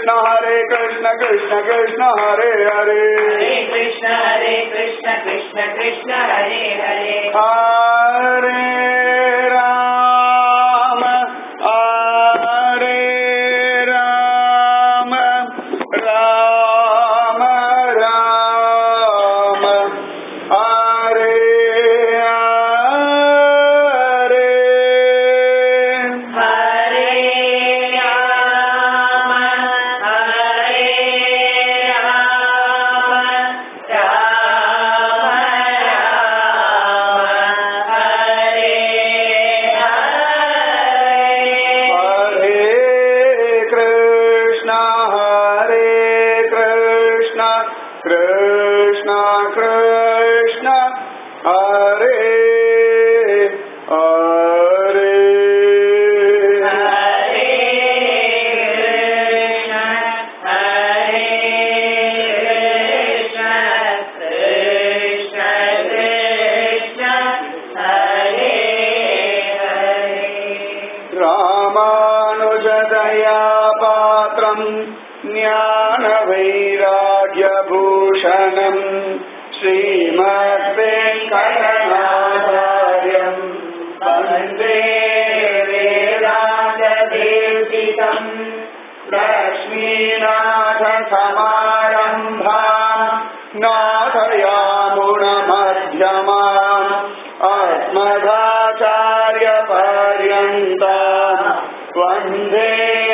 कृष्ण हरे कृष्ण कृष्ण कृष्ण हरे हरे हरे कृष्ण हरे कृष्ण कृष्ण कृष्ण हरे हरे हरे राम हरे राम राम राम हरे हरे हरे राम हरे राम राम राम हरे हरे हरे कृष्ण हरे कृष्ण कृष्ण कृष्ण हरे हरे हरे कृष्ण हरे कृष्ण कृष्ण कृष्ण हरे हरे रामानुजदया पात्रम् ज्ञानवैराग्यभूषणम् श्रीमद्वेङ्कटनाचार्यम् वन्दे वेदान्तदेशिकम् लक्ष्मीनाथसमारम्भाम् नाथयामुनमध्यमाम् अस्मदाचार्यपर्यन्ताम् वन्दे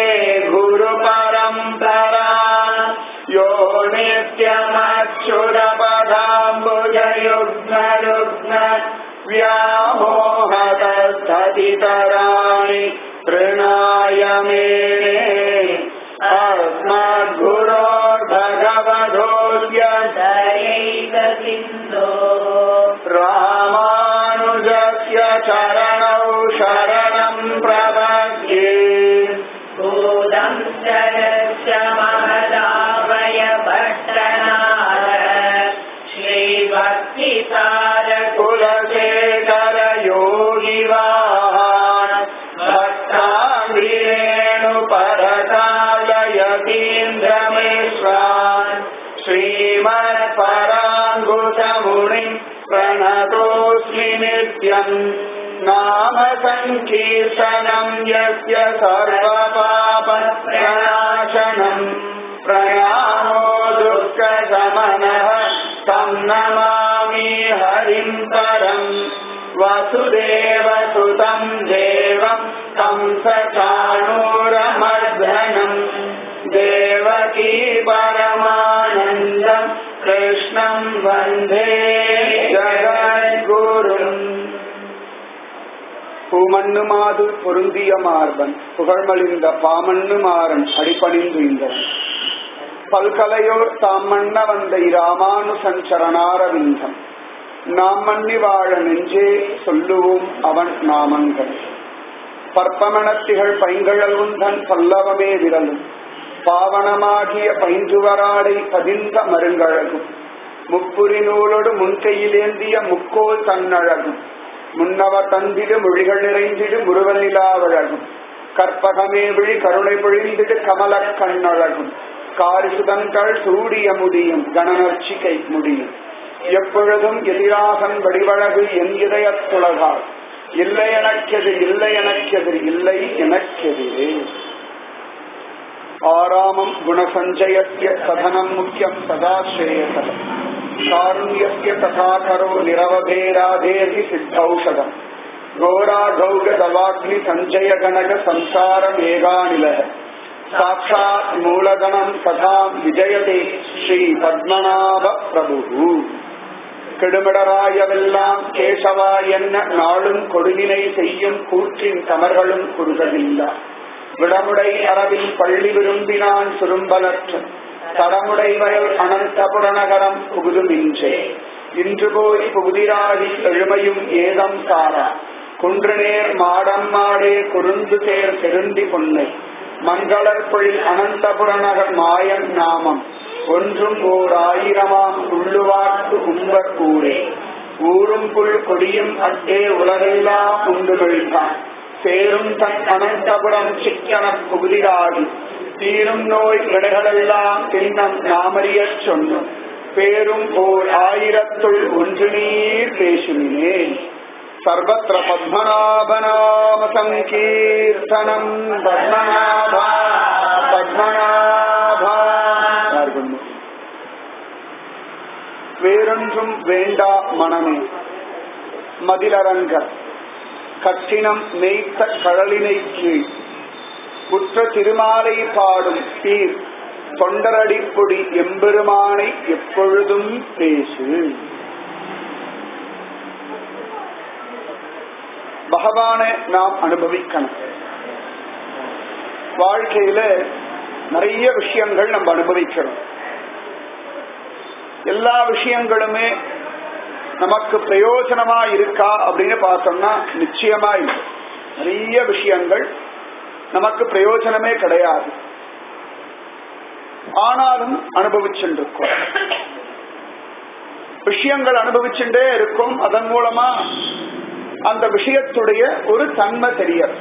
गुरुपरम्पराम् यो नित्यमच्युतपदाम्बुजयुग्मयुग्म व्यामोहतस्ततितराणि तृणाय मेने अस्मद्गुरोर्भगवधोऽस्य दयैकसिन्धो रामानुजस्य चरणौ शरणम् प्रपद्ये भूतं शरस्य महदावय भट्टनाद श्रीभक्तिसार कुलशेखर योगिवान् भक्ताङ्गिरेणुपरकालयतीन्द्रमिश्रान् श्रीमत्पराङ्गुसमुनिम् प्रणतोऽस्मि नित्यम् नाम सङ्कीर्तनम् यस्य सर्वपापप्रणाशनम् प्रयामो दुःखशमनः तं नमामि हरिम् परम् वसुदेवसुतं देवं तं सचाणूरमर्धनम् देवकी परमानन्दम् कृष्णं वन्दे ஜகத்குரும் பூமண்ணு மாது பொருந்திய மார்பன் புகழ்மலிந்த பாமண்ணு மாறன் அடிபணிந்து இந்தவன் பல்கலையோர் தாம் மன்ன வந்த இராமானுசஞ்சரணாரவிந்தம் நாம் மன்னி வாழ நெஞ்சே சொல்லுவோம் அவன் நாமங்கள் பற்பமணத்திகள் பைங்கழல் உந்தன் பல்லவமே விரலும் பாவனமாகிய பைஞ்சுவராடை பதிந்த மருங்கழகும் முப்புரி நூலோடு முன்கையிலேந்திய முக்கோல் தன்னழகும் முன்னவ தந்திடு மொழிகள் நிறைந்திடு முருவனிலாவழகும் கற்பகமே விழி கருணை பொழிந்திடு கமல கண்ணழகும் காரிசுதங்கள் சூடிய முடியும் கணநர்ச்சிகை முடியும் எப்பொழுதும் எதிராகன் வடிவழகு என் இதயத்துலகால் இல்லை எனக்கெதிர் இல்லை எனக்கெதிர் இல்லை எனக்கெதிரே ஆராமம் குணசஞ்சயஸ்ய சதனம் முக்கியம் சதா ஸ்ரேயசதம் காருண்யஸ்ய ததா கரோ நிரவபேராதேதி சித்தௌஷதம் घोराघौग दवाग्नि सञ्जय गणक संसार मेघानिलः साक्षात् मूलगणम् तथा विजयते श्री पद्मनाभ प्रभुः கெடுமிடராயவெல்லாம் கேசவா என்ன நாளும் கொடுவினை செய்யும் கூற்றின் தமர்களும் குறுகவில்லா விடமுடை அரவில் பள்ளி விரும்பினான் சுரும்பலற்ற தடமுடை வயல் அனந்த புறநகரம் புகுதுமின்றே இன்று போய் புகுதிராகி எழுமையும் ஏதம் சாரா குன்றுநேர் மாடம் மாடே குறுந்து தேர் பெருந்தி பொன்னை மங்களற்பொழில் அனந்தபுரநகர் மாயன் நாமம் ஒன்றும் ஓர் ஆயிரமாம் உள்ளுவாக்கு உம்பர் ஊரே ஊரும் புல் கொடியும் அட்டே உலகெல்லாம் உண்டு கழித்தான் சேரும் தன் அனந்தபுரம் சிக்கன புகுதிராகி தீரும் நோய் விடைகளெல்லாம் தின்னம் நாமறியச் சொன்னோம் பேரும் போர் ஆயிரத்துள் ஒன்று நீர் பேசுமினேன் சர்வத்திர பத்மநாபநாம சங்கீர்த்தனம் பத்மநாபா பத்மநாபா யாருக்கும் வேறொன்றும் வேண்டா மனமே மதிலரங்க கட்டினம் மேய்த்த கடலினை கீழ் குற்ற திருமாலை பாடும் சீர் தொண்டரடிப்பொடி எம்பெருமானை எப்பொழுதும் பேசு பகவானை நாம் அனுபவிக்கணும் வாழ்க்கையில நிறைய விஷயங்கள் நம்ம அனுபவிக்கிறோம் எல்லா விஷயங்களுமே நமக்கு பிரயோஜனமா இருக்கா அப்படின்னு பார்த்தோம்னா நிச்சயமா இல்லை நிறைய விஷயங்கள் நமக்கு பிரயோஜனமே கிடையாது ஆனாலும் அனுபவிச்சுருக்கோம் விஷயங்கள் அனுபவிச்சுட்டே இருக்கும் அதன் மூலமா அந்த விஷயத்துடைய ஒரு தன்மை தெரியாது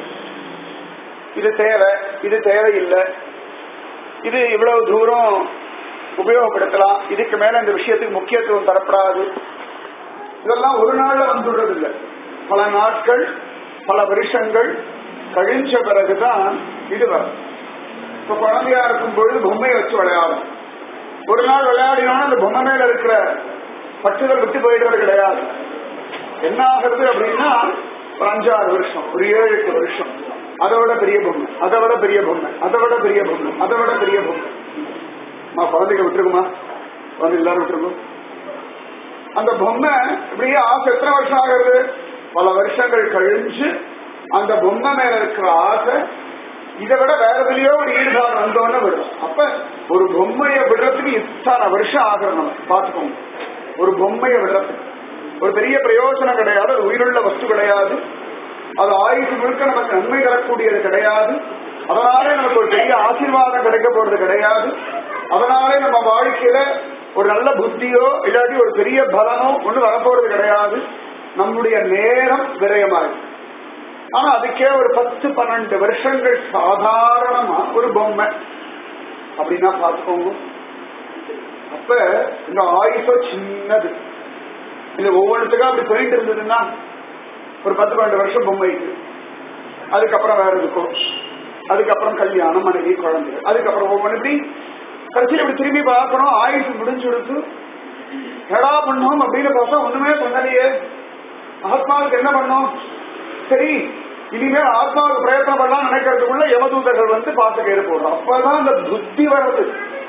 இது தேவை இது தேவையில்லை இது இவ்வளவு தூரம் உபயோகப்படுத்தலாம் இதுக்கு மேல இந்த விஷயத்துக்கு முக்கியத்துவம் தரப்படாது இதெல்லாம் ஒரு நாள்ல வந்துடுறது இல்லை பல நாட்கள் பல வருஷங்கள் கழிஞ்ச பிறகுதான் இது வரும் இப்ப குழந்தையா இருக்கும் பொழுது பொம்மையை வச்சு விளையாடும் ஒரு நாள் விளையாடினோம்னா அந்த பொம்மை மேல இருக்கிற பற்றுதல் விட்டு போயிடுறது கிடையாது என்ன ஆகுறது அப்படின்னா ஒரு அஞ்சாறு வருஷம் ஒரு ஏழு எட்டு வருஷம் அதை விட பெரிய பொம்மை அதை விட பெரிய பொம்மை அதை விட பெரிய பொம்மை அதை விட பெரிய பொம்மை அம்மா குழந்தைங்க விட்டுருக்குமா குழந்தை எல்லாரும் விட்டுருக்கும் அந்த பொம்மை இப்படியே ஆசை எத்தனை வருஷம் ஆகுது பல வருஷங்கள் கழிஞ்சு அந்த பொம்மை மேல இருக்கிற ஆசை இதை விட வேற எதுலயோ ஒரு ஈடுபாடு வந்தோன்னு விடும் அப்ப ஒரு பொம்மையை விடுறதுக்கு இத்தனை வருஷம் ஆகிறது நம்ம பாத்துக்கோங்க ஒரு பொம்மையை விடுறதுக்கு ஒரு பெரிய பிரயோஜனம் கிடையாது அது உயிருள்ள வஸ்து கிடையாது அது ஆயுசு முழுக்க நமக்கு நன்மை தரக்கூடியது கிடையாது அதனாலே நமக்கு ஒரு பெரிய ஆசீர்வாதம் கிடைக்க போறது கிடையாது அதனாலே நம்ம வாழ்க்கையில ஒரு நல்ல புத்தியோ இல்லாட்டி ஒரு பெரிய பலனோ ஒண்ணு வரப்போறது கிடையாது நம்முடைய நேரம் விரயமாயிருக்கு ஆனா அதுக்கே ஒரு பத்து பன்னெண்டு வருஷங்கள் சாதாரணமா ஒரு பொம்மை அப்படின்னா பார்த்துக்கோங்க அப்ப இந்த ஆயுசோ சின்னது இது ஒவ்வொன்றுத்துக்கும் அப்படி போயிட்டு இருந்ததுன்னா ஒரு பத்து பன்னெண்டு வருஷம் பொம்மைக்கு அதுக்கப்புறம் வேற இருக்கும் அதுக்கப்புறம் கல்யாணம் மனைவி குழந்தை அதுக்கப்புறம் ஒவ்வொன்று இப்படி கடைசியில் இப்படி திரும்பி பார்க்கணும் ஆயுசு முடிஞ்சு கொடுத்து எடா பண்ணோம் அப்படின்னு பார்த்தா ஒண்ணுமே பண்ணலையே ஆத்மாவுக்கு என்ன பண்ணோம் சரி இனிமேல் ஆத்மாவுக்கு பிரயத்தனம் பண்ணலாம் நினைக்கிறதுக்குள்ள யமதூதர்கள் வந்து பார்த்து கேடு போடுறோம் அப்பதான் அந்த புத்தி வர்றது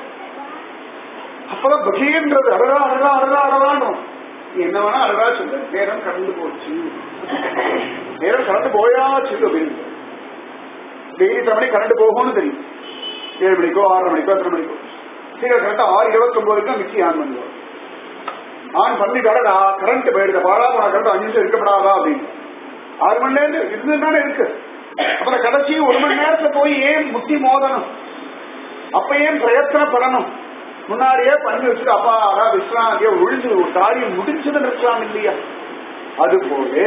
அப்பதான் பகீன்றது அடரா அடரா அடரா அடரானும் என்ன வேணா அடரா சொல்லு நேரம் கடந்து போச்சு நேரம் கடந்து போயாச்சு அப்படின்னு டெய்லி இத்தனை மணிக்கு கரண்ட் போகும்னு தெரியும் ஏழு மணிக்கோ ஆறரை மணிக்கோ எத்தனை மணிக்கோ சீக்கிரம் கரெக்டா ஆறு இருபத்தொன்பதுக்கு மிக்சி ஆன் பண்ணுவோம் ஆன் பண்ணிட்டாடா கரண்ட் போயிடுது பாடா போன கரண்ட் அஞ்சு நிமிஷம் இருக்கப்படாதா அப்படின்னு ஆறு மணி நேரம் இருந்ததுதானே இருக்கு அப்புறம் கடைசி ஒரு மணி நேரத்துல போய் ஏன் முத்தி மோதணும் அப்ப ஏன் பிரயத்தனப்படணும் முன்னாடியே பண்ணி வச்சுட்டு அப்பா அதான் விஸ்ராந்திய ஒழிஞ்சு ஒரு காரியம் முடிஞ்சதுன்னு இருக்கலாம் இல்லையா அது போல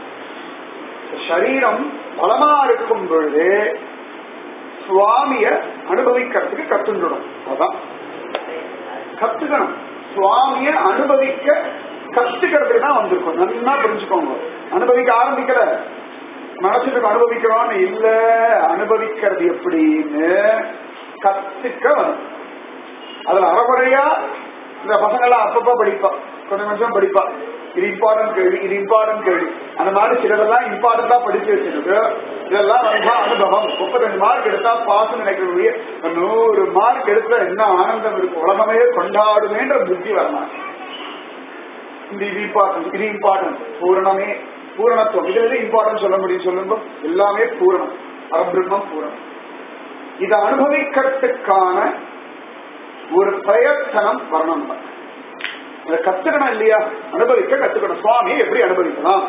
சரீரம் பலமா இருக்கும் பொழுது சுவாமிய அனுபவிக்கிறதுக்கு கத்துக்கணும் அதான் கத்துக்கணும் சுவாமிய அனுபவிக்க கத்துக்கிறதுக்கு தான் வந்திருக்கும் நல்லா புரிஞ்சுக்கோங்க அனுபவிக்க ஆரம்பிக்கல மனசுக்கு அனுபவிக்கிறோம்னு இல்ல அனுபவிக்கிறது எப்படின்னு கத்துக்க வரும் அதுல அறகுறையா இந்த பசங்கெல்லாம் அப்பப்ப படிப்பா கொஞ்சம் கொஞ்சம் படிப்பா இது இம்பார்ட்டன்ட் கேள்வி இது இம்பார்ட்டன்ட் கேள்வி அந்த மாதிரி சிலதெல்லாம் இம்பார்ட்டன்டா படிச்சு வச்சிருக்கு இதெல்லாம் ரொம்ப அனுபவம் முப்பத்தஞ்சு மார்க் எடுத்தா பாஸ் நினைக்கிறவங்க நூறு மார்க் எடுத்தா என்ன ஆனந்தம் இருக்கும் உலகமே கொண்டாடுமேன்ற புத்தி வரலாம் இந்த இது இம்பார்ட்டன்ட் இது இம்பார்ட்டன்ட் பூரணமே பூரணத்துவம் இதுல எது இம்பார்ட்டன்ட் சொல்ல முடியும் சொல்லுங்க எல்லாமே பூரணம் பரபிரம்மம் பூரணம் இதை அனுபவிக்கிறதுக்கான ஒரு பிரயத்தனம் வரணும் அதை கத்துக்கணும் இல்லையா அனுபவிக்க கத்துக்கணும் சுவாமியை எப்படி அனுபவிக்கலாம்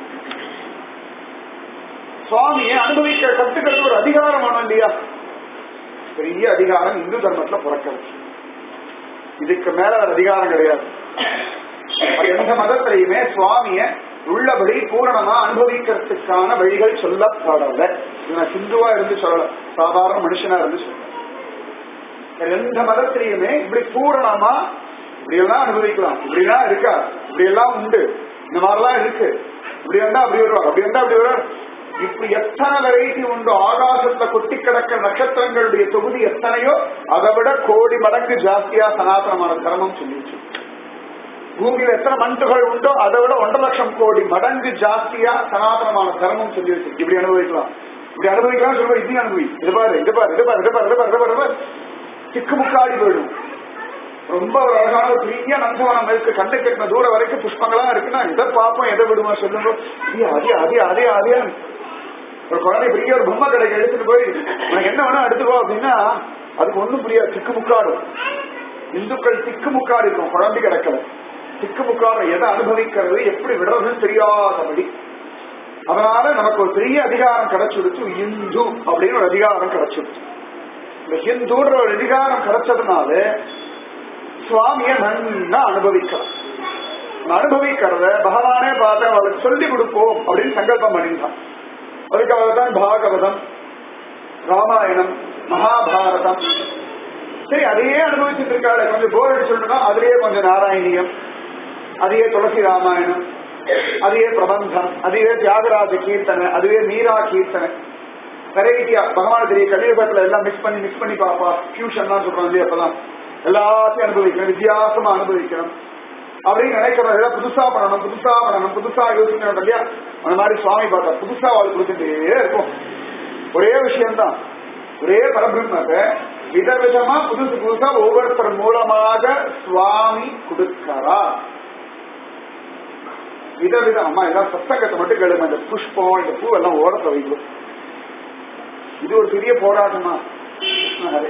சுவாமியை அனுபவிக்க கத்துக்கிறது ஒரு அதிகாரம் வேணும் இல்லையா பெரிய அதிகாரம் இந்து தர்மத்துல பிறக்கிறது இதுக்கு மேல ஒரு அதிகாரம் கிடையாது எந்த மதத்திலையுமே சுவாமிய உள்ளபடி பூரணமா அனுபவிக்கிறதுக்கான வழிகள் சொல்லப்படல நான் சிந்துவா இருந்து சொல்லல சாதாரண மனுஷனா இருந்து சொல்ல எந்த மதத்திலையுமே இப்படி பூரணமா இப்படி எல்லாம் அனுபவிக்கலாம் இப்படி எல்லாம் இருக்கா இப்படி எல்லாம் உண்டு இந்த மாதிரிலாம் இருக்கு இப்படி வந்தா அப்படி வருவார் அப்படி வந்தா அப்படி வருவார் இப்படி எத்தனை வெரைட்டி உண்டு ஆகாசத்துல கொட்டி கிடக்க நட்சத்திரங்களுடைய தொகுதி எத்தனையோ அதை விட கோடி மடங்கு ஜாஸ்தியா சனாதனமான தர்மம் சொல்லிச்சு பூமியில எத்தனை மண்டுகள் உண்டோ அதை விட ஒன்றரை லட்சம் கோடி மடங்கு ஜாஸ்தியா சனாதனமான தர்மம் சொல்லி வச்சிருக்கு இப்படி அனுபவிக்கலாம் இப்படி அனுபவிக்கலாம் சொல்லுவா இதையும் அனுபவி இது பாரு இது பாரு இது பாரு இது பாரு இது பாரு இது பாரு, இது பாரு திக்குமுக்காடி போயிடும் ரொம்ப ஒரு அழகான ஒரு பெரிய நந்தவனம் இருக்கு கண்ணு கட்டின தூரம் வரைக்கும் புஷ்பங்களா இருக்குன்னா எதை பார்ப்போம் எதை விடுவோம் சொல்லுங்க அதே அதே அதே அதே அதே ஒரு குழந்தை பெரிய ஒரு பொம்மை கடைக்கு எடுத்துட்டு போய் உனக்கு என்ன வேணும் எடுத்துக்கோ அப்படின்னா அதுக்கு ஒண்ணும் புரியாது திக்குமுக்காடும் இந்துக்கள் திக்குமுக்காடு இருக்கும் குழந்தை கிடக்கல திக்குமுக்காடு எதை அனுபவிக்கிறது எப்படி விடுறதுன்னு தெரியாதபடி அதனால நமக்கு ஒரு பெரிய அதிகாரம் கிடைச்சிடுச்சு இந்து அப்படின்னு ஒரு அதிகாரம் கிடைச்சிடுச்சு இந்த ஹிந்துன்ற ஒரு அதிகாரம் கிடைச்சதுனால சுவாமிய நன்னா அனுபவிக்கலாம் நான் அனுபவிக்கிறத பகவானே பார்த்து அவளுக்கு சொல்லி கொடுப்போம் அப்படின்னு சங்கல்பம் பண்ணிட்டான் அதுக்காக தான் பாகவதம் ராமாயணம் மகாபாரதம் சரி அதையே அனுபவிச்சுட்டு இருக்காள் கொஞ்சம் போர் அடிச்சுட்டா அதுலயே கொஞ்சம் நாராயணியம் அதையே துளசி ராமாயணம் அதையே பிரபந்தம் அதையே தியாகராஜ கீர்த்தனை அதுவே மீரா கீர்த்தனை வெரைட்டியா பகவான் தெரிய கலியுகத்துல எல்லாம் மிக்ஸ் பண்ணி மிக்ஸ் பண்ணி பாப்பா ஃபியூஷன் தான் சொல்றோம் இல்லையா அப்பதான் எல்லாத்தையும் அனுபவிக்கணும் வித்தியாசமா அனுபவிக்கணும் அப்படின்னு நினைக்கிறோம் ஏதாவது புதுசா பண்ணணும் புதுசா பண்ணணும் புதுசா யோசிக்கணும் இல்லையா அந்த மாதிரி சுவாமி பார்த்தா புதுசா வாழ் கொடுத்துட்டே இருக்கும் ஒரே விஷயம்தான் ஒரே பரபிரம்மத்தை விதவிதமா புதுசு புதுசா ஒவ்வொருத்தர் மூலமாக சுவாமி கொடுக்கிறார் விதவிதம் அம்மா எல்லாம் சத்தங்கத்தை மட்டும் கேளுங்க இந்த புஷ்பம் இந்த பூ எல்லாம் ஓரத்தை வைக்கும் இது ஒரு பெரிய போராட்டமா கிருஷ்ணஹரே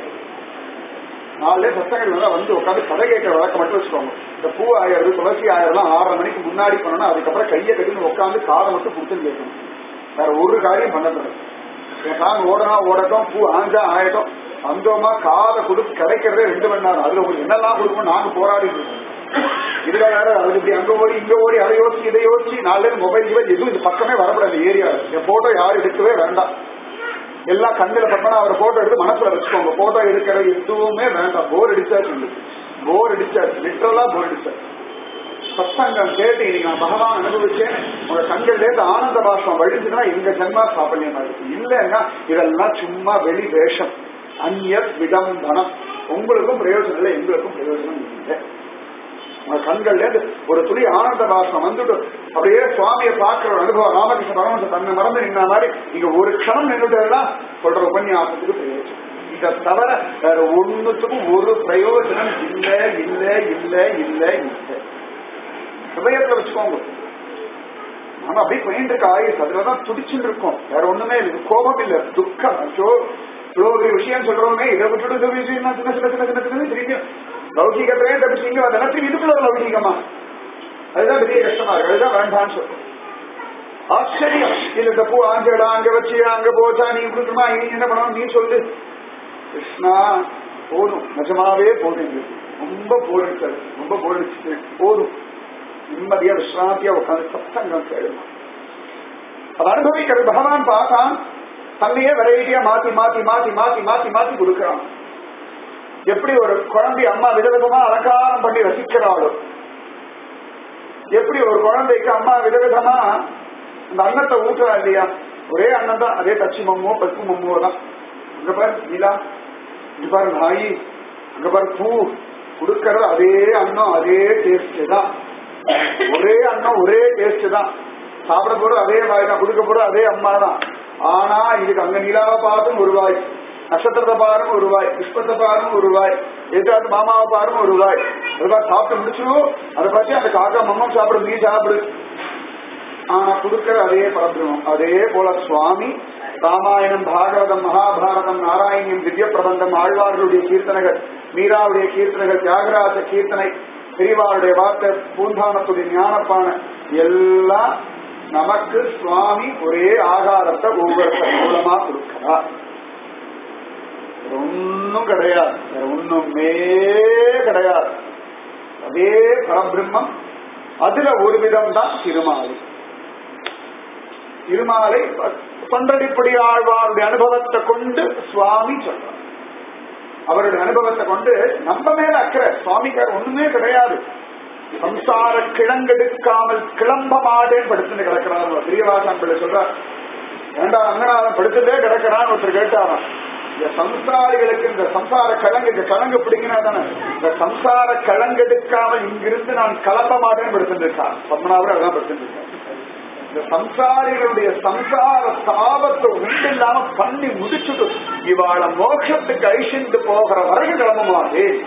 நாலு சத்தங்கள் எல்லாம் வந்து உட்காந்து கதை கேட்கிற வழக்கம் மட்டும் வச்சுக்கோங்க இந்த பூ ஆயிரம் துளசி ஆயிரம் ஆறரை மணிக்கு முன்னாடி பண்ணணும் அதுக்கப்புறம் கையை கட்டின்னு உட்காந்து காதை மட்டும் கொடுத்துன்னு கேட்கணும் வேற ஒரு காரியம் பண்ணக்கூடாது என் கான் ஓடனா ஓடட்டும் பூ ஆஞ்சா ஆயட்டும் வந்தோமா காதை கொடுத்து கிடைக்கிறதே ரெண்டு மணி நேரம் அதுல உங்களுக்கு என்னெல்லாம் கொடுக்கணும் நாங்க போராடி இருக்கோம் இதுல வேற அது இப்படி அங்க ஓடி இங்க ஓடி அதை யோசிச்சு இதை யோசிச்சு நாலு மொபைல் கிவல் எதுவும் இந்த பக்கமே வரக்கூடாது ஏரியா என் போட்டோ யாரும் எடுக்கவே வேண்டாம் எல்லாம் கண்ணில் பட்டனா அவர் போட்டோ எடுத்து மனசுல வச்சுக்கோங்க போட்டோ எடுக்கிறது எதுவுமே வேண்டாம் போர் அடிச்சாச்சு போர் அடிச்சாச்சு லிட்டரலா போர் அடிச்சாச்சு சத்சங்கம் கேட்டு இன்னைக்கு நான் பகவான் அனுபவிச்சேன் உங்க கண்கள்லேருந்து ஆனந்த பாஷம் வழிஞ்சுன்னா எங்க ஜென்மா சாபல்யமா இருக்கு இல்லைன்னா இதெல்லாம் சும்மா வெளி வேஷம் அந்நிய விடம்பனம் உங்களுக்கும் பிரயோஜனம் இல்லை எங்களுக்கும் பிரயோஜனம் இல்லை உங்க கண்கள்ல இருந்து ஒரு துளி ஆனந்த பாஷம் வந்துட்டு அப்படியே சுவாமியை பார்க்கிற ஒரு அனுபவம் ராமகிருஷ்ண பரமஹம்சர் தன்னை மறந்து நின்ன மாதிரி நீங்க ஒரு க்ஷணம் நின்றுட்டா சொல்ற உபன்யாசத்துக்கு பிரயோஜனம் இதை தவிர வேற ஒண்ணுத்துக்கும் ஒரு பிரயோஜனம் இல்ல இல்ல இல்ல இல்ல இல்ல ஹிருதயத்துல வச்சுக்கோங்க நாம அப்படியே போயிட்டு இருக்க ஆயுஸ் அதுலதான் துடிச்சுட்டு இருக்கோம் வேற ஒண்ணுமே இல்லை கோபம் இல்ல துக்கம் ஐயோ இவ்வளவு ஒரு விஷயம் சொல்றோமே இதை விட்டுட்டு இந்த விஷயம் என்ன சின்ன சின்ன சின்ன சின்ன சின்ன திருப்பி லௌகிகத்திலே தப்பிச்சீங்க அதெல்லாம் திருப்பி இதுக்குள்ள ஒரு லௌகிகமா அதுதான் பெரிய கஷ்டமா இருக்கு அதுதான் வேண்டாம்னு சொல்றோம் ஆச்சரியம் இல்ல இந்த பூ ஆஞ்சடா அங்க வச்சு அங்க போச்சா நீ கொடுக்குமா நீ என்ன பண்ணணும் நீ சொல்லு கிருஷ்ணா போதும் நிஜமாவே போதும் எங்களுக்கு. ரொம்ப போரடிச்சது ரொம்ப போரடிச்சு போதும் நிம்மதியா விஸ்ராந்தியா உட்காந்து சத்தங்கம் கேளுமா அதை அனுபவிக்கிறது பகவான் பார்த்தான் தன்னையே வெரைட்டியா மாத்தி மாத்தி மாத்தி மாத்தி மாத்தி மாத்தி கொடுக்கிறான் எப்படி ஒரு குழந்தை அம்மா விதவிதமா அலங்காரம் பண்ணி ரசிக்கிறாளோ எப்படி ஒரு குழந்தைக்கு அம்மா விதவிதமா அந்த அன்னத்தை ஊட்டுறா இல்லையா ஒரே அண்ணன் தான் அதே தச்சி மம்மோ பசுப்பு மம்மோ தான் அங்க பாரு நிலா இங்க பாரு நாயி அங்க பாரு பூ கொடுக்கறது அதே அன்னம் அதே டேஸ்ட் தான் ஒரே அன்னம் ஒரே டேஸ்ட் தான் சாப்பிட போறது அதே வாய் தான் கொடுக்க போறது அதே அம்மா தான் ஆனா இதுக்கு அங்க நிலாவை பார்த்தும் ஒரு வாய் நட்சத்திரத்தை பாரும் ஒரு வாய் புஷ்பத்தை பாரும் ஒரு வாய் எதாவது மாமாவை பாரும் ஒரு வாய் அதுதான் சாப்பிட்டு முடிச்சிடும் அதை பார்த்து அந்த காக்கா மம்மம் சாப்பிடு நீ சாப்பிடு ஆனா கொடுக்கிற அதே பரபிரமம் அதே போல சுவாமி ராமாயணம் பாகவதம் மகாபாரதம் நாராயணியம் திவ்ய பிரபந்தம் ஆழ்வார்களுடைய கீர்த்தனைகள் மீராவுடைய கீர்த்தனைகள் தியாகராஜ கீர்த்தனை பெரியவாருடைய வார்த்தை பூந்தானத்துடைய ஞானப்பான எல்லாம் நமக்கு சுவாமி ஒரே ஆகாரத்தை ஒவ்வொருத்தர் மூலமா கொடுக்கிறார் வேற ஒண்ணும் கிடையாது வேற ஒண்ணுமே கிடையாது அதே பரபிரம்மம் அதுல ஒரு விதம் தான் திருமாலை திருமாலை தொண்டடிப்படி ஆழ்வாருடைய அனுபவத்தை கொண்டு சுவாமி சொல்றார் அவருடைய அனுபவத்தை கொண்டு நம்ம மேல அக்கறை சுவாமிக்கார் ஒண்ணுமே கிடையாது சம்சார கிழங்கெடுக்காமல் கிளம்ப மாட்டேன் படுத்துட்டு கிடக்கிறார் பிரியவாசன் பிள்ளை சொல்றார் வேண்டாம் அங்கநாதன் படுத்துட்டே கிடக்கிறான் ஒருத்தர் கேட்டாராம் இந்த சம்சாரிகளுக்கு இந்த சம்சார கிழங்கு இந்த கிழங்கு பிடிக்கினா தானே இந்த சம்சார கிழங்கெடுக்காம இங்கிருந்து நான் கிளம்ப மாட்டேன் படுத்துட்டு இருக்கான் பத்மநாபர் அதான் படுத்துட்டு இருக்கார் இந்த சம்சாரிகளுடைய சம்சார சாபத்தை உண்டு இல்லாம பண்ணி முடிச்சுட்டு இவாள மோட்சத்துக்கு ஐஷிந்து போகிற வரைக்கும் கிளம்ப மாட்டேன்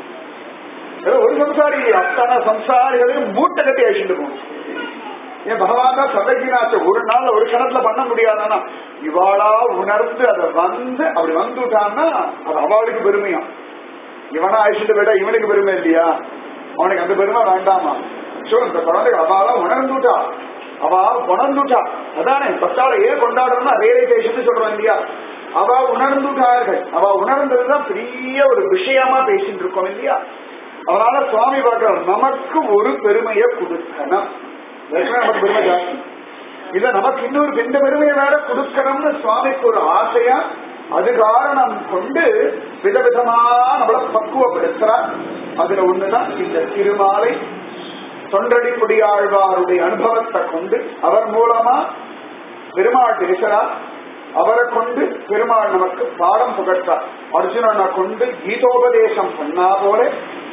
ஏதோ ஒரு சம்சாரி இல்லையா அத்தனை சம்சாரிகளையும் மூட்டை கட்டி அழிச்சுட்டு போகணும் ஏன் பகவான் தான் சதகினாச்ச ஒரு நாள் ஒரு கணத்துல பண்ண முடியாதானா இவாளா உணர்ந்து அதை வந்து அப்படி வந்துட்டான்னா அது அவளுக்கு பெருமையா இவனா அழிச்சுட்டு போயிட்டா இவனுக்கு பெருமை இல்லையா அவனுக்கு அந்த பெருமை வேண்டாமா சோ இந்த குழந்தை அவாளா உணர்ந்துட்டா அவா உணர்ந்துட்டா அதானே பத்தாள ஏன் கொண்டாடுறோம்னா ரியலைசேஷன் சொல்றோம் இல்லையா அவ உணர்ந்துட்டார்கள் அவ உணர்ந்ததுதான் பெரிய ஒரு விஷயமா பேசிட்டு இருக்கோம் இல்லையா அதனால சுவாமி பார்க்கிறார் நமக்கு ஒரு பெருமையை கொடுக்கணும் ஏற்கனவே நமக்கு பெருமை ஜாஸ்தி இத நமக்கு இன்னொரு இந்த பெருமையை வேற கொடுக்கணும்னு சுவாமிக்கு ஒரு ஆசையா அது காரணம் கொண்டு விதவிதமா நம்மள பக்குவப்படுத்துறார் அதுல ஒண்ணுதான் இந்த திருமாலை தொண்டடி கொடியாழ்வாருடைய அனுபவத்தை கொண்டு அவர் மூலமா பெருமாள் பேசுறார் அவரை கொண்டு பெருமாள் நமக்கு பாடம் புகட்டார் அர்ஜுனனை கொண்டு கீதோபதேசம் பண்ணா போல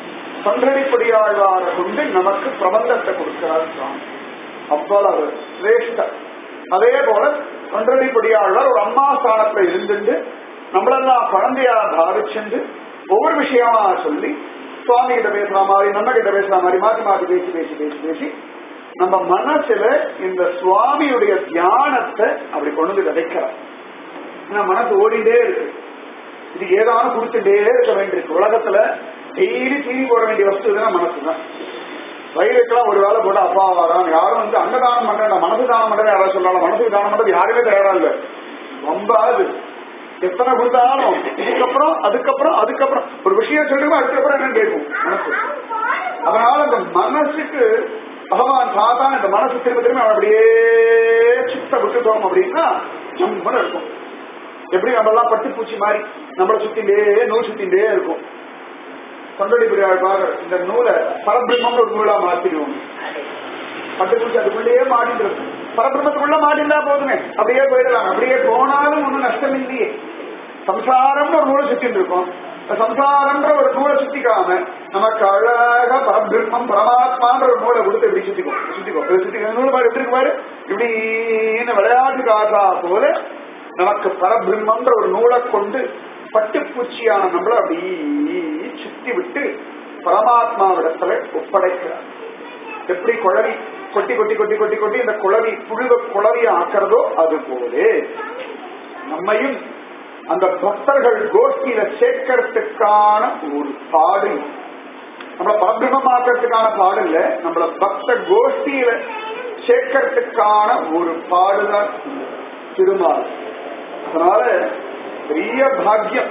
தொண்டடிப்படியாழ்வாரை கொண்டு நமக்கு பிரபந்தத்தை கொடுக்கிறார் சுவாமி அவ்வளவு சிரேஷ்ட அதே போல தொண்டடிப்படியாழ்வார் ஒரு அம்மா ஸ்தானத்துல இருந்துட்டு நம்மளெல்லாம் குழந்தையா பாவிச்சுண்டு ஒவ்வொரு விஷயமா சொல்லி சுவாமி கிட்ட பேசுற மாதிரி நம்ம கிட்ட பேசுற மாதிரி மாத்தி மாத்தி பேசி பேசி பேசி பேசி நம்ம மனசுல இந்த சுவாமியுடைய தியானத்தை அப்படி கொண்டு வந்து விதைக்கிறார் ஏன்னா மனசு ஓடிட்டே இருக்கு இது ஏதாவது கொடுத்துட்டே இருக்க வேண்டியிருக்கு உலகத்துல டெய்லி தீனி போட வேண்டிய வஸ்து தான் மனசு தான் வயிறுக்கெல்லாம் ஒரு வேலை போட்டு அப்பா வரான் யாரும் வந்து அன்னதானம் பண்றேன் மனசு தானம் பண்றேன் யாராவது சொல்லலாம் மனசுக்கு தானம் பண்றது யாருமே தயாரா இல்ல ரொம்ப அது எத்தனை கொடுத்தாலும் இதுக்கப்புறம் அதுக்கப்புறம் அதுக்கப்புறம் ஒரு விஷயம் சொல்லுங்க அதுக்கப்புறம் என்ன கேட்கும் மனசு அதனால இந்த மனசுக்கு பகவான் சாதான் இந்த மனசு திரும்ப திரும்ப அவன் அப்படியே சுத்த விட்டுட்டோம் அப்படின்னா ஜம்முன்னு இருக்கும் எப்படி நம்ம எல்லாம் பட்டுப்பூச்சி மாதிரி நம்மளை சுத்திண்டே நூல் சுத்திண்டே இருக்கும் தொண்டடி பிரியாழ்வாக இந்த நூலை பரபிரம்மம்னு ஒரு நூலா மாத்திடுவோம் பட்டுப்பூச்சி அதுக்குள்ளேயே மாட்டிட்டு இருக்கும் பரபிரம்மத்துக்குள்ள மாட்டிருந்தா போதுமே அப்படியே போயிடலாம் அப்படியே போனாலும் ஒன்றும் நஷ்டம் இல்லையே சம்சாரம்னு ஒரு நூலை சுத்திட்டு இருக்கோம் சம்சாரம்ன்ற ஒரு நூலை சுத்திக்காம நமக்கு அழகா பரபிரம்மம் பரமாத்மான்ற ஒரு நூலை கொடுத்து இப்படி சுத்திக்கோ சுத்திக்கோ இப்படி சுத்திக்கோ நூல் பாரு எப்படி இருக்கு பாரு இப்படின்னு விளையாட்டு காசா போல நமக்கு பரபிரம்மன்ற ஒரு நூலை கொண்டு பட்டுப்பூச்சியான நம்மள அப்படி சுத்தி விட்டு பரமாத்மாவிடத்துல ஒப்படைக்கிறார் எப்படி குழவி கொட்டி கொட்டி கொட்டி கொட்டி கொட்டி இந்த குழவி புழுவ குழவிய ஆக்கிறதோ அது போலே நம்மையும் அந்த பக்தர்கள் கோஷ்டியில சேர்க்கறதுக்கான ஒரு பாடு நம்மள பரபிரமமாக்கிறதுக்கான பாடு இல்ல நம்மள பக்த கோஷ்டியில சேர்க்கறதுக்கான ஒரு பாடுதான் திருமால் அதனால பெரிய பாக்கியம்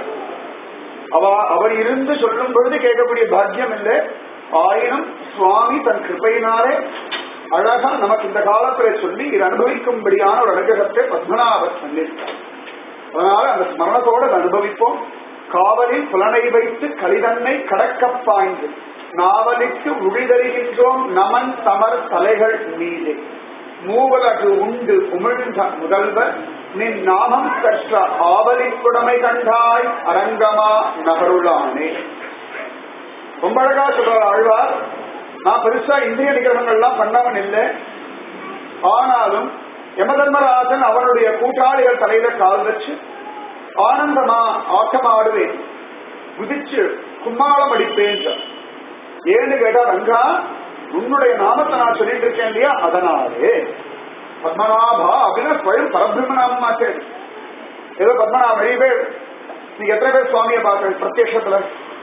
அவ அவர் இருந்து சொல்லும் பொழுது கேட்கக்கூடிய பாக்கியம் இல்லை ஆயினும் சுவாமி தன் கிருப்பையினாலே அழகா நமக்கு இந்த காலத்துல சொல்லி இது அனுபவிக்கும்படியான ஒரு அனுகிரகத்தை பத்மநாபர் சொல்லியிருக்கார் அதனால அந்த ஸ்மரணத்தோடு அதை அனுபவிப்போம் காவலில் புலனை வைத்து கலிதன்னை கடக்க பாய்ந்து நாவலிக்கு உழிதருகின்றோம் நமன் தமர் தலைகள் மீது மூவலகு உண்டு உமிழ்ந்த முதல்வர் நின் நாமம் கற்ற ஆவலிக்குடமை கண்டாய் அரங்கமா நகருளானே ரொம்ப அழகா சொல்றார் ஆழ்வார் நான் பெருசா இந்திரிய நிகழ்வுகள்லாம் பண்ணவன் இல்லை ஆனாலும் யமதர்மராஜன் அவனுடைய கூட்டாளிகள் தலையில கால் வச்சு ஆனந்தமா ஆட்டம் ஆடுவேன் குதிச்சு கும்மாளம் அடிப்பேன் ஏன்னு கேட்டா ரங்கா உன்னுடைய நாமத்தை நான் சொல்லிட்டு இருக்கேன் இல்லையா அதனாலே பத்மநாபா அப்படின்னா ஸ்வயம் பரபிரம்ம நாமமாச்சே ஏதோ பத்மநாப நிறைய பேர் நீங்க எத்தனை பேர் சுவாமியை பார்க்க பிரத்யட்சத்துல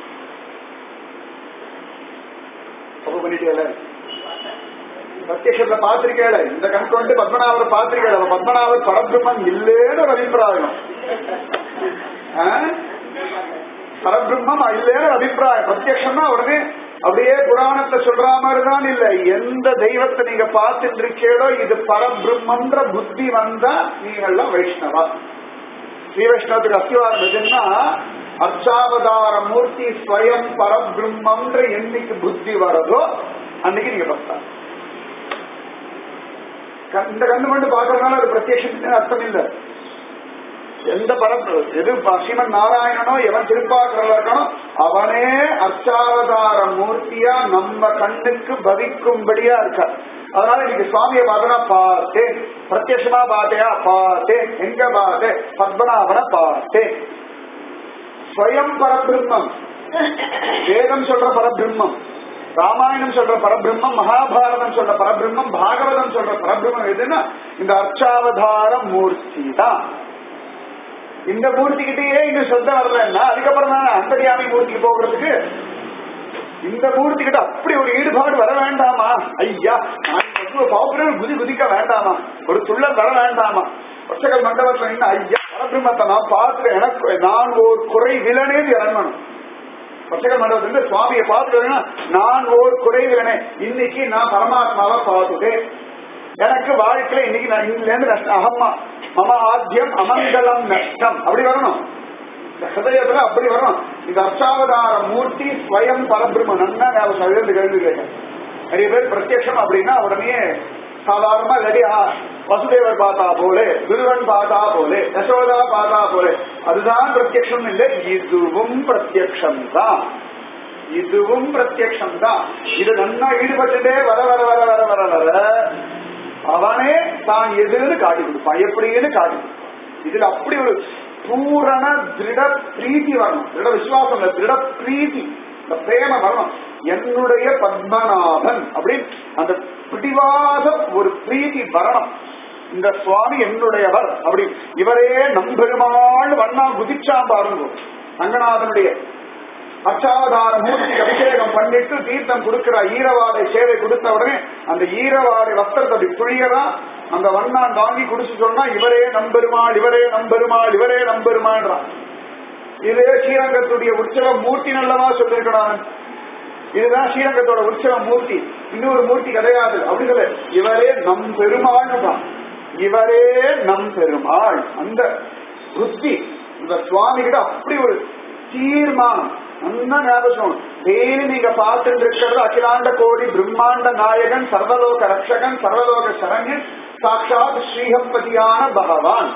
தப்பு பண்ணிட்டேல பிரத்யட்சத்துல பாத்திருக்கேள இந்த கண் கொண்டு பத்மநாபர் பாத்திருக்கேள பத்மநாபர் பரபிரம்மன் இல்லேன்னு ஒரு அபிப்பிராயம் ஆ? பரபிரம்மம் இல்லேன்னு ஒரு அபிப்பிராயம் பிரத்யட்சம்னா உடனே அப்படியே புராணத்தை சொல்ற மாதிரிதான் இல்ல எந்த தெய்வத்தை நீங்க பார்த்துட்டு இருக்கீங்களோ இது பரபிரம்மன்ற புத்தி வந்தா நீங்க எல்லாம் வைஷ்ணவா ஸ்ரீ வைஷ்ணவத்துக்கு அஸ்திவாரம் எதுன்னா அர்ச்சாவதார மூர்த்தி ஸ்வயம் பரபிரம்மன்ற என்னைக்கு புத்தி வரதோ அன்னைக்கு நீங்க பக்தா க- இந்த கண்ணு கொண்டு பாக்குறதுனால அது பிரத்யட்சத்துக்கு அர்த்தம் இல்லை எந்த பரம் எது ஸ்ரீமன் நாராயணனோ எவன் திருப்பாக்குறதா இருக்கானோ அவனே அர்ச்சாவதார மூர்த்தியா நம்ம கண்ணுக்கு பவிக்கும்படியா இருக்க அதனால இன்னைக்கு சுவாமியை பார்த்தனா பார்த்தேன் பிரத்யட்சமா பார்த்தையா பார்த்தேன் எங்க பார்த்தேன் பத்மநாபனை பார்த்தேன் ஸ்வயம் பரபிரம்மம் வேதம் சொல்ற பரபிரம்மம் ராமாயணம் சொல்ற பரபிரம்மம் மகாபாரதம் சொல்ற பரபிரம்மம் பாகவதம் சொல்ற பரபிரம்மம் எதுன்னா இந்த அர்ச்சாவதார மூர்த்தி தான் இந்த மூர்த்தி கிட்டேயே இன்னும் சொந்த வரலன்னா அதுக்கப்புறம் தான் அந்தரியாமி மூர்த்திக்கு போகிறதுக்கு இந்த மூர்த்தி கிட்ட அப்படி ஒரு ஈடுபாடு வர வேண்டாமா ஐயா நான் வந்து பாப்புலர் குதி குதிக்க வேண்டாமா ஒரு துள்ளல் வர வேண்டாமா ஒச்சகல் மண்டபத்துல நின்று ஐயா பரபிரம்மத்தை நான் பார்த்து எனக்கு நான் ஒரு குறை விலனே இறங்கணும் ஒச்சகல் மண்டபத்துல சுவாமியை பார்த்துட்டு நான் ஒரு குறை விலனே இன்னைக்கு நான் பரமாத்மாவை பார்த்துட்டேன் எனக்கு வாழ்க்கையில இன்னைக்கு நான் இன்னில இருந்து நஷ்டம் அகம்மா மம ஆத்தியம் அமங்கலம் நஷ்டம் அப்படி வரணும் இந்த ஹிருதயத்துல அப்படி வரணும் இந்த அர்ச்சாவதார மூர்த்தி ஸ்வயம் பரபிரம்ம நன்னா ஞாபகம் எழுந்து கேள்வி கேட்டேன் நிறைய பேர் பிரத்யட்சம் அப்படின்னா உடனே சாதாரணமா ரெடி வசுதேவர் பார்த்தா போலே குருவன் பார்த்தா போலே யசோதா பார்த்தா போலே அதுதான் பிரத்யக்ஷம் இல்லை இதுவும் பிரத்யக்ஷம் தான் இதுவும் பிரத்யக்ஷம் தான் இது நன்னா ஈடுபட்டுட்டே வர வர வர வர வர வர அவனே தான் எதுன்னு காட்டி கொடுப்பான் எப்படின்னு காட்டி கொடுப்பான் இதுல அப்படி ஒரு பூரண திருட பிரீத்தி வரணும் திருட விசுவாசம் இல்ல திருட பிரீத்தி இந்த பிரேம வரணும் என்னுடைய பத்மநாபன் அப்படின்னு அந்த பிடிவாத ஒரு பிரீத்தி வரணும் இந்த சுவாமி என்னுடையவர் அப்படி இவரே நம்பெருமாள் வண்ணா குதிச்சாம் பாருங்க ரங்கநாதனுடைய அச்சாவதார மூர்த்தி அபிஷேகம் பண்ணிட்டு தீர்த்தம் கொடுக்கிற ஈரவாடை சேவை கொடுத்த உடனே அந்த ஈரவாடை வஸ்திரத்தை அப்படி புழியதான் அந்த வண்ணான் வாங்கி குடிச்சு சொன்னா இவரே நம்பெருமாள் இவரே நம்பெருமாள் இவரே நம்பெருமாள்ன்றான் இதே ஸ்ரீரங்கத்துடைய உற்சவ மூர்த்தி நல்லவா சொல்லிருக்கிறான் இதுதான் ஸ்ரீரங்கத்தோட உற்சவ மூர்த்தி இன்னொரு மூர்த்தி கிடையாது அப்படி சொல்ல இவரே நம் பெருமாள் தான் இவரே நம் பெருமாள் அந்த புத்தி இந்த சுவாமி கிட்ட அப்படி ஒரு தீர்மானம் நல்லா ஞாபகம் டெய்லி நீங்க பார்த்துட்டு இருக்கிறது அகிலாண்ட கோடி பிரம்மாண்ட நாயகன் சர்வலோக ரட்சகன் சர்வலோக சரண்யன் சாட்சாத் ஸ்ரீஹப்பதியான பகவான்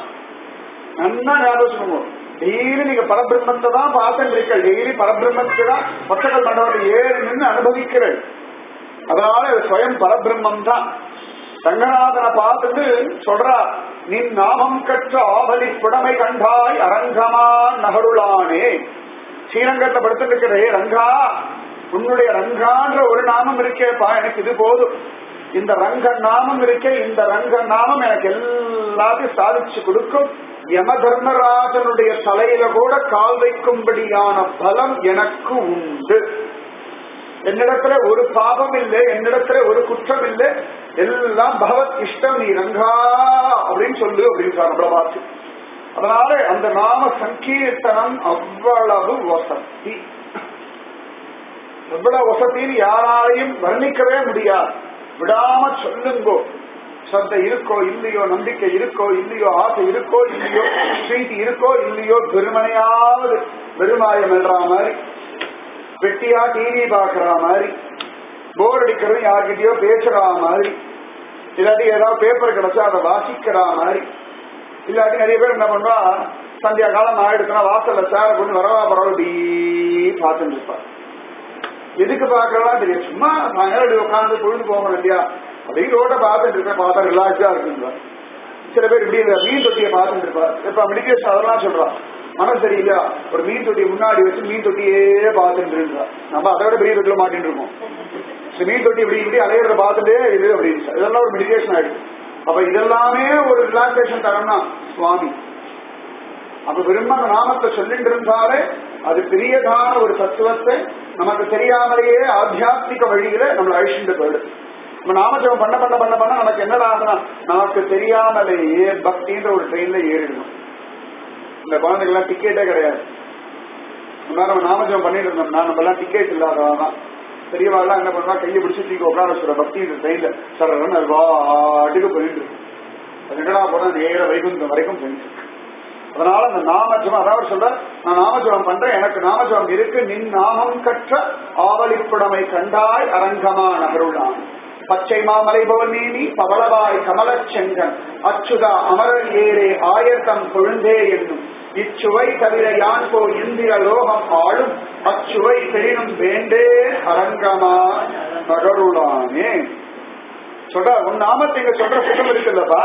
நல்லா ஞாபகம் டெய்லி நீங்க பரபிரம்மத்தை தான் பார்த்துட்டு இருக்க டெய்லி பரபிரம்மத்தை தான் பக்தர்கள் மண்டபத்தை ஏறி நின்று அனுபவிக்கிறேன் அதனால இது ஸ்வயம் பரபிரம்மம் தான் ரங்கநாதனை பார்த்துட்டு சொல்றா நின் நாமம் கற்ற ஆவலி புடமை கண்டாய் அரங்கமா நகருளானே ஸ்ரீரங்கத்தை படுத்துட்டு இருக்கிறே ரங்கா உன்னுடைய ரங்கான்ற ஒரு நாமம் இருக்கேப்பா எனக்கு இது போதும் இந்த ரங்க நாமம் இருக்கே இந்த ரங்க நாமம் எனக்கு எல்லாத்தையும் சாதிச்சு கொடுக்கும் யம தர்மராஜனுடைய தலையில கூட கால் வைக்கும்படியான பலம் எனக்கு உண்டு என்னிடத்துல ஒரு பாவம் இல்லை என்னிடத்துல ஒரு குற்றம் இல்லை எல்லாம் பகவத் இஷ்டம் நீ ரங்கா அப்படின்னு சொல்லு அப்படின்னு நம்மள பார்த்து அதனால அந்த நாம சங்கீர்த்தனம் அவ்வளவு வசதி எவ்வளவு வசதின்னு யாராலையும் வர்ணிக்கவே முடியாது விடாம சொல்லுங்கோ சத்த இருக்கோ இல்லையோ நம்பிக்கை இருக்கோ இல்லையோ ஆசை இருக்கோ இல்லையோ பிரீத்தி இருக்கோ இல்லையோ பெருமனையாவது பெருமாயம் என்ற மாதிரி வெட்டியா டிவி பாக்குற மாதிரி போர் அடிக்கிறது யார்கிட்டயோ பேசுற மாதிரி இல்லாட்டி ஏதாவது பேப்பர் கிடைச்சா அதை வாசிக்கிற மாதிரி இல்லாட்டி நிறைய பேர் என்ன பண்றா சந்தியா காலம் ஆயிடுச்சுன்னா வாசல்ல சேர கொண்டு வரவா பரவாயில்ல பார்த்துட்டு இருப்பார் எதுக்கு பாக்குறதா தெரியும் சும்மா சாயங்காலம் உட்காந்து பொழுது போகணும் இல்லையா அப்படியே ரோட பார்த்துட்டு இருப்பேன் பார்த்தா ரிலாக்ஸா இருக்குங்க சில பேர் இப்படி இந்த மீன் தொட்டியை பார்த்துட்டு இருப்பார் இப்ப மெடிக்கேஷன் அதெல்லாம் சொல்றான் மனசு சரியில்லையா ஒரு மீன் தொட்டியை முன்னாடி வச்சு மீன் தொட்டியே பார்த்துட்டு இருக்கா நம்ம அதை விட பெரிய தொட்டில மாட்டின்னு இருக்கோம் இந்த மீன் தொட்டி இப்படி இப்படி அலையிறத பார்த்துட்டே இது அப்படின்னு இதெல்லாம் ஒரு மெடிடேஷன் ஆயிடுச்சு அப்ப இதெல்லாமே ஒரு ரிலாக்ஸேஷன் தரம்னா சுவாமி அப்ப விரும்ப அந்த நாமத்தை சொல்லிட்டு இருந்தாலே அது பெரியதான ஒரு தத்துவத்தை நமக்கு தெரியாமலேயே ஆத்தியாத்மிக வழியில நம்மளை அழிச்சுட்டு போயிடுது நம்ம நாமஜபம் பண்ண பண்ண பண்ண பண்ண நமக்கு என்னடா ஆகுதுன்னா நமக்கு தெரியாமலேயே பக்தின்ற ஒரு ட்ரெயின்ல ஏறிடணும் இந்த குழந்தைகள்லாம் டிக்கெட்டே கிடையாது முன்னாடி நம்ம நாமஜபம் பண்ணிட்டு இருந்தோம்னா நம்ம எல்லாம் டிக்கெட் இல்லாதவா பெரியவாள்லாம் என்ன பண்ணுவா கையை பிடிச்சி தூக்கி உட்கார வச்சுற பக்தி இந்த ட்ரெயின்ல சரன்னு அது பாட்டுக்கு போயிட்டு இருக்கு அது என்னடா போனா நேர வைகுந்தம் வரைக்கும் போயிட்டு இருக்கு அதனால அந்த நாமஜபம் அதாவது சொல்ற நான் நாமஜபம் பண்றேன் எனக்கு நாமஜபம் இருக்கு நின் நாமம் கற்ற ஆவலிப்புடமை கண்டாய் அரங்கமா நகருளான் பச்சை மாமலை பவனேனி பவளவாய் கமலச் செங்கன் அச்சுதா அமரர் ஏரே ஆயர்தம் கொழுந்தே என்னும் இச்சுவை தவிர யான் போ இந்திர லோகம் ஆளும் அச்சுவை பெரினும் வேண்டே அரங்கமா நகருளானே சொல்ற உன் நாமத்தை இங்க சொல்ற சுகம் இருக்குல்லப்பா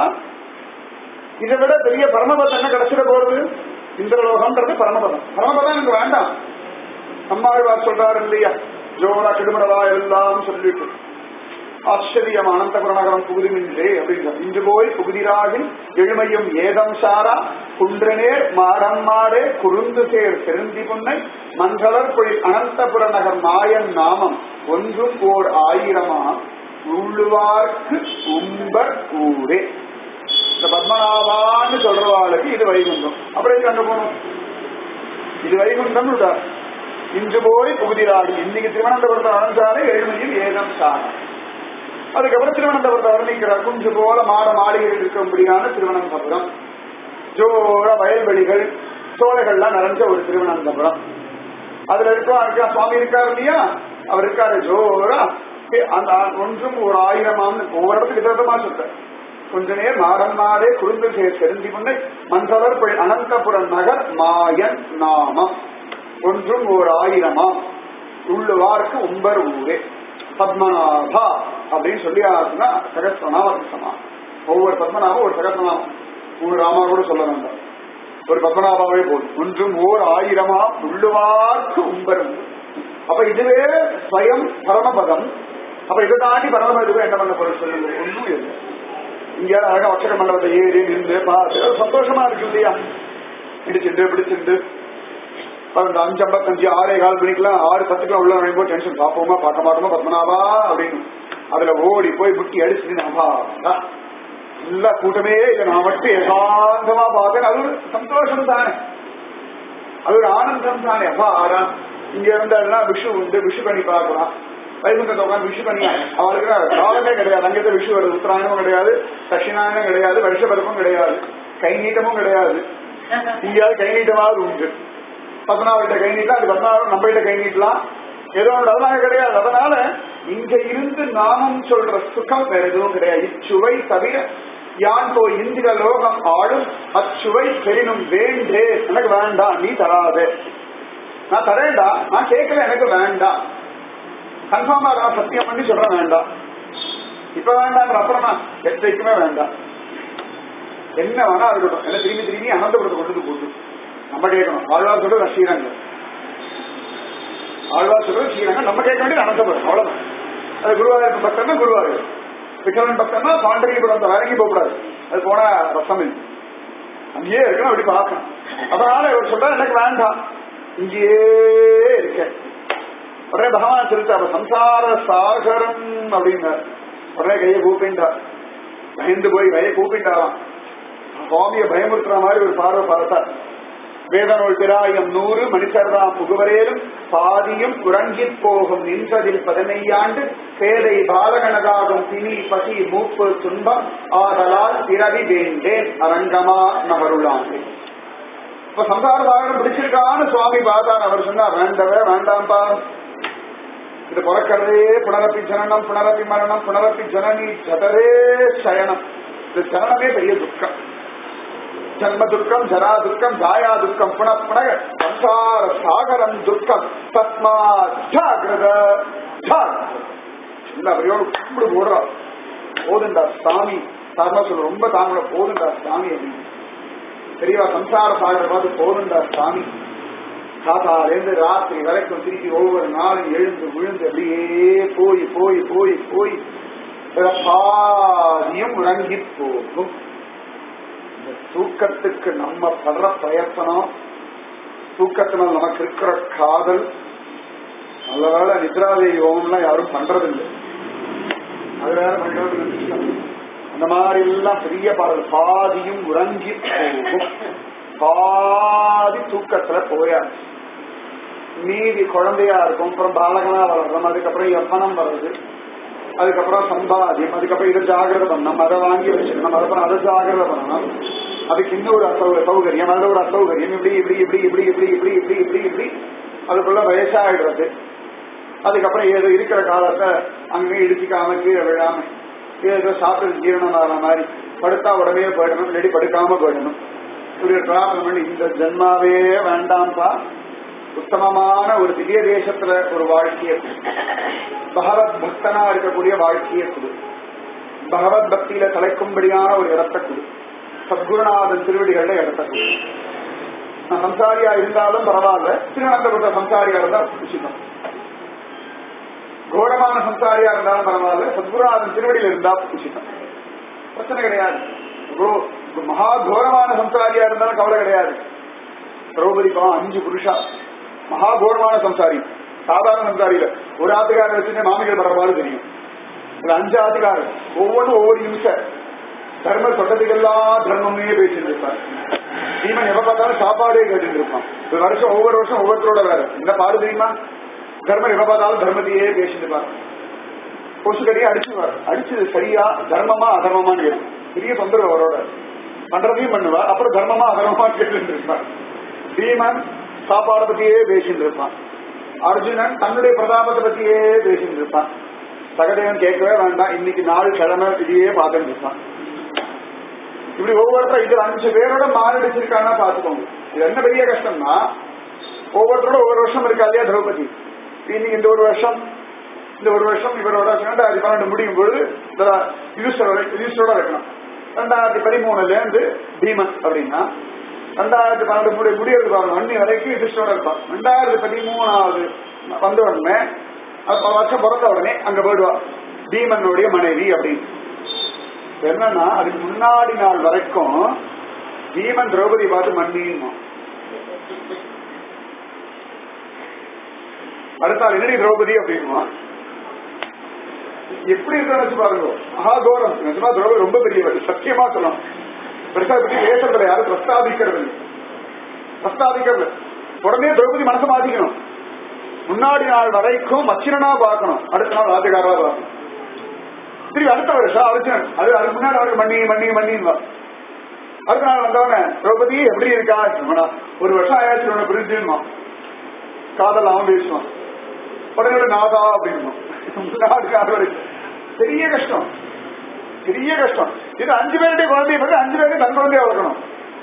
இதை விட பெரிய பரமபதம் என்ன கிடைச்சிட போறது இந்திரலோகம்ன்றது பரமபதம் பரமபதம் எனக்கு வேண்டாம் அம்மாழ்வார் சொல்றாரு இல்லையா ஜோரா கிடுமடவா எல்லாம் சொல்லிட்டு ஆச்சரியம் அனந்தபுரநகரம் புகுதுமின்றே அப்படின்ற இன்று போய் புகுதிராகின் எழுமையும் ஏதம் சாரா குன்றநேர் மாடம் மாடே குறுந்து சேர் செருந்தி புன்னை மங்களர் பொழில் அனந்தபுர நகர் மாயன் நாமம் ஒன்றும் ஓர் ஆயிரமா உள்ளுவார்க்கு உம்பர் ஊரே இந்த பத்மநாபான்னு சொல்றவாளுக்கு இது வைகுண்டம் அப்புறம் இது அங்க போகணும் இது வைகுண்டம் விட்டார் இன்று போய் புகுதிராகி இன்னைக்கு திருவனந்தபுரத்தை அடைஞ்சாலே எழுமையில் ஏதம் சாரம் அதுக்கப்புறம் திருவனந்தபுரத்தை வர்ணிக்கிறார் குஞ்சு போல மாட மாளிகைகள் இருக்கும்படியான திருவனந்தபுரம் ஜோர வயல்வெளிகள் சோலைகள்லாம் நிறைஞ்ச ஒரு திருவனந்தபுரம் அதுல இருக்கா இருக்கா சுவாமி இருக்காரு இல்லையா அவர் இருக்காரு ஜோரா அந்த ஒன்றும் ஒரு ஆயிரம் ஆண்டு ஒவ்வொரு இடத்துக்கு விதமா சொல்ற கொஞ்ச நேரம் மாடன் நாடே குறுந்து சேர் செருந்தி முன்னை மன்றவர் பொழி அனந்தபுரம் நகர் மாயன் நாமம் ஒன்றும் ஓர் ஆயிரமாம் உள்ளுவார்க்கு உம்பர் ஊரே பத்மநாபா அப்படின்னு சொல்லி ஆச்சுன்னா சகஸ்ரநாமத்துக்கு சமானம் ஒவ்வொரு பத்மநாபம் ஒரு சகஸ்ரநாமம் ஒரு ராமா கூட சொல்ல வேண்டாம் ஒரு பத்மநாபாவே போதும் ஒன்றும் ஓர் ஆயிரமா உள்ளுவார்க்கு உம்பர் ஊர் அப்ப இதுவே ஸ்வயம் பரமபதம் அப்ப இதை தாண்டி பரமபதத்துக்கு என்ன பண்ண போற சொல்லுங்க ஒன்றும் இல்லை இங்க அழகா ஒச்சக மண்டபத்தை ஏறி நின்று பார்த்து அது சந்தோஷமா இருக்கு இல்லையா இடிச்சுண்டு பிடிச்சிண்டு அந்த அஞ்சு ஐம்பத்தஞ்சு ஆறே கால் மணிக்கெல்லாம் ஆறு பத்துக்குலாம் உள்ள நுழையும் போது டென்ஷன் பார்ப்போமா பார்க்க மாட்டோமா பத்மநாபா அப்படின்னு அதுல ஓடி போய் புட்டி அடிச்சு நம்பா எல்லா கூட்டமே இதை நான் மட்டும் ஏகாந்தமா பார்த்தேன் அது ஒரு சந்தோஷம் தானே அது ஒரு ஆனந்தம் தானே அப்பா ஆடா இங்க இருந்தாலும் விஷு உண்டு விஷு பண்ணி பார்க்கலாம் வைகுண்டத்தை உட்காந்து விஷு பண்ணி அவளுக்கு காலமே கிடையாது அங்கே விஷு வருது உத்தராயணமும் கிடையாது தட்சிணாயணம் கிடையாது வருஷபரப்பும் கிடையாது கை நீட்டமும் கிடையாது இங்கேயாவது கை நீட்டமாவது உண்டு பத்மநாபட்ட கை நீட்டலாம் அது பத்மநாபம் நம்ம கிட்ட கை நீட்டலாம் ஏதோ ஒன்று அதனால கிடையாது அதனால இங்க இருந்து நாமம் சொல்ற சுகம் வேற எதுவும் கிடையாது இச்சுவை தவிர யான் போய் இந்திர லோகம் ஆளும் அச்சுவை பெரினும் வேண்டே எனக்கு வேண்டாம் நீ தராதே நான் தரேன்டா நான் கேட்கல எனக்கு வேண்டாம் கன்ஃபார்மா நான் சத்தியம் பண்ணி சொல்றேன் வேண்டாம் இப்ப வேண்டாம் அப்புறமா எத்தைக்குமே வேண்டாம் என்ன வேணா இருக்கட்டும் என்ன திரும்பி திரும்பி அனந்தபுரத்தை கொண்டு வந்து போட்டு நம்ம கேட்கணும் ஆழ்வார் சொல்றது ஸ்ரீரங்கம் ஆழ்வார் சொல்றது ஸ்ரீரங்கம் நம்ம கேட்க வேண்டியது அனந்தபுரம் அவ்வளவுதான் அது குருவாயூர் பக்தன்னா குருவாயூர் விக்ரமன் பக்தன்னா பாண்டரிபுரம் அந்த வேலைக்கு போகக்கூடாது அது போனா ரசம் இல்லை அங்கேயே இருக்கணும் அப்படி பார்க்கணும் அதனால இவர் சொல்ற எனக்கு வேண்டாம் இங்கேயே இருக்க உடனே பகவான் சொல்லிட்டார் சம்சார சாகரம் அப்படின்னார் உடனே கையை கூப்பிட்டார் பயந்து போய் கையை கூப்பிட்டாராம் சுவாமியை பயமுறுத்துற மாதிரி ஒரு பார்வை பார்த்தார் வேதனோள் பிராயம் நூறு மனுஷர்தாம் புகுவரேலும் பாதியும் உறங்கிப் போகும் நின்றதில் பதினையாண்டு பேதை பாலகனதாகும் பிணி பசி மூப்பு துன்பம் ஆதலால் பிறவி வேண்டேன் அரங்கமா நகருளாங்க இப்ப சம்சார பாகனம் பிடிச்சிருக்கான்னு சுவாமி பார்த்தார் அவர் சொன்னார் வேண்டவே வேண்டாம்பா இது பிறக்கிறதே புனரப்பி ஜனனம் புனரப்பி மரணம் புனரப்பி ஜனனி ஜதரே சயனம் இது சரணமே பெரிய துக்கம் ஜன்ம துக்கம் ஜரா துக்கம் ஜாயா துக்கம் புன புன சம்சார சாகரம் துக்கம் தஸ்மா ஜாகிரத இல்ல அவரையோடு கும்பிடு போடுறோம் போதுண்டா சாமி சாரமா சொல்ல ரொம்ப தாங்கள போதுண்டா சாமி அப்படின்னு பெரியவா சம்சார சாகர பார்த்து போதுண்டா சாமி காத்தாலேருந்து ராத்திரி வரைக்கும் திருப்பி ஒவ்வொரு நாளும் எழுந்து விழுந்து அப்படியே போய் போய் போய் போய் பாதியும் உறங்கி போகும் இந்த தூக்கத்துக்கு நம்ம படுற பிரயத்தனம் தூக்கத்தினால் நமக்கு இருக்கிற காதல் நல்ல வேலை நித்ராதேவி ஓம்லாம் யாரும் பண்றதில்லை அது வேற பண்றது கஷ்டம். அந்த மாதிரி எல்லாம் பெரிய பாடல் பாதியும் உறங்கி போகும் பாதி தூக்கத்துல போயாச்சு மீதி குழந்தையா இருக்கும் அப்புறம் பாலகனா வளர்றோம் அதுக்கப்புறம் எப்பனம் வருது அதுக்கப்புறம் சம்பாதியம் அதுக்கப்புறம் இதை ஜாகிரதை பண்ணணும் அதை வாங்கி வச்சுக்கணும் அதுக்கப்புறம் அதை ஜாகிரதை பண்ணணும் அதுக்கு இன்னொரு அசௌ- சௌகரியம் அதுல ஒரு அசௌகரியம் இப்படி இப்படி இப்படி இப்படி இப்படி இப்படி இப்படி இப்படி இப்படி அதுக்குள்ள வயசாயிடுறது அதுக்கப்புறம் ஏதோ இருக்கிற காலத்தை அங்கேயும் இடிச்சிக்காம கீழே விழாம ஏதோ சாப்பிட்டு ஜீரணம் ஆகிற மாதிரி படுத்தா உடனே போயிடணும் இல்லாட்டி படுக்காம போயிடணும் இப்படி ஒரு பிரார்த்தனை பண்ணி இந்த ஜென்மாவே வேண்டாம்ப்பா உத்தமமான ஒரு திவ்ய தேசத்துல ஒரு வாழ்க்கையை கொடு. பகவத் பக்தனா இருக்கக்கூடிய வாழ்க்கையை கொடு பகவத் பக்தியில தலைக்கும்படியான ஒரு இடத்தை கொடு சத்குருநாதன் திருவடிகள்ல இடத்தை கொடு நான் சம்சாரியா இருந்தாலும் பரவாயில்ல திருவனந்தபுரத்த சம்சாரியா இருந்தா உச்சிதம் கோரமான சம்சாரியா இருந்தாலும் பரவாயில்ல சத்குருநாதன் திருவடியில் இருந்தா உச்சிதம் பிரச்சனை கிடையாது இவ்வளோ மகா கோரமான சம்சாரியா இருந்தாலும் கவலை கிடையாது திரௌபதி பாவம் அஞ்சு புருஷா மகா கோரமான சம்சாரி சாதாரண சம்சாரியில ஒரு ஆத்துக்காரர் வச்சுட்டு மாமிகள் பரவாயில்ல தெரியும் இதுல அஞ்சு ஆத்துக்காரர் ஒவ்வொன்றும் ஒவ்வொரு நிமிஷம் தர்ம சொட்டத்துக்கெல்லாம் தர்மமே பேசிட்டு இருப்பார் பீமன் எப்ப பார்த்தாலும் சாப்பாடே கேட்டுட்டு இருப்பான் ஒரு வருஷம் ஒவ்வொரு வருஷம் ஒவ்வொருத்தரோட வேற என்ன பாடு தெரியுமா தர்மம் எப்ப பார்த்தாலும் தர்மத்தையே பேசிட்டு இருப்பார் கொசுக்கடியே அடிச்சுவார் அடிச்சது சரியா தர்மமா அதர்மமான்னு கேட்கும் பெரிய தொந்தரவு அவரோட பண்றதையும் பண்ணுவார் அப்புறம் தர்மமா அதர்மமா கேட்டுட்டு இருப்பார் பீமன் சாப்பாடை பத்தியே பேசிட்டு இருப்பான் அர்ஜுனன் தன்னுடைய பிரதாபத்தை பத்தியே பேசிட்டு இருப்பான் சகதேவன் கேட்கவே வேண்டாம் இன்னைக்கு நாள் கிழமை இதையே பார்த்துட்டு இருப்பான் இப்படி ஒவ்வொருத்தரும் இதுல அஞ்சு பேரோட மாரடிச்சிருக்காங்கன்னா பாத்துக்கோங்க இது என்ன பெரிய கஷ்டம்னா ஒவ்வொருத்தரோட ஒவ்வொரு வருஷம் இருக்கா இல்லையா திரௌபதி இன்னைக்கு இந்த ஒரு வருஷம் இந்த ஒரு வருஷம் இவரோட ரெண்டாயிரத்தி பன்னெண்டு முடியும் பொழுது இந்த யுதிஷ்டரோட யுதிஷ்டரோட இருக்கணும் ரெண்டாயிரத்தி பதிமூணுல இருந்து பீமன் அப்படின்னா ரெண்டாயிரத்தி பன்னெண்டு முடி முடியறது பாருங்க அன்னி வரைக்கும் யுதிஷ்டரோட இருப்பான் ரெண்டாயிரத்தி பதிமூணாவது வந்த உடனே அது பல வருஷம் பிறந்த உடனே அங்க போயிடுவா பீமனுடைய மனைவி அப்படின்னு என்னன்னா அதுக்கு முன்னாடி நாள் வரைக்கும் பீமன் திரௌபதி பார்த்து மன்னியுமா அடுத்த ஆள் என்னடி திரௌபதி அப்படின்மா எப்படி இருக்கு நினைச்சு பாருங்க மகாகோரம் நிஜமா திரௌபதி ரொம்ப பெரியவர் சத்தியமா சொல்லலாம் பெருசா பத்தி பேசுறதுல யாரும் பிரஸ்தாபிக்கிறது இல்லை. பிரஸ்தாபிக்கிறது உடனே திரௌபதி மனசை மாத்திக்கணும் முன்னாடி நாள் வரைக்கும் மச்சிரனா பார்க்கணும் அடுத்த நாள் ராஜகாரா பார்க்கணும் திரும்பி அடுத்த வருஷம் அர்ஜுனன் அது அதுக்கு முன்னாடி அவருக்கு மண்ணி மண்ணி மண்ணின்னு அடுத்த நாள் வந்தவன திரௌபதி எப்படி இருக்கா சொன்னா, ஒரு வருஷம் ஆயாச்சு உன்னை புரிஞ்சுமா காதல் அவன் பேசுவான் உடனே ஒரு நாதா அப்படின்னு முன்னாடி காதல் பெரிய கஷ்டம் பெரிய கஷ்டம் இது அஞ்சு பேருடைய குழந்தைய பத்தி அஞ்சு பேருக்கு தன் குழந்தைய வளர்க்கணும்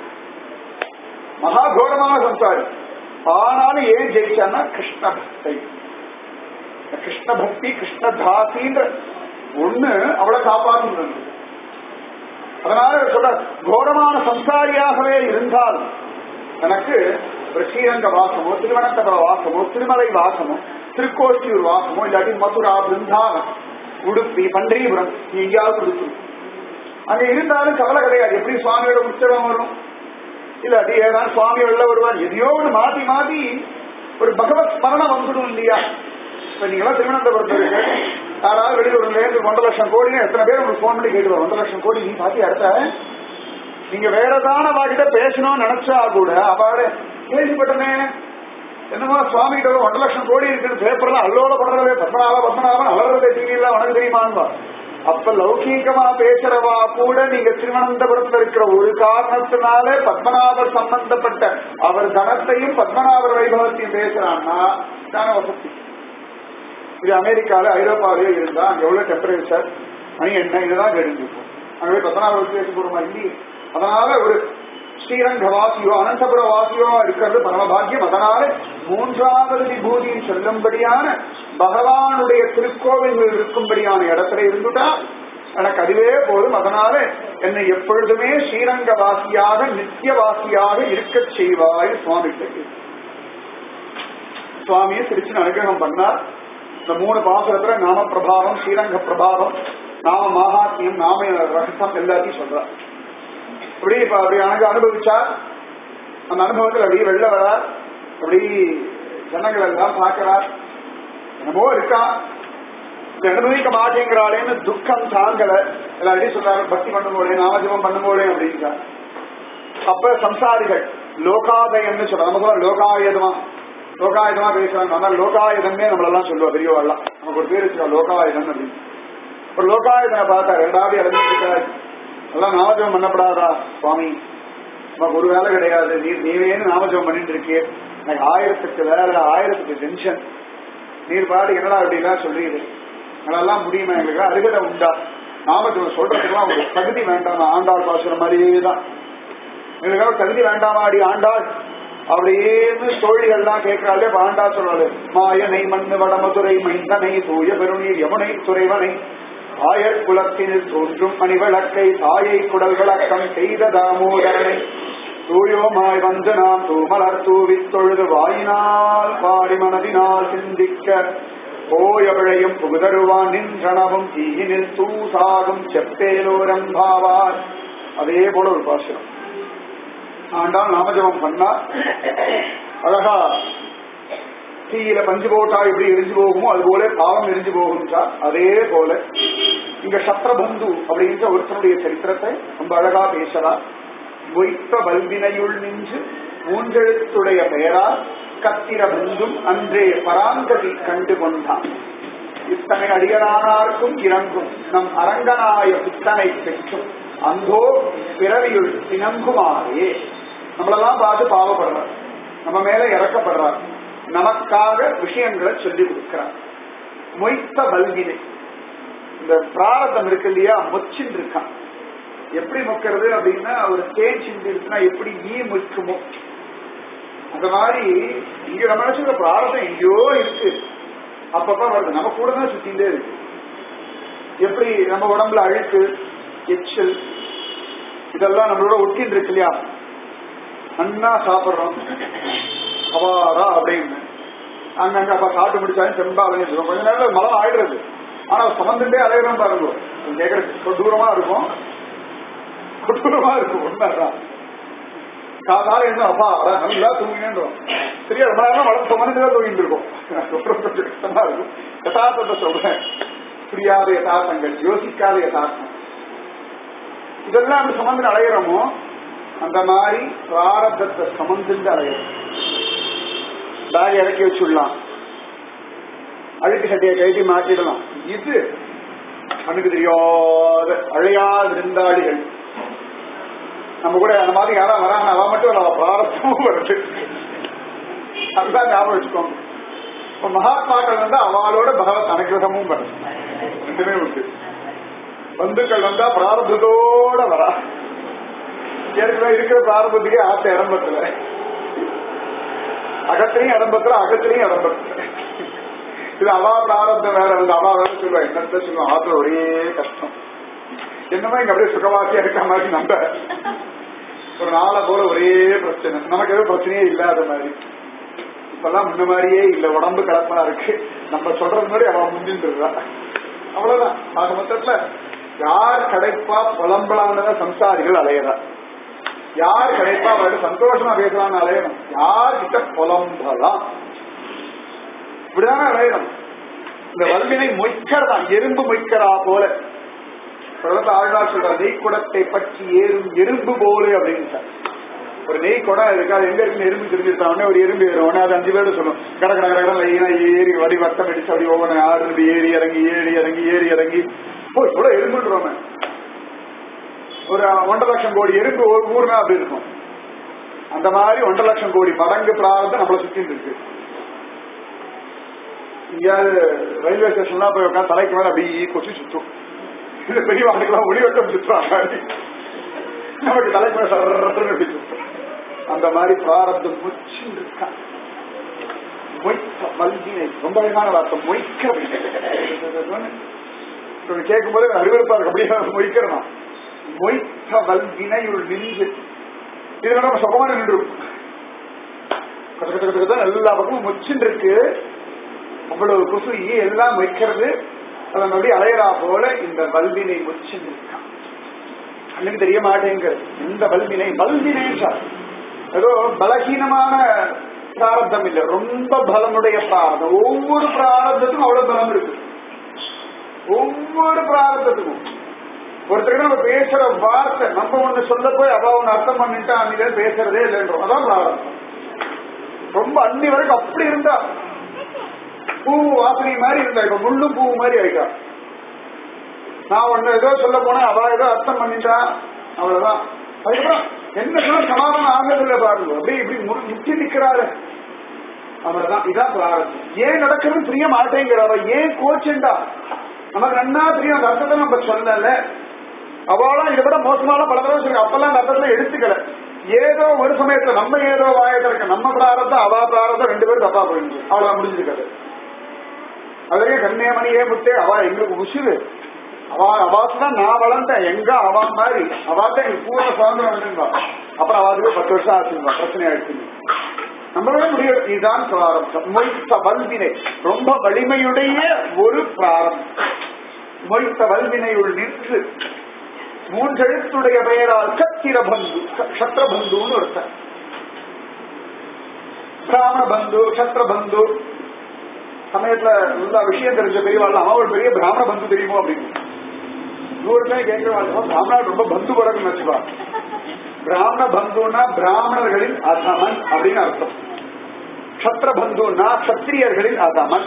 மகா கோரமான சம்சாரி ஆனாலும் ஏன் ஜெயிச்சான்னா கிருஷ்ண பக்தை இந்த கிருஷ்ண பக்தி கிருஷ்ண தாசின்ற ஒண்ணு அவளை காப்பாற்றுகிறது அதனால இவர் சொல்ற கோரமான சம்சாரியாகவே இருந்தாலும் எனக்கு ஒரு ஸ்ரீரங்க வாசமோ திருவனந்தபுர வாசமோ திருமலை வாசமோ திருக்கோஷ்டியூர் வாசமோ இல்லாட்டி மதுரா பிருந்தாவன் உடுப்பி பண்டரிபுரம் நீ எங்கேயாவது உடுப்பி அங்க இருந்தாலும் கவலை கிடையாது எப்படி சுவாமியோட உற்சவம் வரும் இல்லாட்டி ஏதாவது சுவாமி வெளில வருவார் எதையோ ஒன்று மாத்தி மாத்தி ஒரு பகவத் ஸ்மரணம் வந்துடும் இல்லையா இப்ப நீங்களாம் திருவனந்தபுரத்துல இருக்கு யாராவது வெளியூர்ல இருந்து ஒன்றரை லட்சம் கோடின்னு எத்தனை பேர் உங்களுக்கு போன் பண்ணி கேட்டு ஒன்றரை லட்சம் கோடி நீ பாத்தி அடுத்த நீங்க வேற தான வாக்கிட்ட பேசணும்னு நினைச்சா கூட அவளோட கேள்விப்பட்டனே என்னமோ சுவாமி கிட்ட ஒரு ஒன்றரை லட்சம் கோடி இருக்குன்னு பேப்பர்ல அல்லோட பண்றதே பத்மநாப பத்மநாபன் அலறத டிவியில உனக்கு தெரியுமான்னு அப்ப லௌகீகமா பேசுறவா கூட நீங்க திருவனந்தபுரத்துல இருக்கிற ஒரு காரணத்தினால பத்மநாபர் சம்பந்தப்பட்ட அவர் தனத்தையும் பத்மநாபர் வைபவத்தையும் பேசுறான்னா தான வசதி இது அமெரிக்கால ஐரோப்பாவிலே இருந்தா அங்க எவ்வளவு டெம்பரேச்சர் மணி என்ன இதுதான் தெரிஞ்சிருக்கும் அங்க போய் பத்மநாபர் பேச போறோமா இல்லையே அதனால ஒரு ஸ்ரீரங்க வாசியோ அனந்தபுர வாசியோ இருக்கிறது பரமபாகியம் அதனால மூன்றாவது விபூதியின் சொல்லும்படியான பகவானுடைய திருக்கோவில்கள் இருக்கும்படியான இடத்துல இருந்துட்டா எனக்கு அதுவே போதும் அதனால என்னை எப்பொழுதுமே ஸ்ரீரங்க வாசியாக நித்திய வாசியாக இருக்க செய்வாய் சுவாமி சுவாமியை திருச்சி அனுகிரகம் பண்ணார் இந்த மூணு பாசுரத்துல நாம பிரபாவம் ஸ்ரீரங்க பிரபாவம் நாம மகாத்மியம் நாம ரகசம் எல்லாத்தையும் சொல்றார் அப்படி இப்ப அப்படி அனக அனுபவிச்சார் அந்த அனுபவத்தில் அப்படியே வெளில வரார் அப்படி ஜனங்கள் எல்லாம் பார்க்கிறார் என்னமோ இருக்கா இந்த அனுபவிக்க மாட்டேங்கிறாளேன்னு துக்கம் தாங்கல எல்லாரையும் சொல்றாரு பக்தி பண்ணும்போதே நாமஜபம் பண்ணும்போதே அப்படின்றார் அப்ப சம்சாரிகள் லோகாதயம்னு சொல்றாங்க நம்ம சொல்ல லோகாயுதமா லோகாயுதமா பேசுறாங்க ஆனால் லோகாயுதமே நம்மளெல்லாம் சொல்லுவா பெரியவாள்லாம் நமக்கு ஒரு பேர் வச்சுக்கா லோகாயுதம் அப்படின்னு ஒரு லோகாயுதனை பார்த்தார் ரெண்டாவது இறங்கிட்டு எல்லாம் நாமஜபம் பண்ணப்படாதா சுவாமி நமக்கு ஒரு வேலை கிடையாது நீ நீவேன்னு நாமஜபம் பண்ணிட்டு இருக்கே எனக்கு ஆயிரத்துக்கு வேலை ஆயிரத்துக்கு டென்ஷன் நீர் பாடு என்னடா அப்படிலாம் சொல்றீங்க அதெல்லாம் முடியுமா எங்களுக்கு அருகதை உண்டா நாமஜபம் சொல்றதுக்கெல்லாம் ஒரு தகுதி வேண்டாம் ஆண்டாள் பாசுற மாதிரியே தான் எங்களுக்காக தகுதி வேண்டாமா அடி ஆண்டாள் அப்படின்னு தோழிகள்லாம் கேட்கிறாளே இப்ப ஆண்டாள் சொல்றாரு மாயனை மண்ணு வடமதுரை மைந்தனை தூய பெருநீர் யமுனை துறைவனை ஆயர் குலத்தினில் தோன்றும் மணிவிளக்கை தாயை குடல் விளக்கம் செய்த தாமோதரனை தூயோமாய் வந்து நாம் தூமலர் தூவித் தொழுது வாயினால் பாடி மனதினால் சிந்திக்க போயவிழையும் புகுதருவான் நின்றனவும் தீயினில் தூசாகும் செப்பேலோரம் பாவார் அதே போல ஒரு பாசுரம் ஆண்டாள் நாமஜபம் பண்ணா அழகா தீயில பஞ்சு போட்டா எப்படி எரிஞ்சு போகுமோ அது போல பாவம் எரிஞ்சு போகும்ன்றா அதே போல இங்க சத்ரபந்து அப்படின்ற ஒருத்தனுடைய சரித்திரத்தை ரொம்ப அழகா பேசலாம் மொய்த்த வல்வினையுள் நின்று மூன்றெழுத்துடைய பெயரால் கத்திர பந்தும் அன்றே பராங்கதி கண்டு கொண்டான் இத்தனை அடியரானார்க்கும் இறங்கும் நம் அரங்கனாய புத்தனை பெற்றும் அந்தோ பிறவியுள் இணங்குமாறே நம்மளெல்லாம் பார்த்து பாவப்படுறார் நம்ம மேல இறக்கப்படுறார் நமக்காக விஷயங்களை சொல்லி கொடுக்கிறார் மொய்த்த பல்கினை இந்த பிராரதம் இருக்கு இல்லையா மொச்சின் இருக்கான் எப்படி மொக்கிறது அப்படின்னா ஒரு தேன் சிந்தி இருக்குன்னா எப்படி ஈ மொய்க்குமோ அந்த மாதிரி இங்க நம்ம நினைச்சுக்கிற பிராரதம் எங்கேயோ இருக்கு அப்பப்ப வருது நம்ம கூட தான் சுத்திட்டே இருக்கு எப்படி நம்ம உடம்புல அழுக்கு எச்சல் இதெல்லாம் நம்மளோட ஒட்டின்னு இருக்கு இல்லையா நன்னா சாப்பிடுறோம் அவாரா அப்படின்னு அங்கங்க அப்ப சாப்பிட்டு முடிச்சாலும் செம்பா அப்படின்னு கொஞ்ச நேரம் மலம் ஆயிடுறது ஆனா சமந்துட்டே அலையிறோம் பாருங்க கேட்கறது தூரமா இருக்கும் கொடூரமா இருக்கும் உண்மைதான் காதால என்ன அப்பா அதான் நல்லா தூங்கினோம் சரியா ரொம்ப நேரம் வளர்த்து மனசுல தூங்கிட்டு இருக்கோம் ரொம்ப கொஞ்சம் கஷ்டமா இருக்கும் யதார்த்தத்தை சொல்றேன் புரியாத யதார்த்தங்கள் யோசிக்காத யதார்த்தம் இதெல்லாம் அப்படி சுமந்து அலையிறோமோ அந்த மாதிரி பிராரத்தத்தை சுமந்து அலையிறோம் பேக் இறக்கி வச்சுடலாம் அழுக்கு சட்டையை கழட்டி மாட்டிடலாம் இது கண்ணுக்கு தெரியாத அழையாத விருந்தாளிகள் நம்ம கூட அந்த மாதிரி யாரா வராங்க அவ மட்டும் இல்ல, அவ பிராரத்தமும் வருது அதுதான் ஞாபகம் வச்சுக்கோங்க இப்ப மகாத்மாக்கள் வந்து அவளோட பகவத் அனுகிரகமும் வருது ரெண்டுமே உண்டு பந்துக்கள் வந்தா பிராரத்தத்தோட வரா ஏற்கனவே இருக்கிற பிராரம்பத்துக்கே ஆத்த இடம்பத்துல அகத்திலையும் இடம்பத்துல அகத்திலையும் இடம்பத்துல இது அவா பிராரப்தம் வேற வந்து அவா வேற சொல்லுவா என்னத்த சொல்லுவோம் ஆத்துல ஒரே கஷ்டம் என்னமோ இங்க அப்படியே சுகவாசியா இருக்க மாதிரி நம்ம ஒரு நாளை போல ஒரே பிரச்சனை நமக்கு எதுவும் பிரச்சனையே இல்லாத மாதிரி இப்பெல்லாம் முன்ன மாதிரியே இல்ல உடம்பு கலப்பா இருக்கு நம்ம சொல்றது மாதிரி அவன் முடிஞ்சுன்றா அவ்வளவுதான் ஆக மொத்தத்துல யார் கிடைப்பா புலம்பலானத சம்சாரிகள் அலையறா யார் கிடைப்பா அவர்கிட்ட சந்தோஷமா பேசலாம்னு அலையணும் யார் கிட்ட புலம்பலாம் இப்படிதானே அலையணும் இந்த வல்வினை மொய்க்கறதான் எறும்பு மொய்க்கரா போல பிரபல ஆழ்வார் சொல்ற நெய் குடத்தை பற்றி ஏறும் எறும்பு போல அப்படின்னு சார் ஒரு நெய் குடம் இருக்கு அது எங்க இருக்கு எறும்பு தெரிஞ்சிருக்காங்க ஒரு எறும்பு ஏறும் உடனே அது அஞ்சு பேரும் சொல்லும் கட கட கட லைனா ஏறி வடி வட்டம் அடிச்சு அப்படி ஒவ்வொன்று ஆறு ஏறி இறங்கி ஏறி இறங்கி ஏறி இறங்கி ஓ கூட எறும்புன்றோமே ஒரு ஒன்றரை லட்சம் கோடி எறும்பு ஒரு ஊர்னா அப்படி இருக்கும் அந்த மாதிரி ஒன்றரை லட்சம் கோடி மடங்கு பிராரதம் நம்மளை சுத்திட்டு இருக்கு எங்கேயாவது ரயில்வே ஸ்டேஷன்லாம் போய் உட்காந்து தலைக்கு மேல அப்படி கொச்சு சுத்தும் இந்த பெரிய வாண்டுக்கெல்லாம் ஒளிவட்டம் சுற்றுவாங்க நமக்கு தலைக்கு மேல சர்றன்னு அப்படி சுத்தும் அந்த மாதிரி பிராரத்தம் முச்சின்னு இருக்கான் மொய்க்க வல்வினை ரொம்ப அழகான வார்த்தை மொய்க்க கேட்கும் போது அறிவிருப்பா இருக்கு அப்படியே மொய்க்கிறனா மொய்க்க வல்வினையுள் நின்று இது நம்ம சுகமா நின்று எல்லா பக்கமும் முச்சின்னு இருக்கு அவ்வளவு கொசு ஈ எல்லாம் வைக்கிறது அதன் அப்படி அலையறா போல இந்த வல்வினை முச்சின்னு இருக்கான் கண்ணுக்கு தெரிய மாட்டேங்கிறது இந்த வல்வினை வல்வினை சார் ஏதோ பலகீனமான பிராரத்தம் இல்லை ரொம்ப பலமுடைய பிராரதம் ஒவ்வொரு பிராரத்தத்துக்கும் அவ்வளவு பலம் இருக்கு ஒவ்வொரு பிராரத்தத்துக்கும் ஒருத்தருக்கு நம்ம பேசுற வார்த்தை நம்ம ஒண்ணு சொல்ல போய் அவ ஒண்ணு அர்த்தம் பண்ணிட்டா அன்னைக்கு பேசுறதே இல்லைன்றோம் அதான் பிராரதம் ரொம்ப அன்னி வரைக்கும் அப்படி இருந்தா பூ வாசனை மாதிரி இருந்தா இப்ப முள்ளும் பூ மாதிரி ஆயிட்டா நான் ஒண்ணு ஏதோ சொல்ல போனேன் அவ ஏதோ அர்த்தம் பண்ணிட்டா அவ்வளவுதான் அதுக்கப்புறம் என்ன சொல்ல சமாதானம் ஆகதில்லை பாருங்க அப்படியே இப்படி முறு- முத்தி நிக்கிறாரு அவ்வளவுதான் இதான் பிராரத்தம் ஏன் நடக்கிறது தெரிய மாட்டேங்கிறவ ஏன் கோச்சுண்டா நமக்கு நன்னா தெரியும் அந்த அர்த்தத்தை நம்ம சொல்லல அவளும் இதை விட மோசமான பல தடவை சொல்லி அப்பெல்லாம் அந்த அர்த்தத்தை எடுத்துக்கல ஏதோ ஒரு சமயத்துல நம்ம ஏதோ வாயத்தை இருக்க நம்ம பிராரத்தம் அவா பிராரத்தம் ரெண்டு பேரும் தப்பா போயிடுச்சு அவ்வளவு முடிஞ்சுக்கிறது அதே கண்ணியமணியே முத்தே அவ எங்களுக்கு உசுறு அவ அவாசுதான் நான் வளர்ந்தேன் எங்க அவா மாதிரி அவாத்தான் எங்களுக்கு பூர்ண சுதந்திரம் வேணும்பா அப்புறம் அவாதுக்கு பத்து வருஷம் ஆச்சுங்க பிரச்சனை ஆயிடுச்சு நம்மளே முடியும் இதுதான் பிராரம்பம் மொய்த்த வல்வினை ரொம்ப வலிமையுடைய ஒரு பிராரம்பம் மொய்த்த வல்வினையுள் நின்று மூன்றெழுத்துடைய பெயரால் கத்திர பந்து கஷத்திர பந்துன்னு ஒருத்தன் பிராமண பந்து கஷத்திர பந்து சமயத்துல நல்ல விஷயம் தெரிஞ்ச பெரியவாள் அவன் ஒரு பெரிய பிராமண பந்து தெரியுமோ அப்படின்னு நூறுமே கேட்கிறவாள் பிராமணர் ரொம்ப பந்து பழக்கம் வச்சுப்பா பிராமண பந்துன்னா பிராமணர்களின் அதமன் அப்படின்னு அர்த்தம் கஷத்திர பந்துன்னா சத்திரியர்களின் அதமன்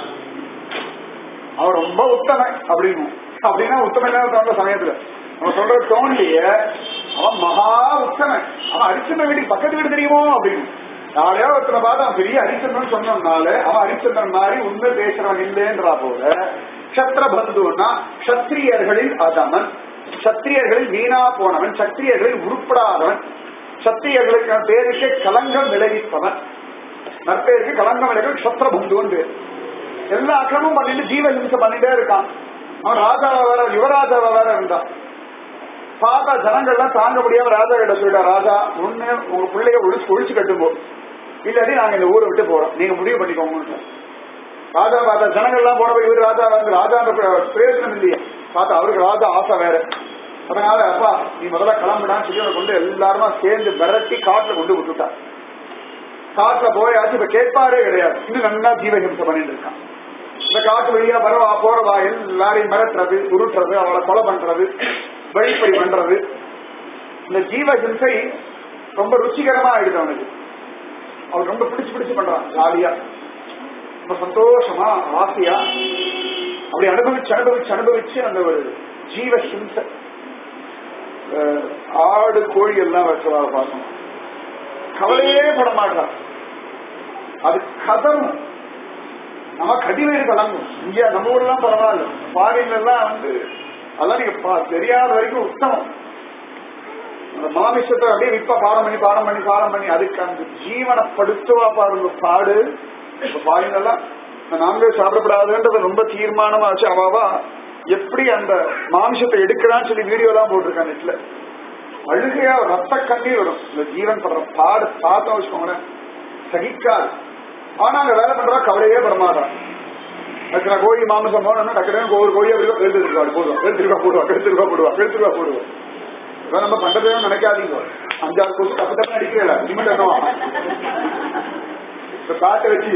அவன் ரொம்ப உத்தமன் அப்படின்னு அப்படின்னா உத்தமன் அந்த சமயத்துல அவன் சொல்ற டோன்லயே அவன் மகா உத்தமன் அவன் அரிச்சந்திரன் வீட்டுக்கு பக்கத்து வீடு தெரியுமோ அப்படின்னு யாரையோ ஒருத்தனை பார்த்து அவன் பெரிய ஹரிச்சந்திரன் சொன்னதுனால அவன் ஹரிச்சந்திரன் மாதிரி உண்மை பேசுறவன் இல்லைன்றா போல கஷத்திர பந்துன்னா சத்திரியர்களில் அதமன் சத்திரியர்களில் வீணா போனவன் சத்திரியர்களில் உருப்படாதவன் சத்திரியர்களுக்கு பேருக்கு கலங்கம் விளைவிப்பவன் நற்பேருக்கு கலங்கம் விளைவிக்க சத்திர பந்துவன் பேர் எல்லா அக்கிரமும் பண்ணிட்டு ஜீவ ஹிம்சை பண்ணிட்டே இருக்கான் அவன் ராஜாவா வேற யுவராஜாவா வேற இருந்தான் பார்த்தா ஜனங்கள்லாம் தாங்க முடியாம ராஜா கிட்ட சொல்லிட்டா ராஜா ஒண்ணு உங்க பிள்ளைய ஒழிச்சு ஒழிச்சு கட்டும்போ இல்லாட்டி நாங்க இந்த ஊரை விட்டு போறோம் நீங்க முடிவு பண்ணிக்கோங்க ராஜா பார்த்தா ஜனங்கள்லாம் போனப்ப இவர் ராஜா வந்து ராஜான்ற பிர- பிரயோஜனம் இல்லையே பார்த்தா அவருக்கு ராஜா ஆசை வேற அதனால அப்பா நீ முதல்ல கிளம்புடான்னு சொல்லி அவனை கொண்டு எல்லாருமா சேர்ந்து விரட்டி காட்டுல கொண்டு விட்டுட்டான் காட்டுல போயாச்சு இப்ப கேட்பாரே கிடையாது இன்னும் நல்லா ஜீவஹிம்சை பண்ணிட்டு இருக்கான் இந்த காட்டு வழியா வரவா போறவா எல்லாரையும் மிரட்டுறது உருட்டுறது அவளை கொலை பண்றது வழிப்பறி பண்றது இந்த ஜீவஹிம்சை ரொம்ப ருச்சிகரமா ஆயிடுது அவனுக்கு அவன் ரொம்ப பிடிச்சு பிடிச்சு பண்றான் ஜாலியா ரொம்ப சந்தோஷமா ஆசையா அப்படி அனுபவிச்சு அனுபவிச்சு அனுபவிச்சு அந்த ஒரு ஜீவ ஹிம்சை அஹ் ஆடு கோழி எல்லாம் வச்சவா பார்க்கணும் கவலையே பட மாட்டான் அது கதறும் நமக்கு அடிவயிறு கலங்கும் இங்க நம்ம ஊர்லாம் பரவாயில்ல ஃபாரின்ல எல்லாம் வந்து அதெல்லாம் நீங்க பா- தெரியாத வரைக்கும் உத்தமம் அந்த மாமிசத்தை அப்படியே விப்ப பாடம் பண்ணி பாடம் பண்ணி பாடம் பண்ணி அதுக்கு அந்த ஜீவனப்படுத்துவா பாருங்க பாடு இப்ப ஃபாரின்ல எல்லாம் நான்வெஜ் சாப்பிடப்படாதுன்றது ரொம்ப தீர்மானமா ஆச்சு அவாவா எப்படி அந்த மாமிசத்தை எடுக்கிறான்னு சொல்லி வீடியோ எல்லாம் போட்டிருக்கான் நெட்ல அழுகையா ரத்த கண்ணீர் வரும் இந்த ஜீவன் படுற பாடு பார்த்தோம் வச்சுக்கோங்களேன் சகிக்காது ஆனா அங்க வேலை பண்றா கவலையே படமாட்டான் அதுக்கு நான் கோழி மாமிசம் போனோம்னா டக்குனு ஒரு கோழியை எடுத்துருக்கா போடுவோம் எடுத்துருக்கா போடுவா எடுத்துருக்கா போடுவா எடுத்துருக்கா போடுவோம் இதான் நம்ம பண்றதே நினைக்காதீங்க அஞ்சாறு கொசு தப்பு தப்பு அடிக்கிறல இனிமேல் என்னவா இப்ப காட்ட வச்சு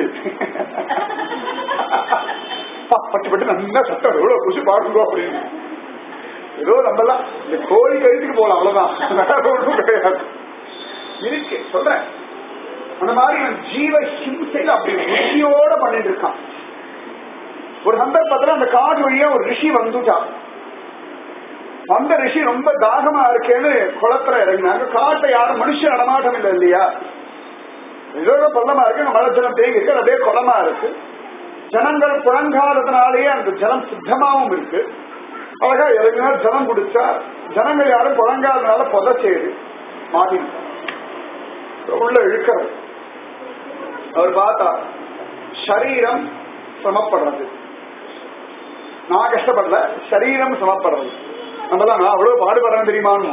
பா, பட்டு பட்டு நல்லா சத்தம் எவ்வளவு கொசு பாருங்க அப்படின்னு ஏதோ நம்மலாம் இந்த கோழி கழுத்துக்கு போகலாம் அவ்வளவுதான் வேற ஒண்ணும் கிடையாது இருக்கு சொல்றேன் அந்த மாதிரி இவன் ஜீவ ஹிம்சையில அப்படி ருச்சியோட பண்ணிட்டு இருக்கான் ஒரு சந்தர்ப்பத்துல அந்த காடு வழியா ஒரு ரிஷி வந்துட்டான் வந்த ரிஷி ரொம்ப தாகமா இருக்கேன்னு குளத்துல இறங்கினாங்க காட்டை யாரும் மனுஷ நடமாட்டம் இல்லை இல்லையா ஏதோ பள்ளமா இருக்கு அங்க மழை ஜலம் தேங்கி இருக்கு அது அப்படியே குளமா இருக்கு ஜனங்கள் புழங்காததுனாலேயே அந்த ஜலம் சுத்தமாவும் இருக்கு அழகா இறங்கினா ஜலம் குடிச்சா ஜனங்கள் யாரும் புழங்காததுனால புதைச்சேது மாட்டிட்டான் உள்ள இழுக்கிறது அவர் பார்த்தா சரீரம் சமப்படுறது நான் கஷ்டப்படல சரீரம் சமப்படுறது நம்ம எல்லாம் நான் அவ்வளவு பாடுபடுறேன் தெரியுமான்னு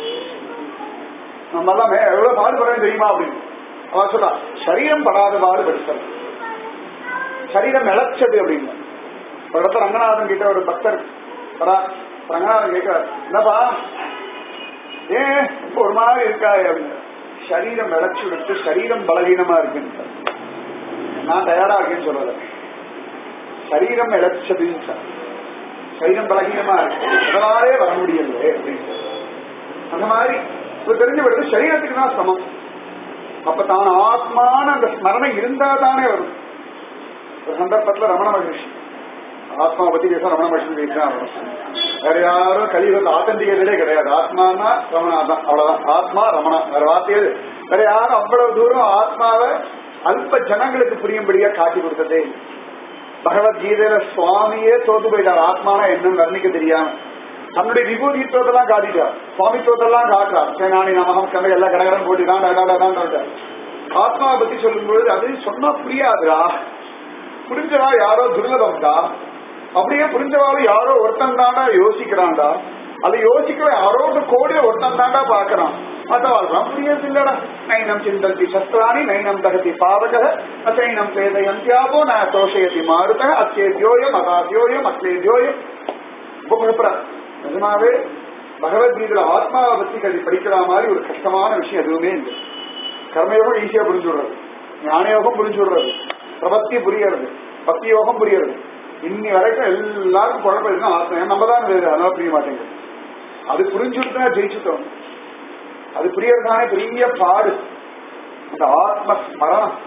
நம்ம எல்லாம் மே- எவ்வளவு பாடுபடுறேன் தெரியுமா அப்படின்னு அவன் சொல்றா சரீரம் படாத பாடுபடுத்தல் சரீரம் இழைச்சது அப்படின்னு ஒரு இடத்துல ரங்கநாதன் கிட்ட ஒரு பக்தர் வரா ரங்கநாதன் கேட்கிறார் என்னப்பா ஏன் இப்ப ஒரு மாதிரி இருக்கா அப்படின்னு சரீரம் இழைச்சு விட்டு சரீரம் பலவீனமா இருக்குன்னு நான் தயாரா இருக்கேன்னு சொல்லல சரீரம் இழைச்சதுன்னு சார் சரீரம் பலகீனமா இருக்கு அதனாலே வர முடியல அப்படின்னு அந்த மாதிரி ஒரு தெரிஞ்ச விடுறது சரீரத்துக்கு தான் சமம் அப்ப தான் ஆத்மான அந்த ஸ்மரணை இருந்தா தானே வரும் ஒரு சந்தர்ப்பத்துல ரமண மகரிஷி ஆத்மா பத்தி பேச ரமண மகிழ்ச்சி பேசிதான் ஆகணும். வேற யாரும் கலியுகத்தை ஆத்தன்டிகேட்டடே கிடையாது ஆத்மானா ரமணா தான் அவ்வளவுதான் ஆத்மா ரமணா வேற வார்த்தையே வேற யாரும் அவ்வளவு தூரம் ஆத்மாவை அல்ப ஜனங்களுக்கு புரியும்படியா காட்டி கொடுத்ததே இல்லை. பகவத்கீதையில சுவாமியே தோத்து போயிட்டார் ஆத்மானா என்னன்னு வர்ணிக்க தெரியாம தன்னுடைய விபூதித்துவத்தெல்லாம் காட்டிட்டார் சுவாமித்துவத்தெல்லாம் காட்டுறார் சேனானி நமகம் கண்டை எல்லாம் கடகடன் போட்டுதான் ஆத்மாவை பத்தி சொல்லும்போது அது சொன்னா புரியாதுடா புரிஞ்சவா யாரோ துர்லபம்டா அப்படியே புரிஞ்சவாலும் யாரோ ஒருத்தன் தாண்டா யோசிக்கிறான்டா அதை யோசிக்கிற யாரோ ஒரு கோடியில ஒருத்தன் தாண்டா பாக்குறான் மற்றவாழ்லாம் புரியது இல்லடா நைனம் சிந்தந்தி சஸ்திராணி நைனம் தகதி பாவக அசைனம் வேதயந்தியாவோ ந தோஷயதி மாருத அத்தேத்யோயம் அதாத்யோயம் அக்லேத்யோயம் ரொம்ப குழப்பறார் நிஜமாவே பகவத்கீதையில ஆத்மாவை பத்தி கல்வி படிக்கிற மாதிரி ஒரு கஷ்டமான விஷயம் எதுவுமே இல்லை கர்மயோகம் ஈஸியா புரிஞ்சு விடுறது ஞானயோகம் புரிஞ்சு விடுறது பிரபத்தி புரியறது பக்தி யோகம் புரியறது இன்னி வரைக்கும் எல்லாருக்கும் குழப்பம் இருக்குன்னா ஆத்மா ஏன்னா நம்ம தான் வேறு அதனால புரிய மாட்டேங்குது அது புரிஞ்சுட்டுனா ஜெயிச்சுட்டோம் அது புரியறதுனால பெரிய பாடு அந்த ஆத்ம ஸ்மரணம்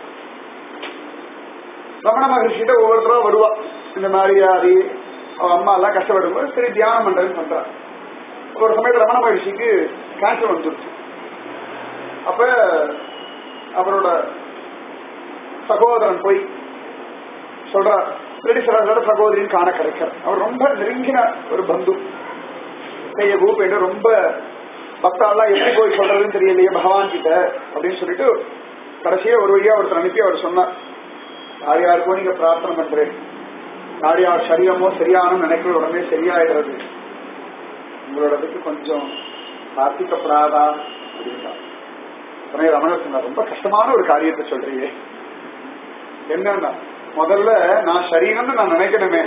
ரமண மகர்ஷிட்ட ஒவ்வொருத்தரும் வருவா இந்த மாதிரி அது அவ அம்மா எல்லாம் கஷ்டப்படும் போது சரி தியானம் பண்றேன்னு பண்றா ஒரு சமயத்துல ரமண மகர்ஷிக்கு கேன்சர் வந்துருச்சு அப்ப அவரோட சகோதரன் போய் சொல்றார் பிரிட்டிஷரோட சகோதரின் காண கிடைக்கிறார் அவர் ரொம்ப நெருங்கின ஒரு பந்து கைய கூப்பிட்டு ரொம்ப பக்தாலாம் எப்படி போய் சொல்றதுன்னு தெரியலையே பகவான் கிட்ட அப்படின்னு சொல்லிட்டு கடைசியா ஒரு வழியா ஒருத்தர் அனுப்பி அவர் சொன்னார் யார் யாருக்கோ நீங்க பிரார்த்தனை பண்றேன் யார் யார் சரீரமோ சரியான நினைக்கிற உடனே சரியாயிடுறது உங்களோடதுக்கு கொஞ்சம் பிரார்த்திக்கப்படாதா அப்படின்னா உடனே ரமணர் சொன்னார் ரொம்ப கஷ்டமான ஒரு காரியத்தை சொல்றீங்க என்னன்னா முதல்ல நான் சரீரம்னு நான் நினைக்கணுமே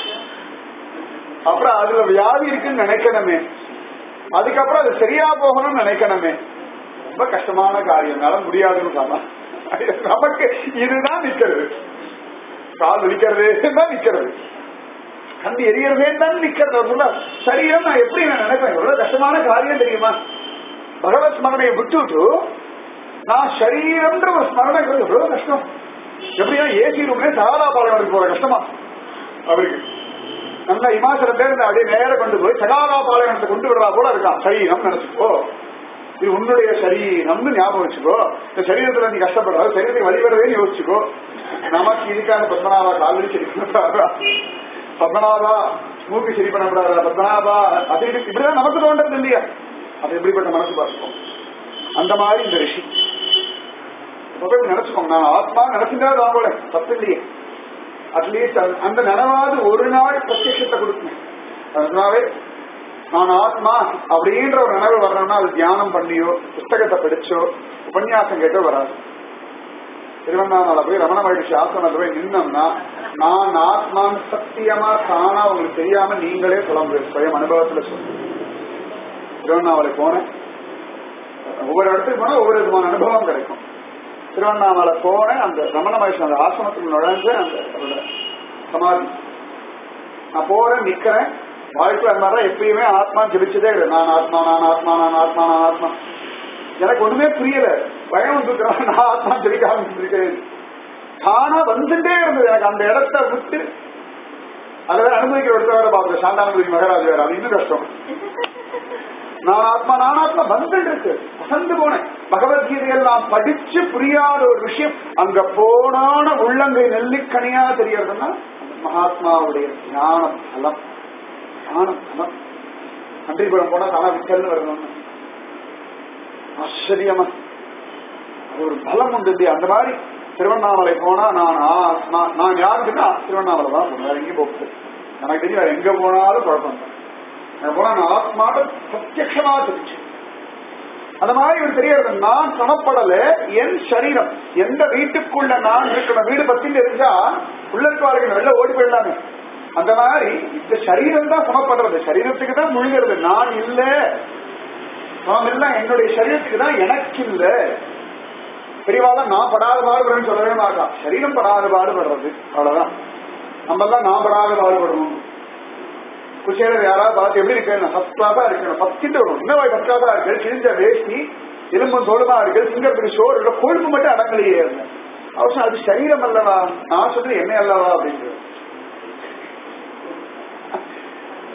அப்புறம் அதுல வியாதி இருக்குன்னு நினைக்கணுமே அதுக்கப்புறம் அது சரியா போகணும்னு நினைக்கணுமே ரொம்ப கஷ்டமான காரியம் என்னால முடியாதுன்னு சொன்னா நமக்கு இதுதான் நிக்கிறது கால் வலிக்கிறதே தான் நிக்கிறது கண்டு எரியறதே தான் நிக்கிறது அவர் சொல்ல சரீரம் நான் எப்படி நான் நினைப்பேன் எவ்வளவு கஷ்டமான காரியம் தெரியுமா பகவத் ஸ்மரணையை விட்டுட்டு நான் சரீரம்ன்ற ஒரு ஸ்மரணை எவ்வளவு கஷ்டம் எப்படியா ஏசி ரூம்ல சகாரா பாளையம் போற கஷ்டமா அவருக்கு நல்ல இமாச்சலத்துல இருந்து அப்படியே நேர கொண்டு போய் சகாரா பாளையத்தை கொண்டு விடுறா போல இருக்கான் சரீரம் நினைச்சுக்கோ இது உன்னுடைய சரீரம்னு ஞாபகம் வச்சுக்கோ இந்த சரீரத்துல நீ கஷ்டப்படுற சரீரத்தை வழி வரவே யோசிச்சுக்கோ நமக்கு இதுக்கான பத்மநாபா காலடி சரி பண்ணக்கூடாதா பத்மநாபா மூக்கு சரி பண்ணக்கூடாதா பத்மநாபா அது இது இப்படிதான் நமக்கு தோன்றது இல்லையா அது எப்படிப்பட்ட மனசு பார்ப்போம் அந்த மாதிரி இந்த ரிஷி போய் நினைச்சுக்கோங்க நான் ஆத்மா நினைச்சுட்டா வாங்கல தப்பு இல்லையே அட்லீஸ்ட் அந்த நினைவாது ஒரு நாள் பிரத்யட்சத்தை கொடுக்கணும் அதனாலே நான் ஆத்மா அப்படின்ற ஒரு நினைவு வரணும்னா அது தியானம் பண்ணியோ புஸ்தகத்தை படிச்சோ உபன்யாசம் கேட்டோ வராது திருவண்ணாமலை போய் ரமண மகிழ்ச்சி ஆசனத்துல போய் நின்னோம்னா நான் ஆத்மான்னு சத்தியமா தானா உங்களுக்கு தெரியாம நீங்களே சொல்ல முடியும் சுயம் அனுபவத்துல சொல்லுங்க திருவண்ணாமலை போனேன் ஒவ்வொரு இடத்துக்கு போனா ஒவ்வொரு விதமான அனுபவம் கிடைக்கும் திருவண்ணாமலை போனேன் அந்த ரமண மகேஷ் அந்த ஆசிரமத்துக்கு நுழைஞ்சு அந்த அவரோட சமாதி நான் போறேன் நிக்கிறேன் வாழ்க்கையில் அந்த மாதிரி எப்பயுமே ஆத்மா ஜபிச்சதே இல்லை நான் ஆத்மா நான் ஆத்மா நான் ஆத்மா நான் ஆத்மா எனக்கு ஒண்ணுமே புரியல பயம் வந்துருக்கிறேன் நான் ஆத்மா ஜபிக்க ஆரம்பிச்சிருக்கேன் தானா வந்துட்டே இருந்தது எனக்கு அந்த இடத்த விட்டு அதை அனுமதிக்கிற இடத்த வேற பார்க்குறேன் சாந்தானபுரி மகாராஜ் வேற அது இன்னும் கஷ்டம் நான் ஆத்மா நான் ஆத்மா வந்துட்டு இருக்கு வசந்து போனேன் பகவத்கீதையில் நான் படிச்சு புரியாத ஒரு விஷயம் அங்க போனான உள்ளங்கை நெல்லிக்கனியா தெரியறதுன்னா மகாத்மாவுடைய ஞானம் பலம் ஞானம் பலம் நன்றிபுரம் போனா தானா விக்கல்னு வரணும்னு ஆச்சரியமா அது ஒரு பலம் உண்டு இல்லையா அந்த மாதிரி திருவண்ணாமலை போனா நான் ஆத்மா நான் யாருக்குன்னா திருவண்ணாமலை தான் போனேன் வேற எங்கேயும் போகுது எனக்கு தெரியும் வேற எங்க போனாலும் குழப்பம் தான் நான் போனா நான் ஆத்மாட்ட பிரத்யமா தெரிஞ்சு அந்த மாதிரி ஒரு தெரியறது நான் சமப்படல என் சரீரம் எந்த வீட்டுக்குள்ள நான் இருக்கிற வீடு பத்தி தெரிஞ்சா உள்ளத்துவார்கள் வெளில ஓடி போயிடலாமே அந்த மாதிரி இந்த சரீரம் தான் சமப்படுறது சரீரத்துக்கு தான் முழுகிறது நான் இல்ல நான் இல்ல என்னுடைய சரீரத்துக்கு தான் எனக்கு இல்ல பெரியவாள நான் படாத பாடுபடுறேன்னு சொல்லவே மாட்டான் சரீரம் படாத பாடுபடுறது அவ்வளவுதான் நம்ம எல்லாம் நான் படாத பாடுபடணும் குச்சேரர் யாராவது பார்த்து எப்படி இருக்கேன் ஃபர்ஸ்ட் கிளாஸா இருக்கணும் ஃபர்ஸ்ட் கிட்ட வரும் இன்னும் ஃபர்ஸ்ட் கிளாஸா இருக்கு கிழிஞ்ச வேஷ்டி எலும்பும் தோலுமா இருக்கு சிங்கப்படி சோறு இல்ல கொழுப்பு மட்டும் அடங்கலையே இருந்தேன் அவசரம் அது சரீரம் அல்லவா நான் சொல்றது என்ன அல்லவா அப்படிங்கிறது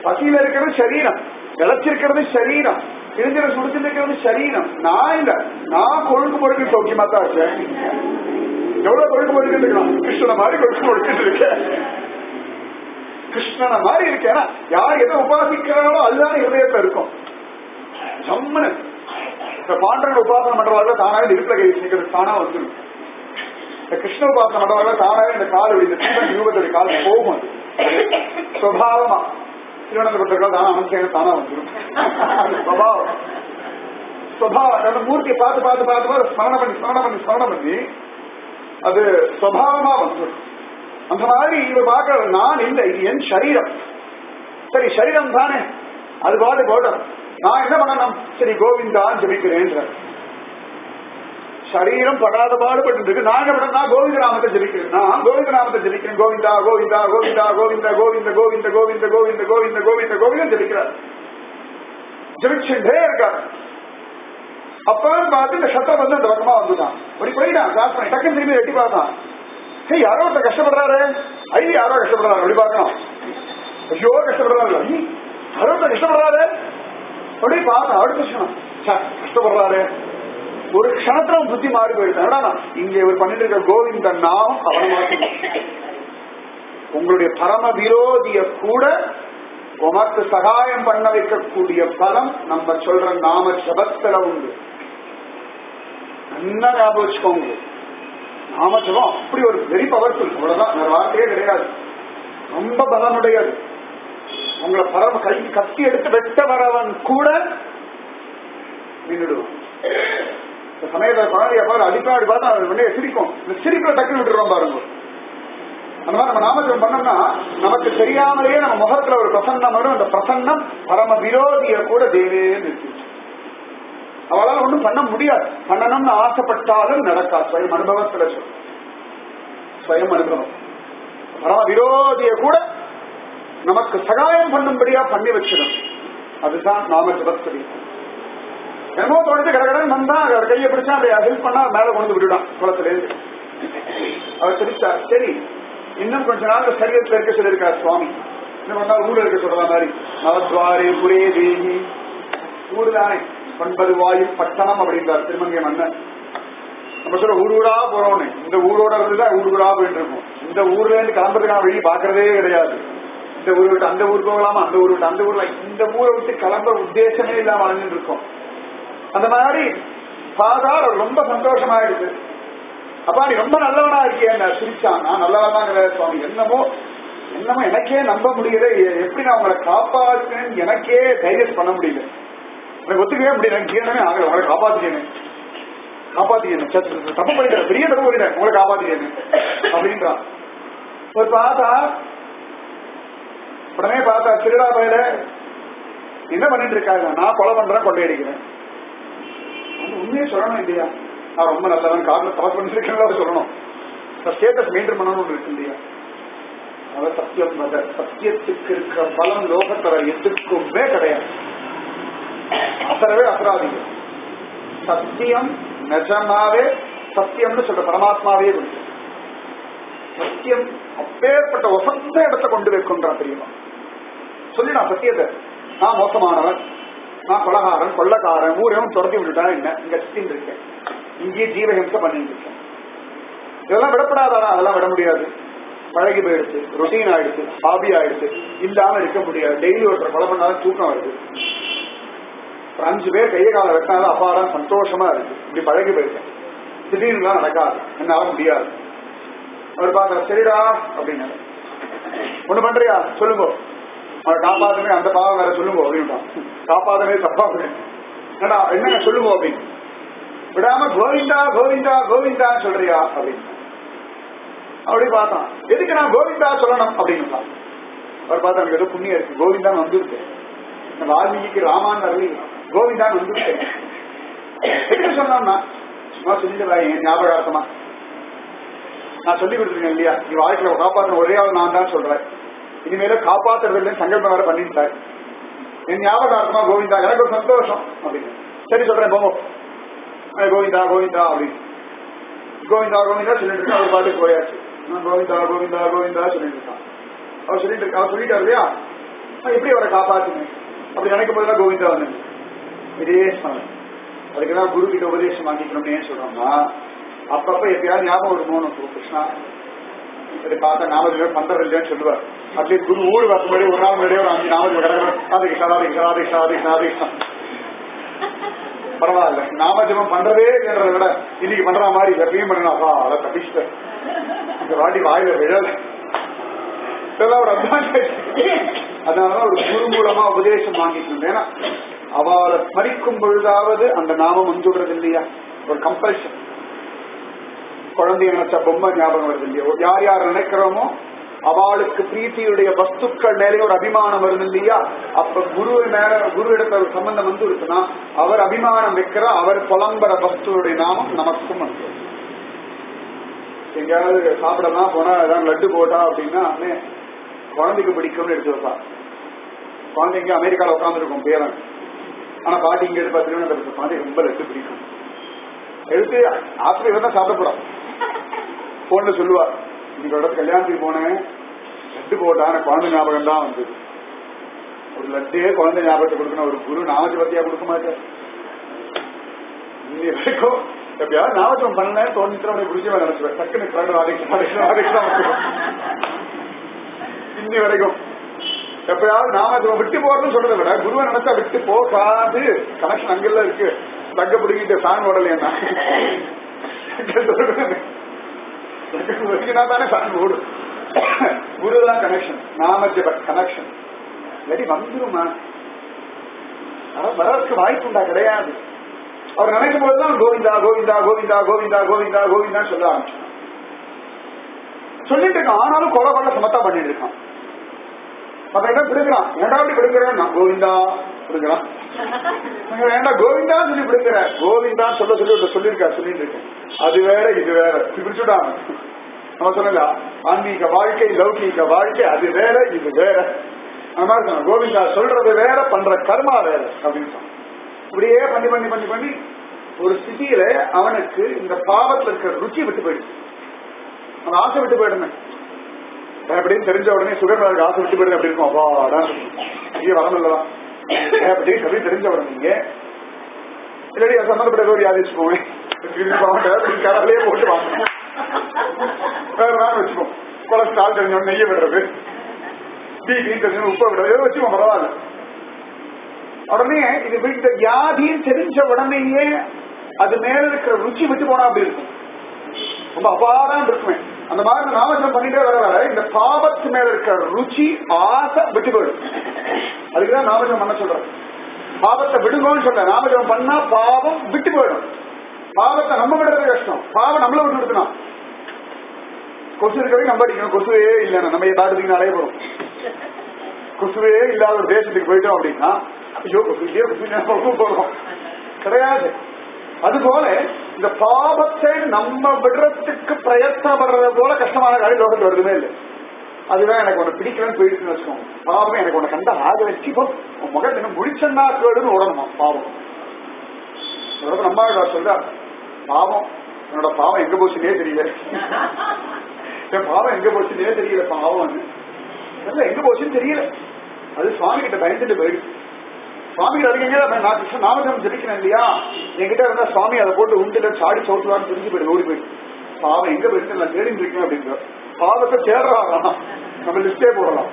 பசியில இருக்கிறது சரீரம் இழைச்சிருக்கிறது சரீரம் தெரிஞ்சிட சுடுத்துல இருக்கிறது சரீரம் நான் இல்ல நான் கொழுக்கு பொழுக்கு சௌக்கியமா தான் இருக்கேன் எவ்வளவு கொழுக்கு பொழுக்கு இருக்கலாம் கிருஷ்ணனை மாதிரி கொழுக்கு பொழுக்கிட்டு இருக்கேன் கிருஷ்ணனை மாதிரி இருக்கேன் யார் எதை உபாசிக்கிறாங்களோ அதுதான் இதயத்துல இருக்கும் ஜம்முன்னு இப்ப பாண்டவன் உபாசனம் பண்றவங்க தானாவே இருப்பில கை வச்சுக்கிறது தானா வந்துடும் இந்த கிருஷ்ண உபாசனம் பண்றவங்க தானாவே இந்த கால் இந்த சீவன் யூகத்துடைய கால் போகும் அது. சுபாவமா திருவனந்தபுரத்துக்கு தானா அமைச்சேன் தானா வந்துடும் அது சுபாவம் சுபாவம் அந்த மூர்த்தியை பார்த்து பார்த்து பார்த்து பார்த்து ஸ்மரணம் பண்ணி ஸ்மரணம் பண்ணி ஸ்மரணம் பண்ணி அது சுபாவமா வந்துடும் அந்த மாதிரி இவர் பார்க்கறது நான் இல்லை இது என் சரீரம் சரி சரீரம் தானே அது பாட்டு போட்டோம் நான் என்ன பண்ணணும் சரி கோவிந்தான் ஜபிக்கிறேன்ற சரீரம் படாத பாடுபட்டு இருக்கு நான் என்ன பண்ண நான் கோவிந்த நாமத்தை ஜபிக்கிறேன் நான் கோவிந்த நாமத்தை ஜபிக்கிறேன் கோவிந்தா கோவிந்தா கோவிந்தா கோவிந்த கோவிந்த கோவிந்த கோவிந்த கோவிந்த கோவிந்த கோவிந்த கோவிந்தம் ஜபிக்கிறார் ஜபிச்சுட்டே இருக்கார் அப்பன்னு பார்த்து இந்த சத்தம் வந்து அந்த பக்கமா வந்துட்டான் அப்படி போயிட்டான் கிளாஸ் பண்ணி டக்குன்னு திரும்பி எட்டி பார்த்தான் ஏய் யாரோ ஒருத்தர் கஷ்டப்படுறாரு ஐயோ யாரோ கஷ்டப்படுறாரு அப்படி பார்க்கணும் ஐயோ கஷ்டப்படுறாரு ஐயோ யாரோ ஒருத்தர் கஷ்டப்படுறாரு அப்படி பார்த்தா அடுத்த க்ஷணம் ச்சே, கஷ்டப்படுறாரு ஒரு க்ஷணத்துல அவன் புத்தி மாறி போயிட்டான் என்னடா நான் இங்க இவர் பண்ணிட்டு இருக்க கோவிந்தன் நாமம் அவனை மாற்றி உங்களுடைய பரம விரோதிய கூட உமக்கு சகாயம் பண்ண வைக்கக்கூடிய பலம் நம்ம சொல்ற நாம ஜபத்துல உண்டு நல்லா ஞாபகம் வச்சுக்கோங்க நாம ஜபம் அப்படி ஒரு வெரி பவர்ஃபுல் அவ்வளவுதான் வேற வார்த்தையே கிடையாது ரொம்ப பலனுடையது உங்களை பரம கை கத்தி எடுத்து வெட்ட வரவன் கூட நின்றுடுவான் இந்த சமயத்துல குழந்தைய பாரு அடிப்பாடி பார்த்தா அது உடனே சிரிக்கும் இந்த சிரிப்புல டக்குன்னு விட்டுறோம் பாருங்க அந்த மாதிரி நம்ம நாமஜபம் பண்ணோம்னா நமக்கு தெரியாமலேயே நம்ம முகத்துல ஒரு பிரசன்னம் வரும் அந்த பிரசன்னம் பரம விரோதிய கூட தேவே நிறுத்தி அவளால் ஒண்ணும் பண்ண முடியாது பண்ணணும்னு ஆசைப்பட்டாலும் நடக்காது ஸ்வயம் அனுபவத்துல சொல் ஸ்வயம் அனுபவம் பரம விரோதிய கூட நமக்கு சகாயம் பண்ணும்படியா பண்ணி வச்சிடும் அதுதான் நாம ஜபஸ்தரி என்னமோ தொடர்ந்து கடகடன் வந்தா அவர் கையை பிடிச்சா அதை ஹெல்ப் பண்ணா மேல கொண்டு விட்டுடான் குளத்துல இருந்து அவர் சிரிச்சார் சரி இன்னும் கொஞ்ச நாள் சரீரத்துல இருக்க சொல்லியிருக்கார் சுவாமி இன்னும் கொஞ்ச நாள் ஊர்ல இருக்க சொல்ற மாதிரி நவத்வாரே புரே தேகி ஊரு தானே ஒன்பது வாயு பட்டணம் அப்படின்றார் திருமங்கை மன்னன் நம்ம சொல்ல ஊர் ஊரா போறோம்னு இந்த ஊரோட இருந்துதான் ஊர் ஊரா போயிட்டு இருக்கோம் இந்த ஊர்ல இருந்து கிளம்புறதுக்கான வழி பாக்குறதே கிடையாது இந்த ஊர் விட்டு அந்த ஊர் போகலாமா அந்த ஊர் விட்டு அந்த ஊர்ல இந்த ஊரை விட்டு கிளம்ப உத்தேசமே இல்லாம வாழ்ந்துட்டு இருக்கோம் அந்த மாதிரி பார்த்தா அவர் ரொம்ப சந்தோஷமாயிடுது அப்பா நீ ரொம்ப நல்லவனா இருக்கிய சிரிச்சான் நான் நல்லவன் தான் கிடையாது சுவாமி என்னமோ என்னமோ எனக்கே நம்ப முடியல எ- எப்படி நான் உங்களை காப்பாற்றுன்னு எனக்கே தைரியம் பண்ண முடியல எனக்கு ஒத்துக்கவே முடியல எனக்கு ஜீரணமே ஆகல உங்களை காப்பாத்திக்கணும் காப்பாத்திக்கணும் சே, சே, தப்பு பண்ணிட்டேன் பெரிய தப்பு பண்ணிட்டேன் உங்களை காப்பாத்திக்கணும் அப்படின்றான் ஒரு பார்த்தா உடனே பார்த்தா திருடா பயில என்ன பண்ணிட்டு இருக்காங்க நான் கொலை பண்றேன் கொள்ளையடிக்கிறேன் அது உண்மையை சொல்லணும் இல்லையா நான் ரொம்ப நல்லவன் காரணம் தவறு பண்ணிருக்கேன் சொல்லணும் ஸ்டேட்டஸ் மெயின்டைன் பண்ணணும்னு இருக்கு இல்லையா அவர் சத்தியம் வத சத்தியத்துக்கு இருக்கிற பலம் லோகத்துல எதுக்குமே கிடையாது அசரவே அசராதிகள் சத்தியம் நிஜமாவே சத்தியம்னு சொல்ற பரமாத்மாவே இருக்கு சத்தியம் அப்பேற்பட்ட ஒசந்த இடத்தை கொண்டு வைக்கின்றான் தெரியுமா சொல்லிடான் சத்தியத்தை நான் மோசமானவன் நான் கொலகாரன் கொள்ளக்காரன் ஊரையும் துரத்தி விட்டுட்டா என்ன இங்க சுத்தின்னு இருக்கேன் இங்கேயே ஜீவஹிம்சை பண்ணிட்டு இருக்கேன் இதெல்லாம் விடப்படாதானா அதெல்லாம் விட முடியாது பழகி போயிடுச்சு ரொட்டீன் ஆயிடுச்சு ஹாபி ஆயிடுச்சு இல்லாம இருக்க முடியாது டெய்லி ஒருத்தர் கொலை பண்ணாலும் தூக்கம் வருது ஒரு அஞ்சு பேர் கையை கால வெட்டினாலும் அப்பாதான் சந்தோஷமா இருக்கு இப்படி பழகி போயிருக்கேன் திடீர்னுலாம் நடக்காது என்னால முடியாது அவர் பார்த்தா சரிடா அப்படின்னாரு ஒண்ணு பண்றியா சொல்லுங்க அவரை காப்பாத்தவே அந்த பாவம் வேற சொல்லுங்க அப்படின்ட்டான் காப்பாத்தவே தப்பா அப்படின்னு என்னடா என்னங்க சொல்லுங்க அப்படின்னு விடாம கோவிந்தா கோவிந்தா கோவிந்தா சொல்றியா அப்படின்னு அப்படி பார்த்தான் எதுக்கு நான் கோவிந்தா சொல்லணும் அப்படின்னு அவர் பார்த்தா எனக்கு ஏதோ புண்ணியம் இருக்கு கோவிந்தான் வந்துருக்கு இந்த வால்மீகிக்கு ராமான் வரலி கோவிந்தான் வந்துருக்கு எதுக்கு சொன்னோம்னா சும்மா சொல்லிட்டு வரேன் என் ஞாபகார்த்தமா நான் சொல்லி கொடுத்துருக்கேன் இல்லையா நீ வாழ்க்கையில காப்பாற்ற ஒரே ஆள் நான் தான் சொல்றேன் இனிமேல காப்பாத்துறது இல்லைன்னு சங்கல்பம் வேற பண்ணிட்டாரு என் ஞாபகார்த்தமா கோவிந்தா எனக்கு ஒரு சந்தோஷம் அப்படின்னு சரி சொல்றேன் போங்க அஹ் கோவிந்தா கோவிந்தா அப்படின்னு கோவிந்தா கோவிந்தா சொல்லிட்டு இருக்கா அவர் பாட்டுக்கு போயாச்சு நான் கோவிந்தா கோவிந்தா கோவிந்தா சொல்லிட்டு இருக்கான் அவர் சொல்லிட்டு இருக்கா அவர் சொல்லிட்டாரு இல்லையா நான் எப்படி அவரை காப்பாத்துனேன் அப்படி நினைக்கும் போதுதான் கோவிந்தா வந்து இதே ஸ்மரணம் அதுக்குதான் குரு கிட்ட உபதேசம் வாங்கிக்கணும்னு ஏன் சொல்றோம்னா அப்பப்ப எப்பயாவது ஞாபகம் வருமோன்னு இருக்கும். கிருஷ்ணா இதை பார்த்தா நாமஜம் பண்றது இல்லைன்னு சொல்லுவார் அட்லீஸ்ட் குரு ஊடு வரக்கு முன்னாடி ஒரு நாள் முன்னாடியே ஒரு அஞ்சு நாமஜம் கிடக்கிறோம் ராதே கிருஷ்ணா ராதே கிருஷ்ணா ராதே கிருஷ்ணா ராதே கிருஷ்ணா ராதே கிருஷ்ணா பரவாயில்ல நாமஜபம் பண்றதே இல்லைன்றத விட இன்னைக்கு பண்ற மாதிரி எப்பயும் பண்ணா அதை தப்பிச்சிட்டேன் இந்த வாட்டி வாயில விழல இதெல்லாம் ஒரு அட்வான்டேஜ் அதனாலதான் ஒரு குரு மூலமா உபதேசம் வாங்கிக்கணும் ஏன்னா அவளை ஸ்மரிக்கும் பொழுதாவது அந்த நாமம் வந்துடுறது இல்லையா ஒரு கம்பல்ஷன் குழந்தைய நினைச்ச பொம்மை ஞாபகம் வருது இல்லையா யார் யார் நினைக்கிறோமோ அவளுக்கு பிரீத்தியுடைய வஸ்துக்கள் மேலே ஒரு அபிமானம் வருது இல்லையா அப்ப குரு மேல குரு இடத்துல ஒரு சம்பந்தம் வந்து இருக்குன்னா அவர் அபிமானம் வைக்கிற அவர் புலம்புற வஸ்துடைய நாமம் நமக்கும் வந்து எங்கேயாவது சாப்பிடலாம் போனா ஏதாவது லட்டு போட்டா அப்படின்னா அண்ணே, குழந்தைக்கு பிடிக்கும்னு எடுத்து வைப்பா குழந்தை இங்க அமெரிக்கால உட்காந்துருக்கும் பேரன் ஆனா பாட்டி இங்க எடுப்பா திருவனந்தபுரத்து குழந்தை ரொம்ப லட்டு பிடிக்கும் எடுத்து ஆசிரியர் தான் சாப்பிடப்படும் போன்ல சொல்லுவா இன்னைக்கு ஒரு இடத்துக்கு கல்யாணத்துக்கு போனேன் லட்டு போட்டா எனக்கு குழந்தை ஞாபகம் தான் வந்தது ஒரு லட்டே குழந்தை ஞாபகத்தை கொடுக்கணும் ஒரு குரு நாமஜபத்தியா கொடுக்க மாட்டார் இன்னி வரைக்கும் எப்பயாவது நாமஜபம் பண்ண தோணிட்டு அவனை பிடிச்சவன் நினைச்சுவேன் டக்குனு கரடு ஆதிக்கம் ஆதிக்கம் ஆதிக்கம் இன்னி வரைக்கும் எப்பயாவது நாமஜபம் விட்டு போறதுன்னு சொல்றதை விட குருவை நினைச்சா விட்டு போகாது கனெக்ஷன் அங்கெல்லாம் இருக்கு தங்க பிடிக்கிட்டு ஃபேன் ஓடலையா வரைக்கும் தானே ஃபேன் ஓடும் குரு தான் கனெக்ஷன் நாமஜப கனெக்ஷன் இல்லாட்டி வந்துருமா வரதுக்கு வாய்ப்பு உண்டா கிடையாது அவர் நினைக்கும் போதுதான் கோவிந்தா கோவிந்தா கோவிந்தா கோவிந்தா கோவிந்தா கோவிந்தா சொல்ல ஆரம்பிச்சான் சொல்லிட்டு இருக்கான் ஆனாலும் கொலை கொள்ள சமத்தா பண்ணிட்டு இருக்கான் அவன் என்ன பிடிக்கிறான் ஏன்டா அப்படி பிடிக்கிறேன் நான் கோவிந்தா பிடிக்கிறான் நீங்க வேண்டாம் கோவிந்தா சொல்லி பிடிக்கிற கோவிந்தா சொல்ல சொல்லி ஒருத்தர் சொல்லியிருக்காரு சொல்லிட்டு இருக்கேன் அது வேற இது வேற பிடிச்சுட்டான் நம்ம சொன்னல ஆன்மீக வாழ்க்கை லௌகீக வாழ்க்கை அது வேற இது வேற அந்த மாதிரி சொன்ன கோவிந்தா சொல்றது வேற பண்ற கர்மா வேற அப்படின்னு சொன்னான் இப்படியே பண்ணி பண்ணி பண்ணி பண்ணி ஒரு ஸ்திதியில அவனுக்கு இந்த பாவத்துல இருக்கிற ருச்சி விட்டு போயிடுச்சு அவன் ஆசை விட்டு போயிடுமே அப்படின்னு தெரிஞ்ச உடனே சுகர்நாளுக்கு ஆசை விட்டு போயிடுது அப்படி இருக்கும் அப்பாடா இங்கே வரமில்லதான் அப்படின்னு சொல்லி தெரிஞ்ச உடனே இல்லாடி அது சம்மந்தப்பட்ட ஒரு யாதி வச்சுக்கோங்க கடவுளே போட்டு வாங்க வேற வேற வச்சுப்போம் கொலஸ்ட்ரால் தெரிஞ்ச உடனே நெய்ய விடுறது பிபி தெரிஞ்ச உப்பை விடுறது ஏதோ வச்சுப்போம் பரவாயில்ல உடனே இது இந்த வியாதின்னு தெரிஞ்ச உடனேயே அது மேல இருக்கிற ருச்சி விட்டு போனா அப்படி இருக்கும் ரொம்ப அபாரம் இருக்குமே அந்த மாதிரி நாமஜம் பண்ணிட்டே வர வர இந்த பாவத்து மேல இருக்கிற ருச்சி ஆசை விட்டு போயிடும் அதுக்குதான் நாமஜம் பண்ண சொல்றேன் பாவத்தை விடுங்கன்னு சொல்ல நாமஜம் பண்ணா பாவம் விட்டு போயிடும் பாவத்தை நம்ம விடுறது கஷ்டம் பாவம் நம்மள விட்டு விடுத்தணும் கொசு இருக்கவே நம்ம அடிக்கணும் கொசுவே இல்லைன்னா நம்ம தாட்டுக்கு நிறைய போறோம் கொசுவே இல்லாத ஒரு தேசத்துக்கு போயிட்டோம் அப்படின்னா ஐயோ கொசு இல்லையோ கொசு இல்லையா போறோம் கிடையாது அதுபோல இந்த பாவத்தை நம்ம விடுறதுக்கு பிரயத்தனப்படுறது போல கஷ்டமான காரியம் லோகத்தில் வருதுமே இல்லை அதுதான் எனக்கு உன்னை பிடிக்கலன்னு போயிடுச்சுன்னு வச்சுக்கோங்க பாவம் எனக்கு உன்னை கண்ட ஆக வச்சு இப்போ உன் முகம் என்ன முடிச்சன்னா கேடுன்னு ஓடணுமா பாவம் அதோட நம்ம சொல்ற பாவம் என்னோட பாவம் எங்க போச்சுன்னே தெரியல என் பாவம் எங்க போச்சுன்னே தெரியல பாவம் எல்லாம் எங்க போச்சுன்னு தெரியல அது சுவாமி கிட்ட பயந்துட்டு போயிடுச்சு சுவாமி அதுக்கு நான் கிருஷ்ண நாமஜம் ஜபிக்கிறேன் இல்லையா என்கிட்ட இருந்தா சுவாமி அதை போட்டு உண்டுல சாடி சோட்டுவான்னு தெரிஞ்சு போயிடு ஓடி போயிடு பாவம் எங்க போயிட்டு நான் தேடிட்டு இருக்கேன் அப்படிங்கிற பாவத்தை தேடுறாங்க நம்ம லிஸ்டே போடலாம்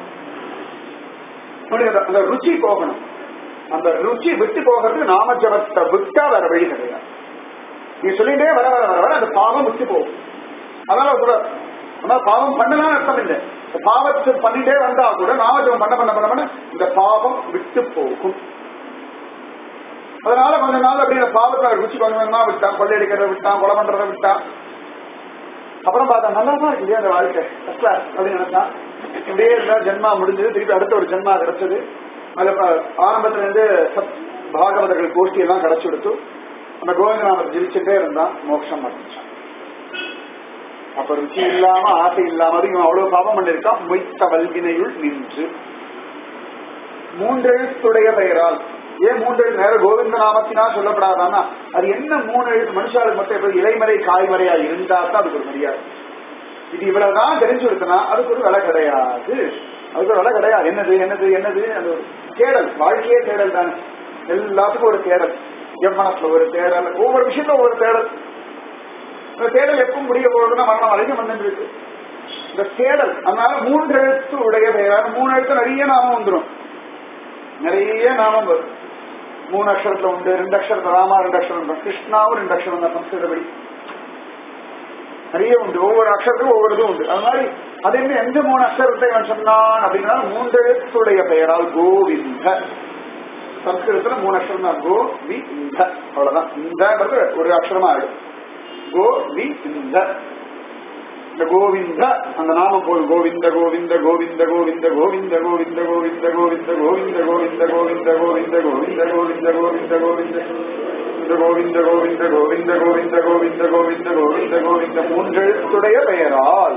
அந்த ருச்சி போகணும் அந்த ருச்சி விட்டு போகிறதுக்கு நாமஜபத்தை விட்டா வேற வழி கிடையாது நீ சொல்லிட்டே வர வர வர வர அந்த பாவம் விட்டு போகும் அதனால கூட ஆனா பாவம் பண்ணலாம் அர்த்தம் இல்லை பாவத்தை பண்ணிட்டே வந்தா கூட நாமஜபம் பண்ண பண்ண பண்ண பண்ண இந்த பாவம் விட்டு போகும் அதனால கொஞ்ச நாள் அப்படி பாவத்தை ருச்சி கொஞ்சமா விட்டான் கொள்ளையடிக்கிறத விட்டான் கொலை பண்றதை விட்டான் அப்புறம் பார்த்தா நல்லா தான் இருக்கு அந்த வாழ்க்கை ஃபர்ஸ்ட் கிளாஸ் அப்படின்னு நினைச்சான் இப்படியே இருந்தா ஜென்மா முடிஞ்சது திருப்பி அடுத்த ஒரு ஜென்மா கிடைச்சது அதுல ஆரம்பத்துல இருந்து சத் பாகவதர்கள் கோஷ்டி எல்லாம் கிடைச்சு கொடுத்து அந்த கோவிந்த நாமத்தை ஜெயிச்சுட்டே இருந்தான் மோட்சம் மாட்டிச்சான் அப்ப ருச்சி இல்லாம ஆசை இல்லாம இவன் அவ்வளவு பாவம் பண்ணிருக்கான் மொய்த்த வல்வினையுள் நின்று மூன்றெழுத்துடைய பெயரால் ஏன் மூன்று எழுத்து நேரம் கோவிந்த நாமத்தினா சொல்லப்படாதானா அது என்ன மூணு எழுத்து மனுஷாளுக்கு மட்டும் எப்படி இலைமறை காய்மறையா இருந்தா தான் அதுக்கு ஒரு மரியாதை இது இவ்வளவுதான் தெரிஞ்சு கொடுத்தனா அதுக்கு ஒரு விலை கிடையாது அதுக்கு ஒரு விலை கிடையாது என்னது என்னது என்னது அந்த ஒரு தேடல் வாழ்க்கையே தேடல் தானே எல்லாத்துக்கும் ஒரு தேடல் எம்மனத்துல ஒரு தேடல் ஒவ்வொரு விஷயத்துல ஒவ்வொரு தேடல் இந்த தேடல் எப்பவும் முடிய போகுதுன்னா மரணம் வரைக்கும் வந்துட்டு இருக்கு இந்த தேடல் அதனால மூன்று எழுத்து உடைய பெயரான மூணு எழுத்து நிறைய நாமம் வந்துடும் நிறைய நாமம் வரும் மூணு அக்ஷரத்துல உண்டு ரெண்டு அக்ஷரத்துல ராமா ரெண்டு அக்ஷரம் உண்டு கிருஷ்ணாவும் ரெண்டு அக்ஷரம் தான் சம்ஸ்கிருதப்படி நிறைய உண்டு ஒவ்வொரு அக்ஷரத்துக்கும் ஒவ்வொரு இதுவும் உண்டு அது மாதிரி அது என்ன எந்த மூணு அக்ஷரத்தை இவன் சொன்னான் அப்படின்னா மூன்று எழுத்துடைய பெயரால் கோவிந்த சம்ஸ்கிருதத்துல மூணு அக்ஷரம் தான் கோ வி இந்த அவ்வளவுதான் இந்தன்றது ஒரு அக்ஷரமா ஆயிடும் கோ வி இந்த இந்த கோவிந்த அந்த நாமம் போல் கோவிந்த கோவிந்த கோவிந்த கோவிந்த கோவிந்த கோவிந்த கோவிந்த கோவிந்த கோவிந்த கோவிந்த கோவிந்த கோவிந்த கோவிந்த கோவிந்த கோவிந்த கோவிந்த இந்த கோவிந்த கோவிந்த கோவிந்த கோவிந்த கோவிந்த கோவிந்த கோவிந்த கோவிந்த மூன்றெழுத்துடைய பெயரால்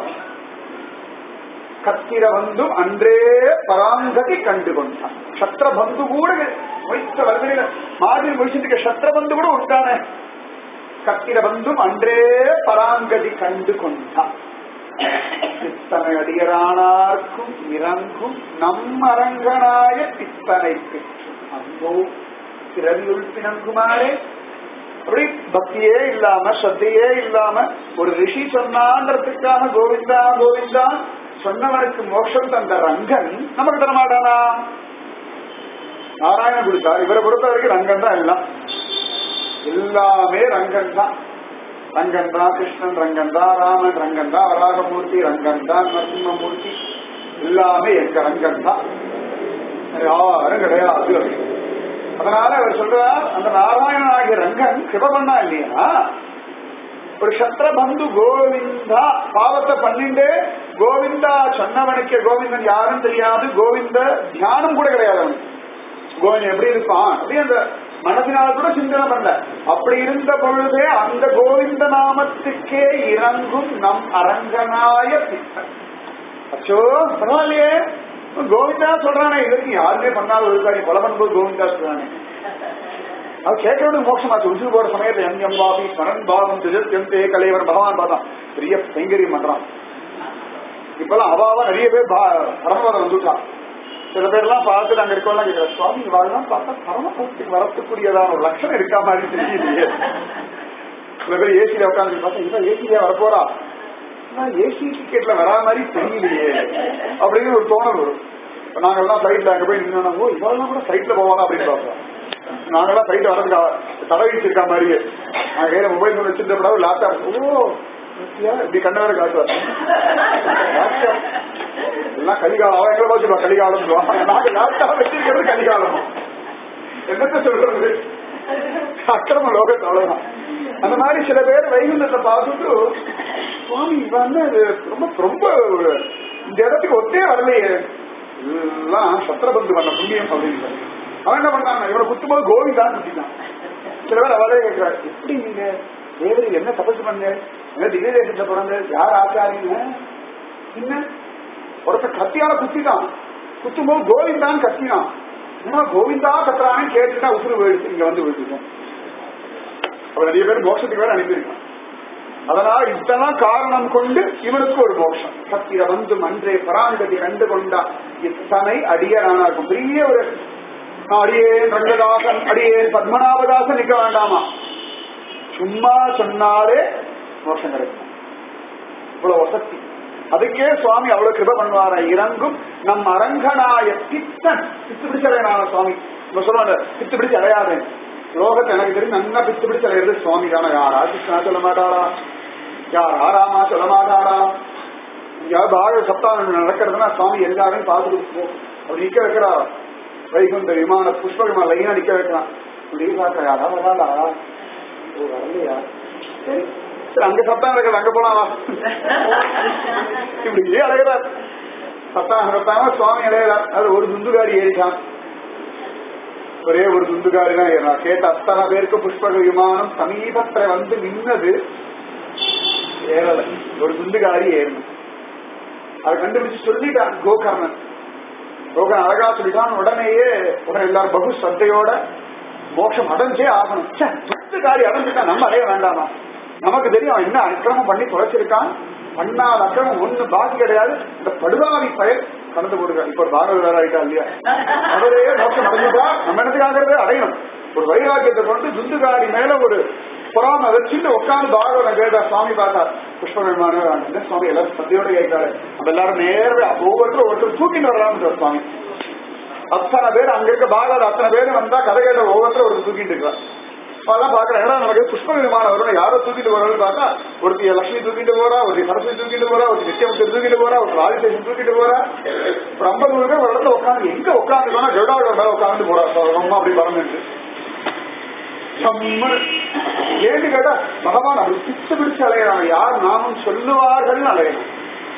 கத்திர வந்தும் அன்றே பராங்கதி கண்டு கொண்டான் சத்திரபந்து கூட வைத்த வல்வினில மாதிரி முடிச்சுட்டு சத்திரபந்து கூட உண்டானே கத்திர வந்தும் அன்றே பராங்கதி கண்டு கொண்டான் பித்தனை அடியரானார்க்கும் இறங்கும் நம்மரங்கனாய பித்தனை பெற்று அன்போ பிறவியுள் பிணங்குமாறே அப்படி பக்தியே இல்லாம சத்தையே இல்லாம ஒரு ரிஷி சொன்னான்றதுக்காக கோவிந்தா கோவிந்தா சொன்னவனுக்கு மோட்சம் தந்த ரங்கன் நமக்கு தர மாட்டானா நாராயணன் கொடுத்தார் இவரை பொறுத்த வரைக்கும் ரங்கன் தான் எல்லாம் எல்லாமே ரங்கன் தான் ரங்கன் தான் கிருஷ்ணன் ரங்கன் தான் ராமன் ரங்கன் தான் வராகமூர்த்தி ரங்கன் தான் நரசிம்மமூர்த்தி எல்லாமே எங்க ரங்கன் தான் யாரும் கிடையாது அதனால அவர் சொல்றார் அந்த நாராயணன் ஆகிய ரங்கன் சிவ பண்ணா இல்லையா ஒரு சத்திரபந்து கோவிந்தா பாவத்தை பண்ணிண்டே கோவிந்தா சொன்னவனுக்கு கோவிந்தன் யாரும் தெரியாது கோவிந்த தியானம் கூட கிடையாது அவனுக்கு கோவிந்தன் எப்படி இருப்பான் அப்படி அந்த மனதினால் கூட சிந்தனை பண்ணல அப்படி இருந்த பொழுதே அந்த கோவிந்த நாமத்துக்கே இறங்கும் நம் அரங்கனாய பித்தன் அச்சோ பரவாயில்லையே கோவிந்தா சொல்றானே இதற்கு யாருமே பண்ணாத ஒரு காரியம் கொலை பண்ணும்போது கோவிந்தா சொல்றானே அது கேட்கறவனுக்கு மோட்சமாச்சு உசுறு போற சமயத்துல எம் எம் பாபி ஸ்மரன் பாவம் திஜத்யந்தே கலைவர் பகவான் பார்த்தான் பெரிய கைங்கரியம் பண்றான் இப்பெல்லாம் அவாவா நிறைய பேர் பரமவரம் வந்துட்டான் சில பேர்லாம் பார்த்துட்டு அங்க இருக்கவெல்லாம் கேட்கிற சுவாமி இவாள்லாம் பார்த்தா பரமபக்திக்கு வரத்துக்குரியதான ஒரு லட்சணம் இருக்கா மாதிரி தெரியலையே சில பேர் ஏசியில உட்காந்து பார்த்தா இவன் ஏசியில வரப்போறா ஏசி டிக்கெட்ல வரா மாதிரி தெரியலையே அப்படின்னு ஒரு தோணல் வரும் நாங்கெல்லாம் ஃபிளைட்ல அங்க போய் நின்னா ஓ இவெல்லாம் கூட ஃபிளைட்ல போவாங்க அப்படின்னு பார்ப்போம் நாங்கெல்லாம் ஃபிளைட் வரதுக்கா தடை வச்சிருக்கா மாதிரியே நான் கையில மொபைல் போன் வச்சிருந்த லேப்டாப் ஓ இப்படி கண்ண வேற காட்டுவார் எல்லாம் கலிகாலம் அவன் எங்களை பார்த்துருவா கலிகாலம் நாங்க லேப்டாப் வச்சிருக்கிறது கலிகாலம் என்னத்த சொல்றது அக்கிரம லோகத்தை அவ்வளவுதான் அந்த மாதிரி சில பேர் வைகுண்டத்தை பார்த்துட்டு சுவாமி இவன் இது ரொம்ப ரொம்ப ஒரு இந்த இடத்துக்கு ஒத்தே வரலையே எல்லாம் சத்திரபந்து பண்ண புண்ணியம் அப்படின்னு அவன் என்ன பண்ணான் இவனை குத்தும்போது கோவிந்தான் குத்திட்டான் சில பேர் அவரே கேட்கிறார் எப்படி நீங்க தேவரி என்ன தபசு பண்ண என்ன திவ்ய தேசத்துல பிறந்த யார் ஆச்சாரிங்க என்ன ஒருத்தர் கத்தியால குத்திட்டான் குத்தும்போது கோவிந்தான் கத்தினான் என்ன கோவிந்தா கத்துறான்னு கேட்டுட்டா உசுறு போயிடுச்சு இங்க வந்து விழுந்துட்டோம் அப்ப நிறைய பேர் மோட்சத்துக்கு வேற அனுப்பியிருக்கான் அதனால இதெல்லாம் காரணம் கொண்டு இவனுக்கு ஒரு மோட்சம் சத்திர வந்து அன்றே பராங்கதி கண்டு கொண்டா இத்தனை அடியரானா இருக்கும் பெரிய ஒரு அடியேன் ரங்கதாசன் அடியேன் பத்மநாபதாசன் நிக்க வேண்டாமா சும்மா சொன்னாலே மோட்சம் கிடைக்கும் இவ்வளவு வசதி அதுக்கே சுவாமி அவ்வளவு கிருப பண்ணுவார இறங்கும் நம் அரங்கனாய பித்தன் பித்து பிடிச்சலையான சுவாமி நம்ம சொல்லுவாங்க பித்து பிடிச்சு அடையாதேன் லோகத்தை எனக்கு தெரியும் நல்லா பித்து பிடிச்சு அடையிறது சுவாமி தானே யாரா கிருஷ்ணா சொல்ல மாட்டாளா யாரா ராமா சொல்ல மாட்டாளா யார் பாக சப்தானம் நடக்கிறதுனா சுவாமி எல்லாரும் பார்த்துட்டு போ அப்படி நிக்க வைக்கிறா வைகுண்ட விமான புஷ்ப விமான லைனா நிக்க வைக்கிறான் இப்படி பார்க்கற யாரா வராளா ஓ வரலையா சரி சரி அங்க சத்தம் நடக்குது அங்க போலாம் இப்படியே அடைகிறார் சத்தாங்க சத்தாம சுவாமி அடைகிறார் அது ஒரு துந்துகாரி ஏறிட்டான் ஒரே ஒரு துந்துகாரி தான் ஏறினான் கேட்ட அத்தனை பேருக்கு புஷ்பக விமானம் சமீபத்துல வந்து நின்னது ஏறல ஒரு துந்துகாரி ஏறணும் அதை கண்டுபிடிச்சு சொல்லிட்டான் கோகர்ணன் கோகர்ணன் அழகா சொல்லிட்டான் உடனேயே உடனே எல்லாரும் பகு சத்தையோட மோட்சம் அடைஞ்சே ஆகணும் துந்துகாரி அடைஞ்சிட்டா நம்ம அடைய வேண்டாமா நமக்கு தெரியும் அவன் என்ன அக்கிரமம் பண்ணி தொலைச்சிருக்கான் பண்ணாத அக்கிரமம் ஒண்ணு பாக்கி கிடையாது இந்த படுகாவி பயல் கடந்து போடுங்க இப்ப ஒரு பாரத வேற ஆயிட்டா இல்லையா அவரே மோட்சம் அடைஞ்சுட்டா நம்ம என்னத்துக்காகிறது அடையணும் ஒரு வைராக்கியத்தை கொண்டு துந்துகாரி மேல ஒரு புறாம வச்சுட்டு உட்காந்து பாகவதம் கேட்டா சுவாமி பார்த்தா புஷ்ப நிர்மாணம் என்ன சுவாமி எல்லாரும் சத்தியோட கேட்காரு நம்ம எல்லாரும் நேரவே ஒவ்வொருத்தரும் ஒருத்தர் தூக்கிட்டு வரலாம்னு சுவாமி அத்தனை பேர் அங்க இருக்க பாகவத அத்தனை பேர் வந்தா கதை கேட்ட ஒவ்வொருத்தரும் ஒரு தூக்கிட்டு இருக்கா அதான் பாக்குறேன் ஏன்னா நமக்கு புஷ்ப விமானம் வரும் யாரோ தூக்கிட்டு போறான்னு பார்த்தா ஒருத்தி லட்சுமி தூக்கிட்டு போறா ஒரு சரஸ்வதி தூக்கிட்டு போறா ஒரு நித்தியமுத்தி தூக்கிட்டு போறா ஒரு ராஜசேஷன் தூக்கிட்டு போறா ஒரு ஐம்பது பேர் ஒரு இடத்துல உட்காந்து எங்க உட்காந்துக்கோனா கருடாவோட மேல உட்காந்து போறா ரொம்ப அப்படி பறந்துட்டு ஜம்முன்னு. ஏன்னு கேட்டா பகவான் அப்படி பிச்சு பிடிச்சு அலையிறாங்க யார் நாமும் சொல்லுவார்கள் அலையணும்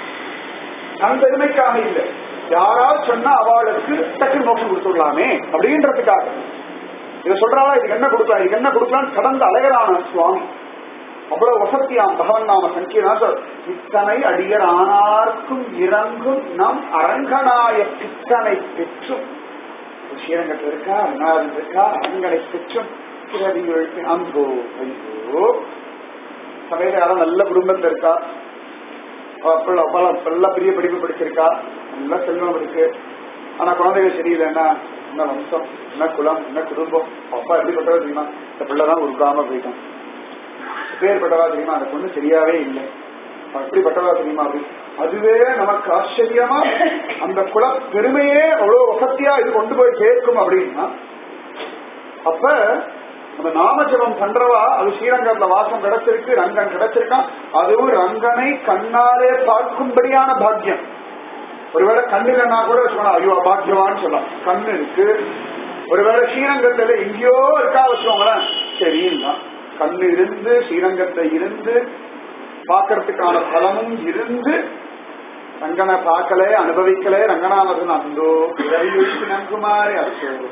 தன் பெருமைக்காக இல்லை யாராவது சொன்னா அவளுக்கு டக்கு மோசம் கொடுத்துடலாமே அப்படின்றதுக்காக இதை சொல்றாளா இதுக்கு என்ன கொடுக்கலாம் இதுக்கு என்ன கொடுக்கலாம் கடந்து அலைகிறான சுவாமி அவ்வளவு வசத்தியாம் பகவன் நாம சங்கீர்ணாசர் இத்தனை அடியர் ஆனார்க்கும் இறங்கும் நம் அரங்கனாய பித்தனை பெற்றும் ஸ்ரீரங்கத்தில் இருக்கா அண்ணாவில் இருக்கா அரங்கனை பெற்றும் பிறவியுள் அன்போ ஐயோ சமையல யாரும் நல்ல குடும்பத்துல இருக்கா அவ பிள்ளை பல நல்ல பெரிய படிப்பு படிச்சிருக்கா நல்ல செல்வம் இருக்கு ஆனா குழந்தைகள் சரியில்லைன்னா என்ன வம்சம் என்ன குலம் என்ன குடும்பம் அப்பா எப்படிப்பட்டவா தெரியுமா இந்த பிள்ளைதான் உருக்காம போயிட்டான் பேர்பட்டவா தெரியுமா அந்த பொண்ணு சரியாவே இல்லை அவன் எப்படிப்பட்டவா தெரியுமா அப்படி அதுவே நமக்கு ஆச்சரியமா அந்த குல பெருமையே அவ்வளவு வசதியா இது கொண்டு போய் சேர்க்கும் அப்படின்னா அப்ப அந்த நாமஜபம் பண்றவா அது ஸ்ரீரங்கத்துல வாசம் கிடைச்சிருக்கு ரங்கன் கிடைச்சிருக்கான் அதுவும் ரங்கனை கண்ணாலே பார்க்கும்படியான பாக்கியம் ஒருவேளை கண்ணு இல்லைன்னா கூட சொல்லலாம் ஐயோ பாக்கியவான்னு சொல்லலாம் கண்ணு இருக்கு ஒருவேளை ஸ்ரீரங்கத்துல எங்கேயோ இருக்கா வச்சுக்கோங்களேன் சரின்னா கண்ணு இருந்து ஸ்ரீரங்கத்தை இருந்து பார்க்கறதுக்கான பலமும் இருந்து ரங்கனை பார்க்கல அனுபவிக்கல ரங்கநாதன் அந்தோ பிறவியொழித்து நன்குமாறே அது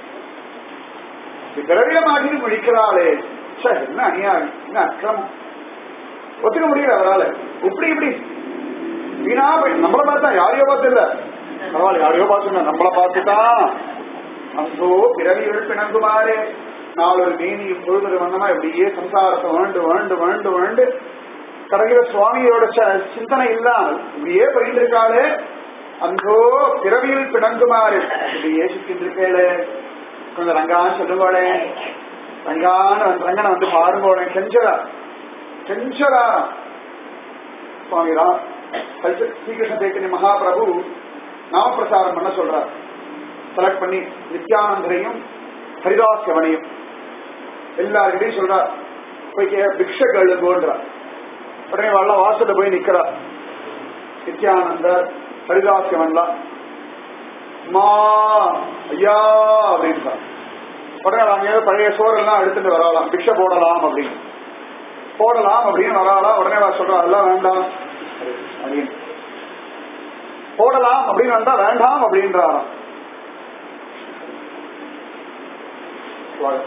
திரவியமாகி முடிக்கிறாளே ச்சே, என்ன அநியாயம் என்ன அக்கிரமம் ஒத்துக்க முடியல அவரால இப்படி இப்படி வீணா போய் நம்மள பார்த்தா யாரையோ பார்த்து இல்ல பரவாயில்ல யாரையோ பார்த்துங்க நம்மள பார்த்துதான் அந்தோ பிறவி எழுப்பினங்குமாறே நாளொரு மேனியும் பொழுது வந்தமா இப்படியே சம்சாரத்தை வேண்டு வேண்டு வேண்டு வேண்டு கடையில சுவாமியோட ச- சிந்தனை இல்லாமல் இப்படியே போயிட்டு இருக்காளே அந்தோ பிறவியில் பிணங்குமாறு இப்படியே சுத்திட்டு இருக்கேளே கொஞ்சம் ரங்கான்னு சொல்லுவாளே ரங்கான ரங்கனை வந்து பாருங்கோளே கெஞ்சரா கெஞ்சரா சுவாமிதான் ஸ்ரீகிருஷ்ண சைத்தன்ய மகாபிரபு நாமப்பிரசாரம் பண்ண சொல்றார் செலக்ட் பண்ணி நித்யானந்தரையும் ஹரிதாஸ் யவனையும் எல்லாருக்கிட்டையும் சொல்றார் போய் கே பிக்ஷ கேளுங்கோன்றார் உடனே வரல வாசல்ல போய் நிக்கிறா நித்யானந்தர் ஹரிதாஸ் யவன்லாம் அம்மா ஐயா அப்படின்றார் உடனே அவங்க பழைய சோறெல்லாம் எடுத்துட்டு வரலாம் பிக்ஷ போடலாம் அப்படின்னு போடலாம் அப்படின்னு வராளா உடனே வர சொல்றா அதெல்லாம் வேண்டாம் அப்படின்னு போடலாம் அப்படின்னு வந்தா வேண்டாம் அப்படின்றாராம் வாங்க.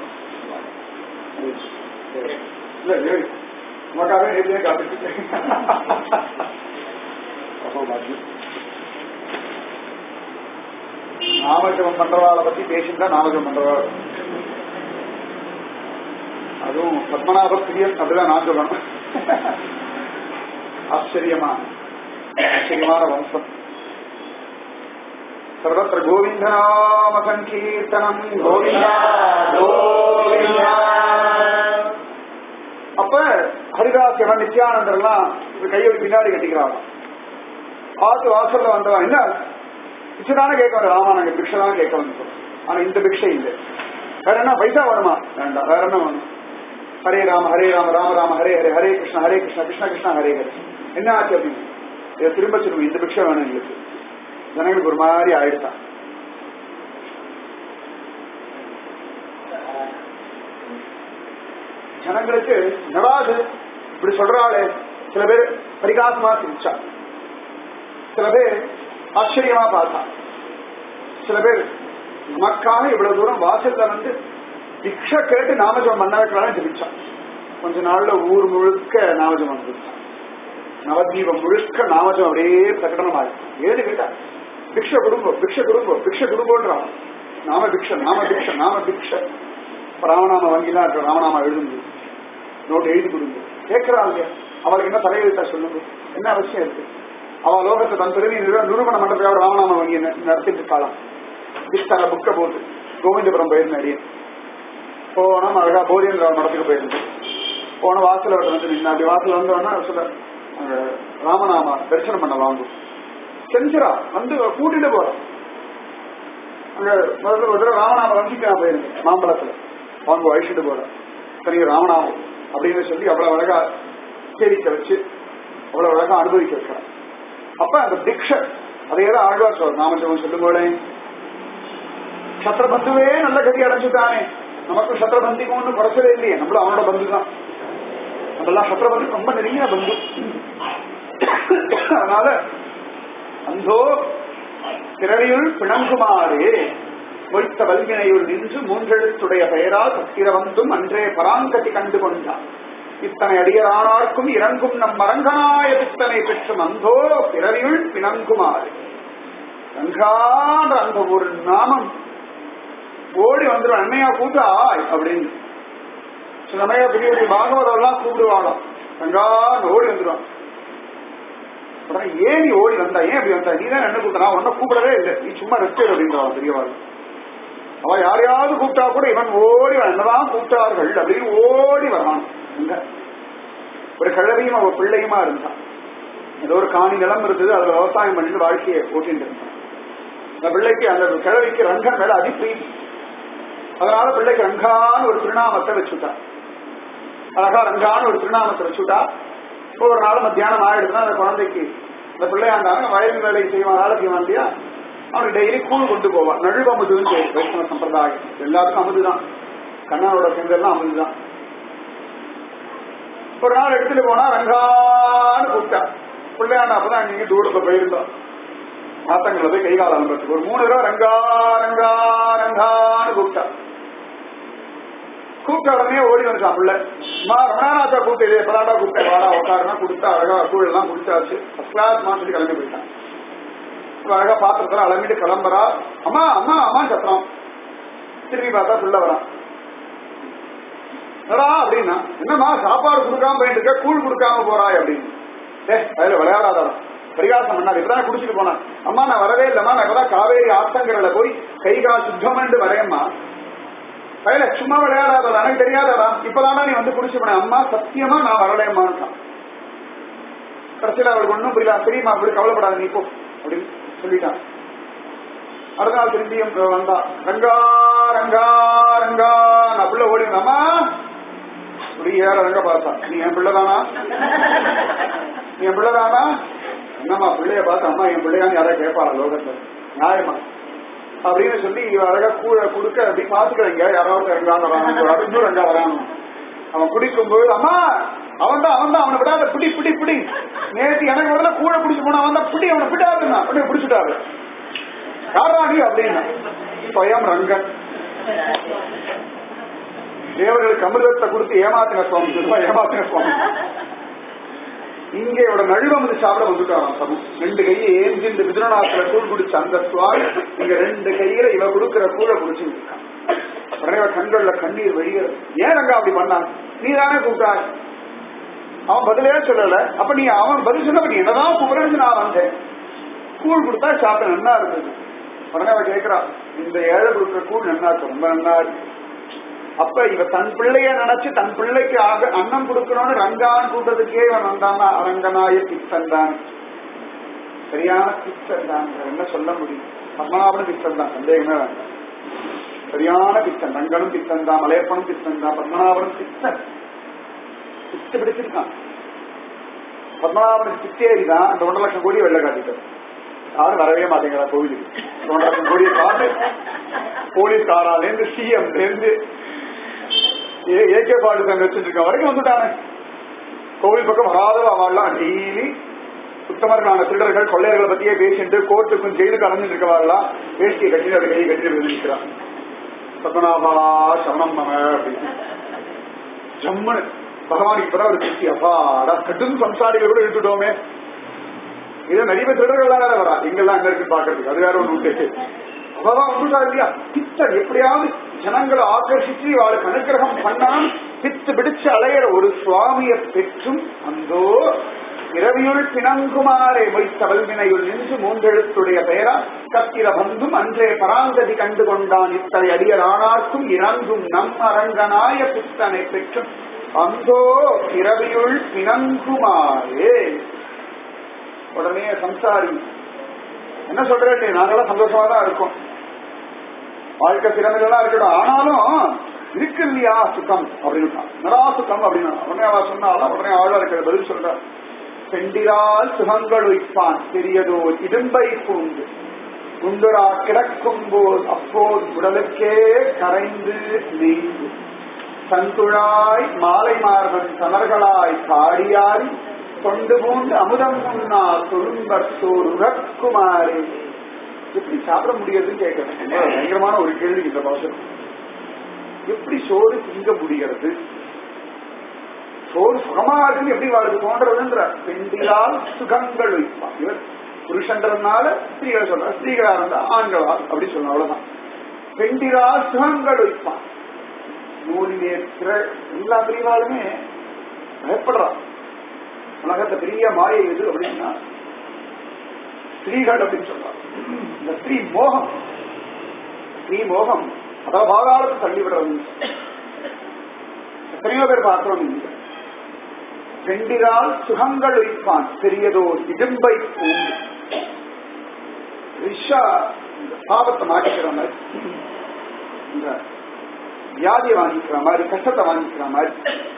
இல்ல இல்லை உனக்காக நேர்லயே காத்துட்டு அப்போ பாக்கியம். நாமஜபம் பண்றவாளை பத்தி பேசியிருந்தா நாமஜபம் பண்றவாள் அதுவும் பத்மநாப பிரியன் அப்படிதான் நான் சொல்லணும் ஆச்சரியமா ஆச்சரியமான வம்சம் சர்வத்திர கோவிந்த நாம சங்கீர்த்தனம் கோவிந்தா கோவிந்தா அப்ப ஹரிதாஸ் எவன் நித்யானந்தர் எல்லாம் கையோட பின்னாடி கட்டிக்கிறாங்க ஆத்து வாசல்ல வந்தவன் என்ன பிச்சைதானே கேட்க வந்த ஆமா நாங்க பிக்ஷை தான் கேட்க வந்தோம் ஆனா இந்த பிக்ஷை இல்லை வேற என்ன பைசா வேணுமா வேண்டாம் வேற என்ன வேணும் ஹரே ராம ஹரே ராம ராம ராம ஹரே ஹரே ஹரே கிருஷ்ணா ஹரே கிருஷ்ணா கிருஷ்ணா கிருஷ்ணா ஹரே ஹரே என்ன ஆச்சு அப்படின்னு இதை திரும்ப திரும்ப இந்த பிக்ஷை வேணும் எங்களுக்கு ஜனங்களுக்கு ஒரு மாதிரி ஆயிடுதான் ஜனங்களுக்கு நடாது இப்படி சொல்றாளே சில பேர் பரிகாசமா சிரிச்சா சில பேர் ஆச்சரியமா பார்த்தா சில பேர் நமக்காக இவ்வளவு தூரம் வாசல்ல வந்து திக்ஷ கேட்டு நாமஜபம் பண்ண வைக்கலாம் ஜபிச்சான் கொஞ்ச நாள்ல ஊர் முழுக்க நாமஜபம் வந்துருச்சான் நவதீபம் முழுக்க நாமஜம் அப்படியே பிரகடனமாயிடுச்சு ஏது கேட்டா பிக்ஷ குடும்பம் பிக்ஷ குடும்பம் பிக்ஷ குடும்பம்ன்றான் நாம பிக்ஷ நாம பிக்ஷ நாம பிக்ஷ ராமநாம வங்கிலாம் இருக்கு ராமநாம எழுதுங்க நோட்டு எழுதி கொடுங்க கேட்கறான் இல்லையா அவளுக்கு என்ன தலையெழுத்தா சொல்லுங்க என்ன அவசியம் இருக்கு அவ லோகத்தை தன் பெருமை நிறு- நிரூபண மண்டபத்தை அவர் ராமநாம வங்கி நடத்திட்டு இருக்காளாம் விஸ்தர புக்க போட்டு கோவிந்தபுரம் போயிருந்தேன் அடியேன் போனோம் அழகா போதியன் மடத்துக்கு போயிருந்தேன் போன வாசல அவர் வந்து நின்று அப்படி வாசல் வந்தோன்னா சொல்ல அங்க ராமநாமா தரிசனம் பண்ண வாங்கு செஞ்சிரா வந்து கூட்டிட்டு போறோம் அங்க முதல்ல ஒரு தடவை ராமநாம வங்கிக்கு நான் போயிருந்தேன் மாம்பழத்துல வாங்க அழிச்சிட்டு போறேன் சரி ராமநாமம் அப்படின்னு சொல்லி அவ்வளவு அழகா சேரிக்க வச்சு அவ்வளவு அழகா அனுபவிக்க வைக்கிறேன் அப்ப அந்த திக்ஷ அதையேதான் ஆழ்வார் சொல்ற நாமஜபம் சொல்லும் போலே சத்ரபந்துவே நல்ல கதி அடைஞ்சுட்டானே நமக்கு சத்ரபந்திக்கு ஒன்றும் குறைச்சலே இல்லையே நம்மளும் அவனோட பந்து தான் நம்மளாம் சத்ரபந்தி ரொம்ப நெருங்கிய பந்து அதனால அந்தோ பிறவியுள் பிணங்குமாறு மொய்த்த வல்வினையுள் நின்று மூன்றெழுத்துடைய பெயரால் சத்திரவந்தும் அன்றே பராங்கதி கண்டு கொண்டான் இத்தனை அடியரானார்க்கும் இறங்கும் நம் மரங்கனாய பித்தனை பெற்றும் அந்தோ பிறவியுள் பிணங்குமாறு ரங்கான்ற அந்த ஒரு நாமம் ஓடி வந்துடும் அண்மையா கூட்டாய் அப்படின்னு சில சமயம் பெரிய பெரிய பாகவதம் எல்லாம் கூப்பிடுவாளாம் ரங்கான்னு ஓடி வந்துடுவான் உடனே ஏன் நீ ஓடி வந்தா ஏன் அப்படி வந்தா நீ தான் என்ன கூப்பிட்டா உன்ன கூப்பிடவே இல்லை நீ சும்மா ரெஸ்ட் அப்படின்றவன் பெரியவாள் அவ யாரையாவது கூப்பிட்டா கூட இவன் ஓடி வா, என்னதான் கூப்பிட்டார்கள் அப்படின்னு ஓடி வரான் இங்க. ஒரு கிழவியும் அவ பிள்ளையுமா இருந்தான் ஏதோ ஒரு காணி நிலம் இருந்தது அதுல விவசாயம் பண்ணிட்டு வாழ்க்கையை ஓட்டிட்டு இருந்தான் அந்த பிள்ளைக்கு அந்த கிழவிக்கு ரங்கன் மேல அதிப்ரீதி அதனால பிள்ளைக்கு ரங்கான்னு ஒரு திருநாமத்தை வச்சுட்டான் அழகா ரங்கான்னு ஒரு திருநாமத்தை வச்சுட்டா ஒவ்வொரு நாளும் மத்தியானம் ஆயிடுதுன்னா அந்த குழந்தைக்கு இந்த பிள்ளையாண்டாங்க வயது வேலை செய்வான் வேலை செய்வான் இல்லையா அவனுக்கு டெய்லி கூழ் கொண்டு போவான் நழுவ அமுதுன்னு பேரு வைஷ்ணவ சம்பிரதாயம் எல்லாருக்கும் அமுதுதான் கண்ணனோட செஞ்செல்லாம் அமுதுதான் ஒரு நாள் எடுத்துட்டு போனா ரங்கான்னு கூப்பிட்டா பிள்ளையாண்டா அப்பதான் அங்க இங்க தூரத்துல போயிருந்தோம் ஆத்தங்களை போய் கை கால அனுபவத்துக்கு ஒரு மூணு தடவை ரங்கா ரங்கா ரங்கான்னு கூப்பிட்டா கூப்பிட்ட உடனே ஓடி வந்துட்டான் பிள்ளை மா ரமணாநாத்தா கூப்பிட்டு எப்படாடா கூப்பிட்டேன் வாடா உட்காருனா கொடுத்தா அழகா கூழ் எல்லாம் குடிச்சாச்சு ஃபர்ஸ்ட் கிளாஸ் சொல்லி கிளம்பி போயிட்டான் இப்ப அழகா பாத்திரத்துல அலம்பிட்டு கிளம்புறா அம்மா அம்மா அம்மா சத்தம் திரும்பி பார்த்தா பிள்ளை வரான் என்னடா அப்படின்னா என்னம்மா சாப்பாடு கொடுக்காம போயிட்டு இருக்க கூழ் கொடுக்காம போறாய் அப்படின்னு ஏ அதுல விளையாடாதடா பரிகாசம் பண்ணாது இப்பதான் குடிச்சிட்டு போனான் அம்மா நான் வரவே இல்லம்மா நான் இப்பதான் காவேரி ஆத்தங்கரில் போய் கை கால் சுத்தம் பண்ணிட்டு வரேம்மா கையில சும்மா விளையாடாதடா எனக்கு தெரியாதடா இப்பதானா நீ வந்து குடிச்சு போன அம்மா சத்தியமா நான் வரலேம்மான்ட்டான் கடைசியில் அவளுக்கு ஒன்றும் புரியல தெரியுமா அப்படி கவலைப்படாத நீ போ அப்படின்னு சொல்லிட்டான் அடுத்த நாள் திரும்பியும் வந்தா ரங்கா ரங்கா ரங்கா நான் பிள்ளை ஓடி அம்மா இப்படி ஏற ரங்க பார்த்தா நீ என் பிள்ளைதானா நீ என் பிள்ளைதானா என்னம்மா பிள்ளைய பார்த்து அம்மா என் பிள்ளையான்னு யாராவது கேட்பாளா லோகத்துல நியாயமா அப்படின்னு சொல்லி இவ அழகா கூட கொடுக்க அப்படி பாத்துக்கிறீங்க யாராவது ரங்கான்னு வராங்க இன்னும் ரங்கா வராங்க அவன் குடிக்கும்போது அம்மா அவன் தான் அவன் தான் அவனை விடாத பிடி பிடி பிடி நேற்று எனக்கு முதல்ல கூட பிடிச்சு போனா அவன் தான் பிடி அவனை பிடாதுன்னா அப்படியே பிடிச்சிட்டாரு யாராடி அப்படின்னா ஸ்வயம் ரங்கன் தேவர்களுக்கு அமிர்தத்தை கொடுத்து ஏமாத்தின சுவாமி சொல்லுவா ஏமாத்தின சுவாமி இங்க இவட நழுவம் வந்து சாப்பிட வந்துட்டாராம் சமு ரெண்டு கையை ஏந்தி இந்த மிதுனநாத்துல கூழ் குடிச்ச அந்த சுவாமி இங்க ரெண்டு கையில இவ கொடுக்கிற கூழ குடிச்சுட்டு இருக்கான் உடனே இவ கண்கள்ல கண்ணீர் வெளிகிறது ஏன் ரங்கா அப்படி பண்ணான் நீ தானே கூப்பிட்டாய் அவன் பதிலே சொல்லல அப்ப நீ அவன் பதில் சொன்ன நீ என்னதான் கூப்பிடுறது நான் வந்தேன் கூழ் கொடுத்தா சாப்பிட்ட நல்லா இருந்தது உடனே அவ கேட்கிறா இந்த ஏழை கொடுக்குற கூழ் நல்லா இருக்கு ரொம்ப நல்லா இருக்கு அப்ப இவ தன் பிள்ளைய நினைச்சு தன் பிள்ளைக்கு ஆக அன்னம் கொடுக்கணும்னு ரங்கான் கூட்டத்துக்கே இவன் வந்தான்னா அரங்கனாய பித்தன் தான் சரியான பித்தன் தான் என்ன சொல்ல முடியும் பத்மநாபனும் பித்தன் தான் சந்தேகமே வேண்டாம் சரியான பித்தன் ரங்கனும் பித்தன் தான் மலையப்பனும் பித்தன் தான் பத்மநாபனும் பித்தன் பித்து பிடிச்சிருக்கான் பத்மநாபனுக்கு பித்தேரி தான் அந்த ஒன்றரை லட்சம் கோடி வெள்ள காட்டிட்டார் யாரும் வரவே மாட்டேங்கிறா கோவிலுக்கு ஒன்றரை லட்சம் கோடியை காட்டு போலீஸ்காராலேருந்து சிஎம் இருந்து ஏகே பாட்டு தங்க வச்சுட்டு இருக்க வரைக்கும் வந்துட்டானே கோவில் பக்கம் வராதவ அவள்லாம் டெய்லி சுத்தமர்களான திருடர்கள் கொள்ளையர்களை பத்தியே பேசிட்டு கோர்ட்டுக்கும் ஜெயிலுக்கு அலைஞ்சிட்டு இருக்கவாள்லாம் வேஷ்டியை கட்டி அதை கையை கட்டி நிற்கிறான் பத்மநாபா சரணம் மம அப்படின்னு ஜம்முன்னு பகவான் இப்பதான் ஒரு திருப்தி அப்பாடா கடும் சம்சாரிகள் கூட இழுத்துட்டோமே இது நிறைய பேர் திருடர்கள் தான் வரா இங்கெல்லாம் அங்க இருக்கு பாக்குறதுக்கு அது வேற ஒண்ணு உண்டு அவதான் வந்துட்டா இல்லையா பித்தர் எப்படியாவது ஜனங்களை ஆகர்ஷிச்சு அவளுக்கு அனுகிரகம் பண்ணாம பித்து பிடிச்சு அலையிற ஒரு சுவாமிய பெற்றும் அந்தோ இரவியுள் பிணங்குமாறே மொய்த்தவள் வினையுள் நின்று மூன்றெழுத்துடைய பெயரா கத்திர பந்தும் அன்றே பராங்கதி கண்டு கொண்டான் இத்தனை அடியர் ஆனார்க்கும் இறங்கும் நம் அரங்கனாய பித்தனை பெற்றும் அந்தோ இரவியுள் பிணங்குமாறே உடனே சம்சாரி என்ன சொல்றேன் நாங்களாம் சந்தோஷமா தான் இருக்கோம் வாழ்க்கை திறமையெல்லாம் இருக்கட்டும் ஆனாலும் இருக்கு இல்லையா சுகம் அப்படின்னு நடா சுகம் அப்படின்னு உடனே அவ சொன்னாலும் உடனே ஆழ்வா இருக்கிற பதில் சொல்ற செண்டிரால் சுகங்கள் வைப்பான் பெரியதோ இடும்பை பூண்டு குண்டுரா கிடக்கும் போது அப்போது உடலுக்கே கரைந்து நீங்கு சந்துழாய் மாலை மார்பன் சமர்களாய் காடியாய் கொண்டு பூண்டு அமுதம் முன்னா தொழும்பத்தோர் உறக்குமாறே எப்படி சாப்பிட முடியறதுன்னு கேட்கறேன் ரொம்ப பயங்கரமான ஒரு கேள்வி இந்த பாஷம் எப்படி சோறு திங்க முடிகிறது சோறு சுகமா இருக்குன்னு எப்படி வாழ்க்கை தோன்றதுன்ற பெண்டிலால் சுகங்கள் வைப்பான் இவர் புருஷன்றதுனால ஸ்திரீகளை சொல்ற ஸ்திரீகளா இருந்தா ஆண்களால் அப்படி சொல்லணும் அவ்வளவுதான் பெண்டிலால் சுகங்கள் வைப்பான் நூலிலே திற எல்லா பிரிவாலுமே பயப்படுறான் உலகத்தை பெரிய மாயை எது அப்படின்னா ஸ்திரீகள் அப்படின்னு சொல்றாங்க இந்த ஸ்திரீ மோகம் ஸ்திரீ மோகம் அதாவது பாதாளத்தை தள்ளிவிடுறது எத்தனையோ பேர் பார்க்கிறோம் இங்க பெண்டிரால் சுகங்கள் வைப்பான் பெரியதோர் இடும்பை பூண்டு ரிஷா இந்த பாவத்தை மாற்றிக்கிற மாதிரி இந்த வியாதியை வாங்கிக்கிற மாதிரி கஷ்டத்தை வாங்கிக்கிற மாதிரி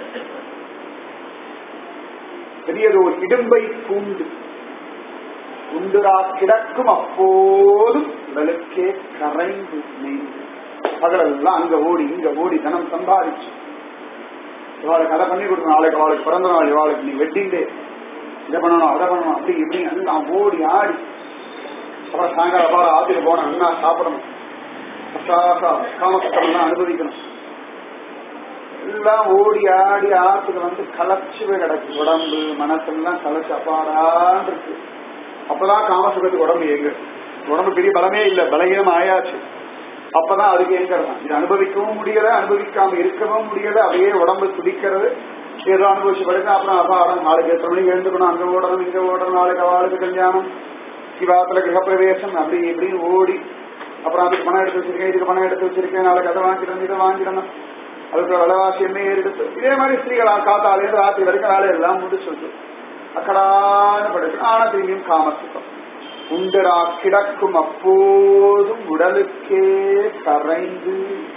பெரியதோர் இடும்பை பூண்டு உண்டுரா கிடக்கும் அப்போதும் உடலுக்கே கரைந்து நெய்ந்து பகலெல்லாம் அங்க ஓடி இங்க ஓடி தனம் சம்பாதிச்சு இவாளுக்கு அதை பண்ணி கொடுக்கணும் நாளைக்கு அவளுக்கு பிறந்த நாள் இவாளுக்கு நீ வெட்டிங் டே இதை பண்ணணும் அதை பண்ணணும் அப்படி இப்படி எல்லாம் ஓடி ஆடி அப்புறம் சாயங்காலம் அப்பாரம் ஆத்திர போன அண்ணா சாப்பிடணும் காமக்கட்டம்லாம் அனுபவிக்கணும் எல்லாம் ஓடி ஆடி ஆத்துக்கு வந்து களைச்சு போய் கிடக்கு உடம்பு மனசெல்லாம் களைச்சு அப்பாடான் இருக்கு அப்பதான் காமசுகத்துக்கு உடம்பு ஏங்க உடம்பு பெரிய பலமே இல்ல பலகீனம் ஆயாச்சு அப்பதான் அதுக்கு ஏங்கறதான் இது அனுபவிக்கவும் முடியல அனுபவிக்காம இருக்கவும் முடியல அப்படியே உடம்பு துடிக்கிறது ஏதோ அனுபவிச்சு படுக்க அப்புறம் அபாரம் நாளைக்கு எத்தனை மணிக்கு எழுந்துக்கணும் அங்க ஓடணும் இங்க ஓடணும் நாளைக்கு அவளுக்கு கல்யாணம் சிவாத்துல கிரகப்பிரவேசம் அப்படி இப்படின்னு ஓடி அப்புறம் அதுக்கு பணம் எடுத்து வச்சிருக்கேன் இதுக்கு பணம் எடுத்து வச்சிருக்கேன் நாளைக்கு அதை வாங்கிடணும் இதை வாங்கிடணும் அதுக்கு விலைவாசி என்ன எடுத்து இதே மாதிரி ஸ்திரீகளா காத்தாலேருந்து ராத்திரி வரைக்கும் வேலை எல்லாம் முடிச்சு அக்கடான படுத்து ஆனா திரும்பியும் காமசுத்தம் உண்டரா கிடக்கும் அப்போதும் உடலுக்கே கரைந்து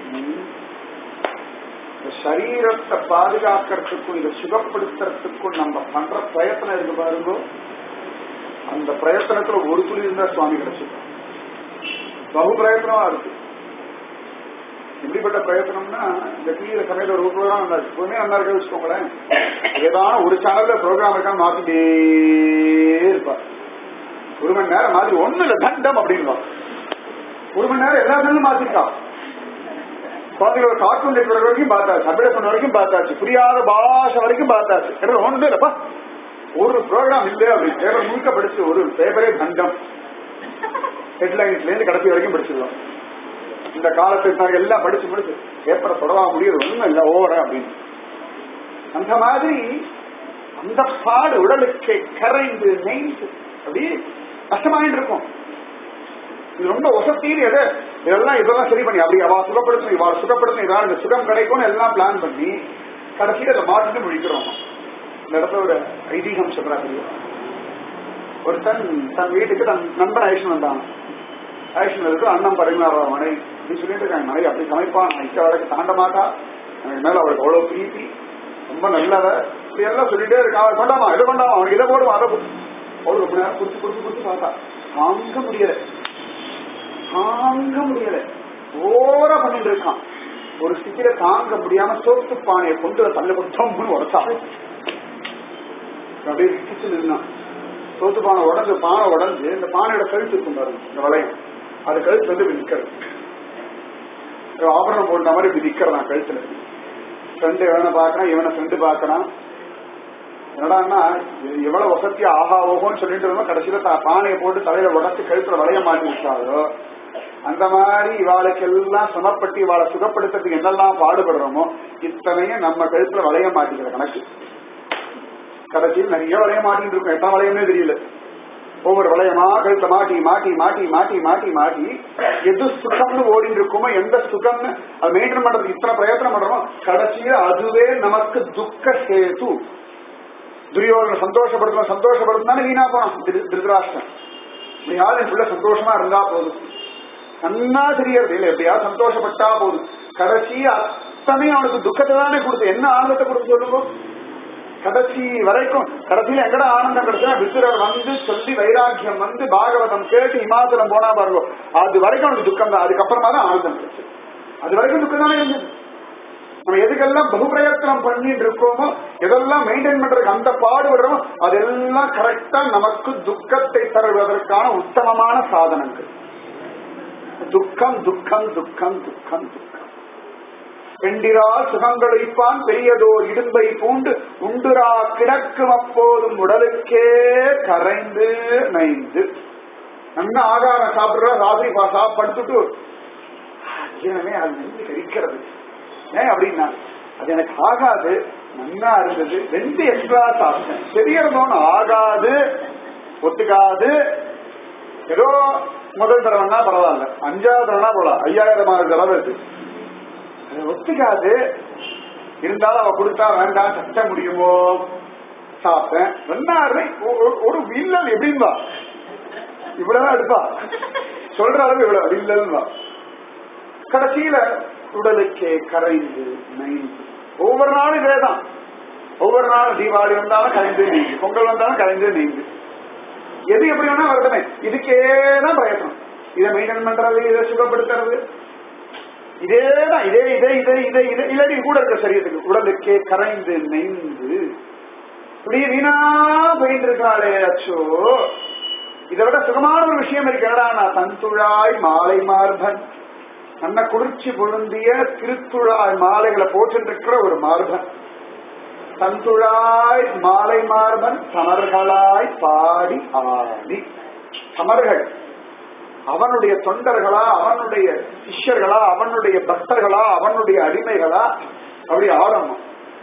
இந்த சரீரத்தை பாதுகாக்கிறதுக்கும் இதை சுகப்படுத்துறதுக்கும் நம்ம பண்ற பிரயத்தனம் இருக்கு பாருங்க அந்த பிரயத்தனத்துல ஒரு துளி இருந்தா சுவாமி கிடைச்சிருக்கோம் பகு பிரயத்தனமா இருக்கு எப்படிப்பட்ட பிரயத்தனம்னா இந்த டிவியில சமயத்துல ஒரு ப்ரோக்ராம் நல்லா இருக்கு எப்பவுமே நல்லா இருக்க வச்சுக்கோங்களேன் ஏதான ஒரு சேனல்ல ப்ரோக்ராம் இருக்கா மாத்திட்டே இருப்பா ஒரு மணி நேரம் மாதிரி ஒண்ணு இல்ல தண்டம் அப்படின்னு ஒரு மணி நேரம் எல்லா சேனலும் மாத்திருக்கா குழந்தைகளோட கார்ட்டூன் இருக்கிற வரைக்கும் பார்த்தாச்சு அப்டேட் பண்ண வரைக்கும் பார்த்தாச்சு புரியாத பாஷை வரைக்கும் பார்த்தாச்சு கிடையாது ஒண்ணு இல்லப்பா ஒரு ப்ரோக்ராம் இல்லை அப்படி பேப்பர் முழுக்க படிச்சு ஒரு பேப்பரே தண்டம் ஹெட்லைன்ஸ்ல இருந்து கடைசி வரைக்கும் படிச்சிருக்கோம் இந்த காலத்துக்கு நாங்க எல்லாம் படிச்சு முடிச்சு பேப்பரை தொடவா முடியுது ஒண்ணும் இல்ல ஓவர அப்படின்னு அந்த மாதிரி அந்த பாடு உடலுக்கு கரைந்து நெய்ந்து அப்படி கஷ்டமாயிட்டு இருக்கும் இது ரொம்ப வசத்தின்னு எதை இதெல்லாம் இதெல்லாம் சரி பண்ணி அப்படி அவ சுகப்படுத்தணும் இவா சுகப்படுத்தணும் இதான் இந்த சுகம் கிடைக்கும்னு எல்லாம் பிளான் பண்ணி கடைசியில் அதை மாற்றிட்டு முடிக்கிறோம் இந்த இடத்துல ஒரு ஐதீகம் சொல்றாங்க ஒருத்தன் தன் வீட்டுக்கு தன் நண்பன் அழிச்சு வந்தான் அழிச்சு வந்து அண்ணன் பரிமாறா மனை அப்படி சொல்லிட்டு இருக்காங்க மனை அப்படி சமைப்பான் இக்க வரைக்கும் தாண்ட மாட்டா எனக்கு மேல அவளுக்கு அவ்வளவு பிரீத்தி ரொம்ப நல்லவ இப்படி எல்லாம் சொல்லிட்டே இருக்கான் அவன் கொண்டாமா இதை கொண்டாமா அவனுக்கு இதை போடுவான் அதை போடு அவளுக்கு ரொம்ப நேரம் குடிச்சு குடிச்சு குடிச்சு பார்த்தா தாங்க முடியல தாங்க முடியல ஓரா பண்ணிட்டு இருக்கான் ஒரு ஸ்திதியில தாங்க முடியாம சோத்து பானையை கொண்டு தள்ள கொடுத்தோம்னு உடச்சா அப்படியே கிச்சு நின்னான் சோத்து பானை உடஞ்சு பானை உடஞ்சு இந்த பானையோட கழுத்து இருக்கும் பாருங்க இந்த வளையம் அது கழுத்து வந்து இப்படி நிக்கிறது ஆபரணம் போட்ட மாதிரி இப்படி நிக்கிறான் கழுத்துல ஃப்ரெண்டு இவனை பார்க்கறான் இவனை ஃப்ரெண்டு பார்க்கறான் என்னடான்னா எவ்வளவு வசதியா ஆஹா ஓஹோன்னு சொல்லிட்டு இருந்தோம் கடைசியில த- பானையை போட்டு தலையில உடச்சு கழுத்துல வளைய மாட்டி விட்டாரோ அந்த மாதிரி இவாளுக்கு எல்லாம் சமப்பட்டு இவாளை சுகப்படுத்துறதுக்கு என்னெல்லாம் பாடுபடுறோமோ இத்தனையும் நம்ம கழுத்துல வளைய மாட்டிக்கிற கணக்கு கடைசியில் நிறைய வளைய மாட்டிட்டு இருக்கும் எத்தனை வளையம்னே தெரியல ஒவ்வொரு வளையமா கழுத்த மாட்டி மாட்டி மாட்டி மாட்டி மாட்டி மாட்டி எது சுகம்னு ஓடிட்டு இருக்குமோ எந்த சுகம்னு அது மெயின்டைன் பண்றதுக்கு இத்தனை பிரயத்தனம் பண்றோமோ கடைசியில் அதுவே நமக்கு துக்க சேது துரியோதனை சந்தோஷப்படுத்தணும் சந்தோஷப்படுத்தணும் தானே வீணா போனான் திரு- திருதராஷ்டிரன் எப்படியாவது என் பிள்ளை சந்தோஷமா இருந்தா போதும் நன்னா தெரியறது இல்லை எப்படியாவது சந்தோஷப்பட்டா போதும் கடைசி அத்தனையும் அவனுக்கு துக்கத்தை தானே கொடுத்து என்ன ஆனந்தத்தை கொடுத்து சொல்லுங்க கடைசி வரைக்கும் கடைசியில எங்கட ஆனந்தம் கிடைச்சா விசுரர் வந்து சொல்லி வைராக்கியம் வந்து பாகவதம் கேட்டு இமாச்சலம் போனா பாருங்க அது வரைக்கும் அவனுக்கு துக்கம் தான் அதுக்கப்புறமா தான் ஆனந்தம் கிடைச்சு அது வரைக்கும் துக்கம் தானே இருந்தது நம்ம எதுக்கெல்லாம் பகுப்பிரயத்தனம் பண்ணிட்டு இருக்கோமோ எதெல்லாம் மெயின்டைன் பண்றதுக்கு அந்த பாடுபடுறோமோ அதெல்லாம் கரெக்டா நமக்கு துக்கத்தை தருவதற்கான உத்தமமான சாதனங்கள் துக்கம் துக்கம் துக்கம் துக்கம் துக்கம் பெண்டிரால் சுகங்களைப்பான் பெரியதோர் இடும்பை பூண்டு உண்டுரா கிடக்கும் அப்போதும் உடலுக்கே கரைந்து நைந்து நல்ல ஆகாரம் சாப்பிடுற ராத்திரி பா- சாப் படுத்துட்டு ஜீரணமே அது நெஞ்சு கரிக்கிறது ஏன் அப்படின்னா அது எனக்கு ஆகாது நன்னா இருந்தது ரெண்டு எக்ஸ்ட்ரா சாப்பிட்டேன் தெரியறதோன்னு ஆகாது ஒத்துக்காது ஏதோ முதல் தடவைனா பரவாயில்ல அஞ்சாவது தடவைனா போலாம் ஐயாயிரமாவது தடவை இருக்கு அது ஒத்துக்காது இருந்தாலும் அவ கொடுத்தா வேண்டாம் சட்ட முடியுமோ சாப்பிட்டேன் ரெண்டாயிரம் ஒரு வில்லல் எப்படின்பா இவ்வளவுதான் எடுப்பா சொல்ற அளவு இவ்வளவு வில்லல்வா கடைசியில உடலுக்கே கரைந்து நைந்து ஒவ்வொரு நாளும் இதேதான் ஒவ்வொரு நாளும் தீபாவளி வந்தாலும் கரைந்து நீங்கு பொங்கல் வந்தாலும் கரைந்து நீங்கு எது எப்படி வேணா வருதுமே இதுக்கே தான் பிரயத்தனம் இதை மெயின்டைன் பண்றது இதை சுகப்படுத்துறது இதேதான் இதே இதே இதே இதே இதே இல்லாட்டி கூட இருக்க சரியத்துக்கு உடலுக்கே கரைந்து நெய்ந்து இப்படி வீணா போயிட்டு இருக்காளே அச்சோ இதை விட சுகமான ஒரு விஷயம் இருக்கு என்னடா நான் தன்துழாய் மாலை மார்பன் நல்ல குளிர்ச்சி பொருந்திய திருத்துழாய் மாலைகளை போட்டுருக்கிற ஒரு மார்பன் தந்துழாய் மாலை மார்பன் சமர்களாய் பாடி ஆடி சமர்கள் அவனுடைய தொண்டர்களா அவனுடைய சிஷ்யர்களா அவனுடைய பக்தர்களா அவனுடைய அடிமைகளா அப்படி ஆடணும்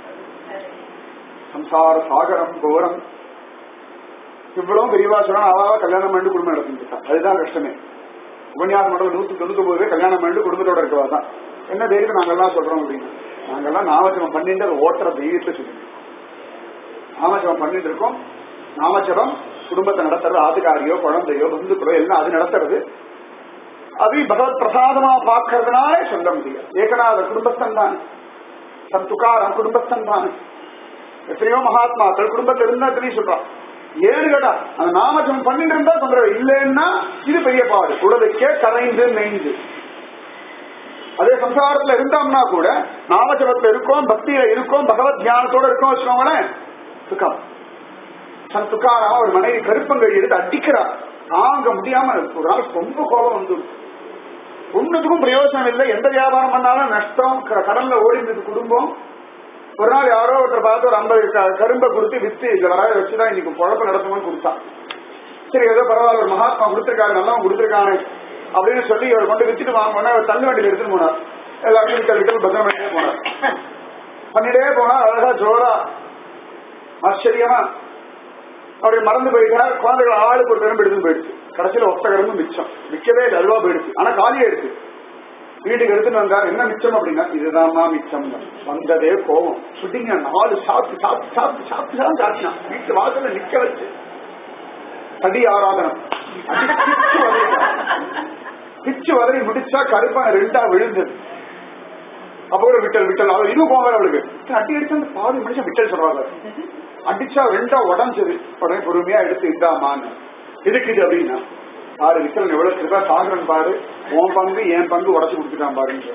சம்சார சாகரம் கோரம் இவ்வளவு பெரியவா சொன்னா அவாவா கல்யாணம் பண்ணி குடும்பம் நடத்திட்டு இருக்கா அதுதான் கஷ்டமே உபன்யாசம் மண்டலம் நூத்தி தொண்ணூத்தி ஒன்பது பேர் கல்யாணம் பண்ணி குடும்பத்தோட இருக்கவா தான் என்ன தைரியம் நாங்கெல்லாம் சொல்றோம் அப்படின்னு நாங்கெல்லாம் நாமஜபம் பண்ணிட்டு அதை ஓட்டுற தைரியத்தை சொல்லிட்டு நாமஜபம் பண்ணிட்டு இருக்கோம் நாமஜபம் குடும்பத்தை நடத்துறது ஆதுகாரியோ குழந்தையோ பந்துக்களோ எல்லாம் அது நடத்துறது அது பகவத் பிரசாதமா பார்க்கறதுனால சொல்ல முடியும் ஏகநாத குடும்பஸ்தன் தான் தன் துக்காரம் குடும்பஸ்தன் தான் எத்தனையோ மகாத்மாக்கள் குடும்பத்தில் இருந்தா தெரிய சொல்றான் ஏழு கேட்டா அந்த நாமஜபம் பண்ணிட்டு இருந்தா தொந்தரவு இல்லைன்னா இது பெரிய பாடு உடலுக்கே கரைந்து நெய்ந்து அதே சம்சாரத்துல இருந்தோம்னா கூட நாமஜபத்துல இருக்கோம் பக்தியில இருக்கோம் பகவத் தியானத்தோட இருக்கோம் வச்சுக்கோங்களேன் சுகம் தன் துக்காரா ஒரு மனைவி கருப்பங்கழி எடுத்து அடிக்கிறா தாங்க முடியாம ஒரு நாள் ரொம்ப கோபம் வந்து ஒண்ணுத்துக்கும் பிரயோஜனம் இல்லை எந்த வியாபாரம் பண்ணாலும் நஷ்டம் க- கடல்ல ஓடி இருந்தது குடும்பம் ஒரு நாள் யாரோ ஒருத்தர் பார்த்து ஒரு ஐம்பது க- கரும்பை கொடுத்து வித்து இதுல வராத வச்சுதான் இன்னைக்கு குழப்பம் நடத்துமான்னு கொடுத்தான் சரி ஏதோ பரவாயில்ல ஒரு மகாத்மா கொடுத்திருக்காரு நல்லவன் கொடுத்திருக்கானே அப்படின்னு சொல்லி இவர் கொண்டு வித்துட்டு வாங்கினா அவர் தள்ளு வண்டியில் எடுத்துட்டு போனார் எல்லாருமே விட்டல் விட்டல் பத்திரம் பண்ணிட்டே போனார் பண்ணிட்டே போனா அழகா ஜோரா ஆச்சரியமா அப்படி மறந்து போயிட்டார் குழந்தைகள் ஆளுக்கு ஒரு கரும்பு எடுத்து போயிடுச்சு கடைசியில ஒத்த கரும்பு மிச்சம் விற்கவே இல்லை அதுவா போயிடுச்சு ஆனா காலியா எடுத்து வீட்டுக்கு எடுத்துட்டு வந்தார் என்ன மிச்சம் அப்படின்னா இதுதான்மா மிச்சம் வந்ததே கோபம் சுட்டிங்க நாலு சாப்பிட்டு சாப்பிட்டு சாப்பிட்டு சாப்பிட்டு தான் சாப்பிட்டான் வீட்டு வாசல்ல நிக்க வச்சு தடி ஆராதனம் அடி பிச்சு வதறிட்டான். பிச்சு வதறி முடிச்சா கருப்பா ரெண்டா விழுந்தது அப்போ ஒரு விட்டல் விட்டல் அவள் இதுவும் போங்க அவளுக்கு அடி அடிச்சு அந்த பாதி மனுஷன் விட்டல் சொல்றாங்க அடிச்சா ரெண்டா உடஞ்சது உடனே பொறுமையா எடுத்து இந்தாமான்னு எதுக்கு இது அப்படின்னா பாரு விக்கல் எவ்வளவு கிருபா சாகரன் பாரு உன் பங்கு என் பங்கு உடச்சு கொடுத்துட்டான் பாருன்னு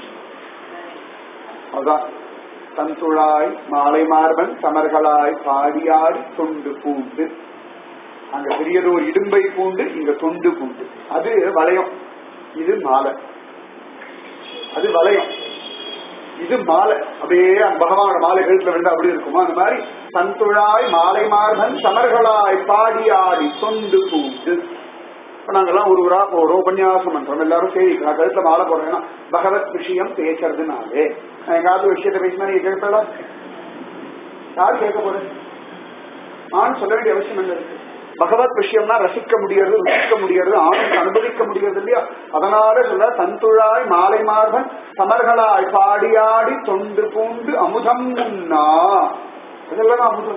அதான் தன்துழாய் மாலை மார்பன் சமர்களாய் பாடியாடி தொண்டு பூண்டு அங்க பெரியதோர் இடும்பை பூண்டு இங்க தொண்டு பூண்டு அது வளையம் இது மாலை அது வளையம் இது மாலை அப்படியே அந்த பகவானோட மாலை கழுத்துல விழுந்தா அப்படி இருக்குமா அந்த மாதிரி தன்துழாய் மாலை மார்பன் சமர்களாய் பாடியாடி தொண்டு பூண்டு இப்ப நாங்கெல்லாம் ஒரு ஊரா போறோம் உபன்யாசம் பண்றோம் எல்லாரும் சரி நான் கழுத்துல மாலை போடுறேன்னா பகவத் விஷயம் பேசுறதுனாலே நான் எங்காவது ஒரு விஷயத்த பேசினா நீங்க கேட்பல யாரு கேட்க போறேன் ஆண் சொல்ல வேண்டிய அவசியம் என்ன இருக்கு பகவத் விஷயம்னா ரசிக்க முடியறது ருசிக்க முடியறது ஆனந்த அனுபவிக்க முடியறது இல்லையா அதனால சொல்ல தந்துழாய் மாலை மார்பன் சமர்களாய் பாடியாடி தொண்டு பூண்டு அமுதம் உண்ணா இதெல்லாம் அமுதம்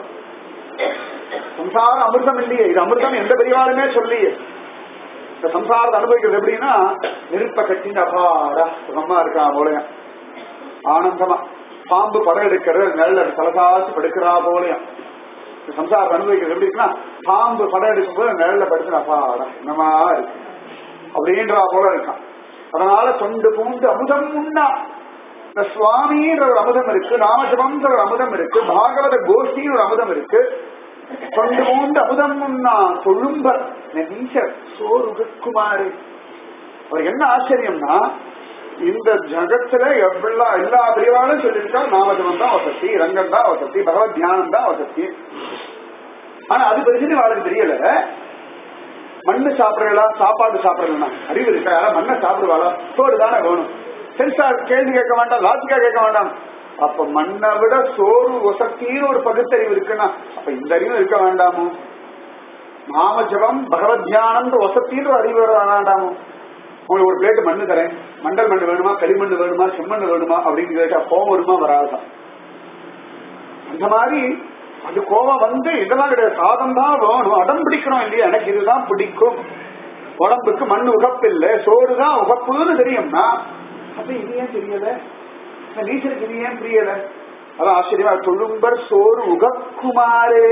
சம்சார அமிர்தம் இல்லையே இது அமிர்தம் எந்த பெரியவாளுமே சொல்லியே இந்த சம்சாரத்தை அனுபவிக்கிறது எப்படின்னா நெருப்ப கட்டின்னு அப்பாடா சுகமா இருக்கா போலயம் ஆனந்தமா பாம்பு படம் எடுக்கிறது நல்ல தலசாசி படுக்கிறா போலயம் இந்த சம்சாரத்தை அனுபவிக்கிறது எப்படி இருக்குன்னா பாம்பு படம் எடுக்கும்போது நிழல்ல படுத்துனா அப்பாடா என்னமா இருக்கு அப்படின்றா போல இருக்கான் அதனால தொண்டு பூண்டு அமுதம் உண்ணா இந்த சுவாமின்ற ஒரு அமுதம் இருக்கு நாமஜபம்ன்ற ஒரு அமுதம் இருக்கு பாகவத கோஷ்டின்னு ஒரு அமுதம் இருக்கு கொண்டு பூண்டு அமுதம் உண்ணா தொழும்பர் நீச்சர் சோருகுமாரு அவர் என்ன ஆச்சரியம்னா இந்த ஜகத்துல எவ்வளோ எல்லா பிரிவாலும் சொல்லியிருக்கா நாமஜபம் தான் வசதி ரங்கம் தான் வசதி பகவத் தியானம் தான் வசதி ஆனா அது பெருசுன்னு அவளுக்கு தெரியல மண்ணு சாப்பிடறா சாப்பாடு சாப்பிடலாம் அறிவு இருக்கா யாரா மண்ணை சாப்பிடுவாளா சோறு தானே வேணும் சென்சா கேள்வி கேட்க வேண்டாம் லாஜிக்கா கேட்க வேண்டாம் அப்ப மண்ணை விட சோறு வசத்தின்னு ஒரு பகுத்தறிவு இருக்குன்னா அப்ப இந்த அறிவு இருக்க வேண்டாமோ நாம ஜபம் பகவத் தியானம் வசத்தின்ற அறிவு வர வேண்டாமோ உங்களுக்கு ஒரு பிளேட் மண்ணு தரேன் மண்டல் மண்ணு வேணுமா களிமண் வேணுமா செம்மண் வேணுமா அப்படின்னு கேட்டா கோவம் வருமா வராதான் அந்த மாதிரி அது கோபம் வந்து இதெல்லாம் கிடையாது சாதம் தான் வேணும் அடம் பிடிக்கணும் இல்லையா எனக்கு இதுதான் பிடிக்கும் உடம்புக்கு மண் உகப்பு இல்லை சோறு தான் உகப்புன்னு தெரியும்னா அப்ப இது ஏன் தெரியல நீச்சலுக்கு இது ஏன் புரியல அதான் ஆச்சரியமா தொழும்பர் சோறு உகக்குமாரே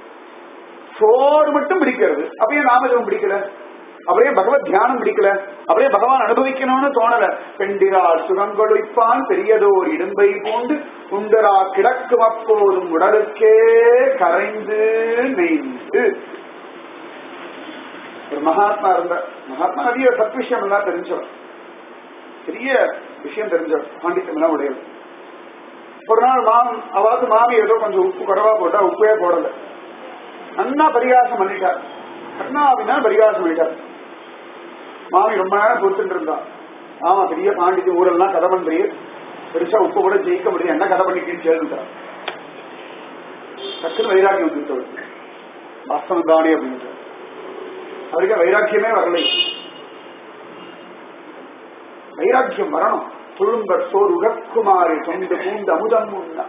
சோறு மட்டும் பிடிக்கிறது அப்படியே நாமஜபம் பிடிக்கல அப்படியே பகவத் தியானம் பிடிக்கல அப்படியே பகவான் அனுபவிக்கணும்னு தோணல பெண்டிரால் சுகங்கொழிப்பான் பெரியதோர் இடும்பை பூண்டு உண்டரா கிடக்கும் அப்போதும் உடலுக்கே கரைந்து நெய்ந்து ஒரு மகாத்மா இருந்த மகாத்மா நிறைய சத் விஷயம் எல்லாம் தெரிஞ்சவர் பெரிய விஷயம் தெரிஞ்சவர் பாண்டித்யம் எல்லாம் உடையவர் ஒரு நாள் மாம் அவாது மாமி ஏதோ கொஞ்சம் உப்பு குறவா போட்டா உப்பே போடல நன்னா பரிகாசம் பண்ணிட்டார் கண்ணா அப்படின்னா பரிகாசம் பண்ணிட்டார் மாமி ரொம்ப நேரம் பொறுத்துட்டு இருந்தா ஆமா பெரிய பாண்டித்ய ஊரெல்லாம் கதை பண்றீங்க பெருசா உப்பு கூட ஜெயிக்க முடியும் என்ன கதை பண்ணிக்கின்னு கேள்விட்டார் டக்குன்னு வைராக்கியம் வந்துட்டு வாஸ்தவம் தானே அப்படின்ட்டு அவருக்கு வைராக்கியமே வரலை வைராக்கியம் வரணும் துழும்பர் சோர் உகக்குமாரி தொண்டு பூண்டு அமுதம் உண்டா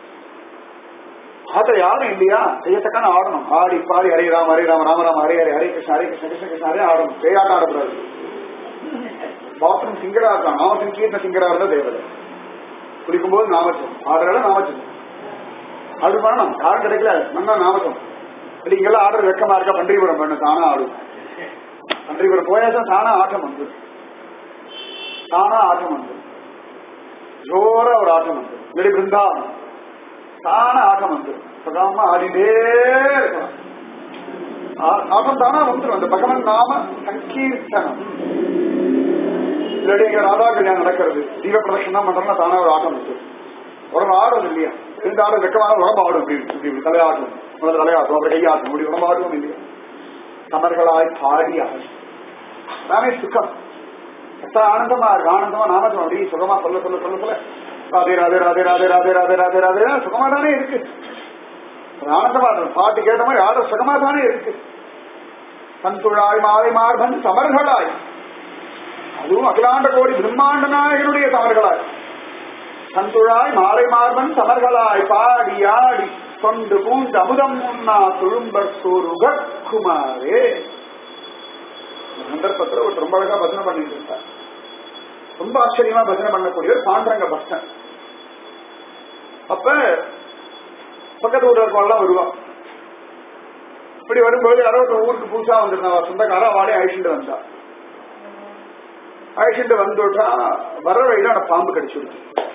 ஆத்த யாரும் இல்லையா செய்யத்தக்கான ஆடணும் ஆடி பாடி ஹரே ராம் ஹரே ராம் ராம ராம ஹரே ஹரே ஹரே கிருஷ்ண ஹரே கிருஷ்ண கிருஷ்ண கிருஷ்ண ஹரே ஆடணும் பேயாட்டம் ஆடக்கூடாது பாத்ரூம் சிங்கரா இருக்கான் நாம சங்கீர்ண சிங்கரா இருந்தா தேவதை குளிக்கும்போது நாமச்சம் ஆடுறத நாமச்சம் அது பண்ணணும் யாரும் கிடைக்கல நல்லா நாமச்சம் இல்லை இங்கெல்லாம் ஆடுறது வெக்கமா இருக்கா பன்றிபுரம் பண்ணு தானா ஆடும் பன்றிபுரம் போயாதான் தானா ஆட்டம் வந்து தானா ஆட்டம் வந்து ஜோர ஒரு ஆட்டம் வந்து இல்லாடி பிருந்தாவனம் தானா ஆட்டம் வந்து சதாமா ஆடிட்டே இருக்கலாம் ஆ- ஆட்டம் தானா வந்துடும் அந்த பகவன் நாம சங்கீர்த்தனம் இல்லாட்டி எங்க ராதா கல்யாணம் நடக்கிறது தீப பிரதட்சணம் பண்றோம்னா தானா ஒரு ஆட்டம் வந்து உடம்பு ஆடும் இல்லையா ரெண்டு ஆடும் வெக்கமான உடம்பு ஆடும் இப்படி இப்படி இப்படி தலையாட்டும் முதல்ல தலையாட்டும் அப்புறம் கையாட்டும் இப்படி உடம்பு ஆடும் இல்லையா சமர்களாய் பாடி ஆடும் தானே சுகம் எத்தனை ஆனந்தமா இருக்கு ஆனந்தமா நாம அப்படி சுகமா சொல்ல சொல்ல சொல்ல சொல்ல ராதே ராதே ராதே ராதே ராதே ராதே ராதே ராதே சுகமா தானே இருக்கு அது ஆனந்தமா இருக்கு பாட்டு கேட்ட மாதிரி ஆட சுகமா தானே இருக்கு சந்துழாய் மாலை மார்பன் சமர்களாய் அதுவும் அகிலாண்ட கோடி பிரம்மாண்ட நாயகனுடைய தவறுகளாய் சந்துழாய் மாலை மார்பன் சமர்களாய் பாடி ஆடி தொண்டு பூண்டு அமுதம் முன்னா துழும்பர் சோருக குமாரே இந்த சந்தர்ப்பத்துல ஒரு ரொம்ப அழகா பஜனை பண்ணிட்டு இருந்தார் ரொம்ப ஆச்சரியமா பஜனை பண்ணக்கூடிய ஒரு பாண்டரங்க பக்தன் அப்ப பக்கத்து ஊர்ல இருக்கவங்கலாம் வருவா இப்படி வரும்போது யாரோ ஒரு ஊருக்கு புதுசா வந்திருந்தா சொந்தக்காரா வாடகை அழிச்சுட்டு வந்தா அழிச்சுட்டு வந்துட்டா வர வழியில அந்த பாம்பு கடிச்சுடுச்சு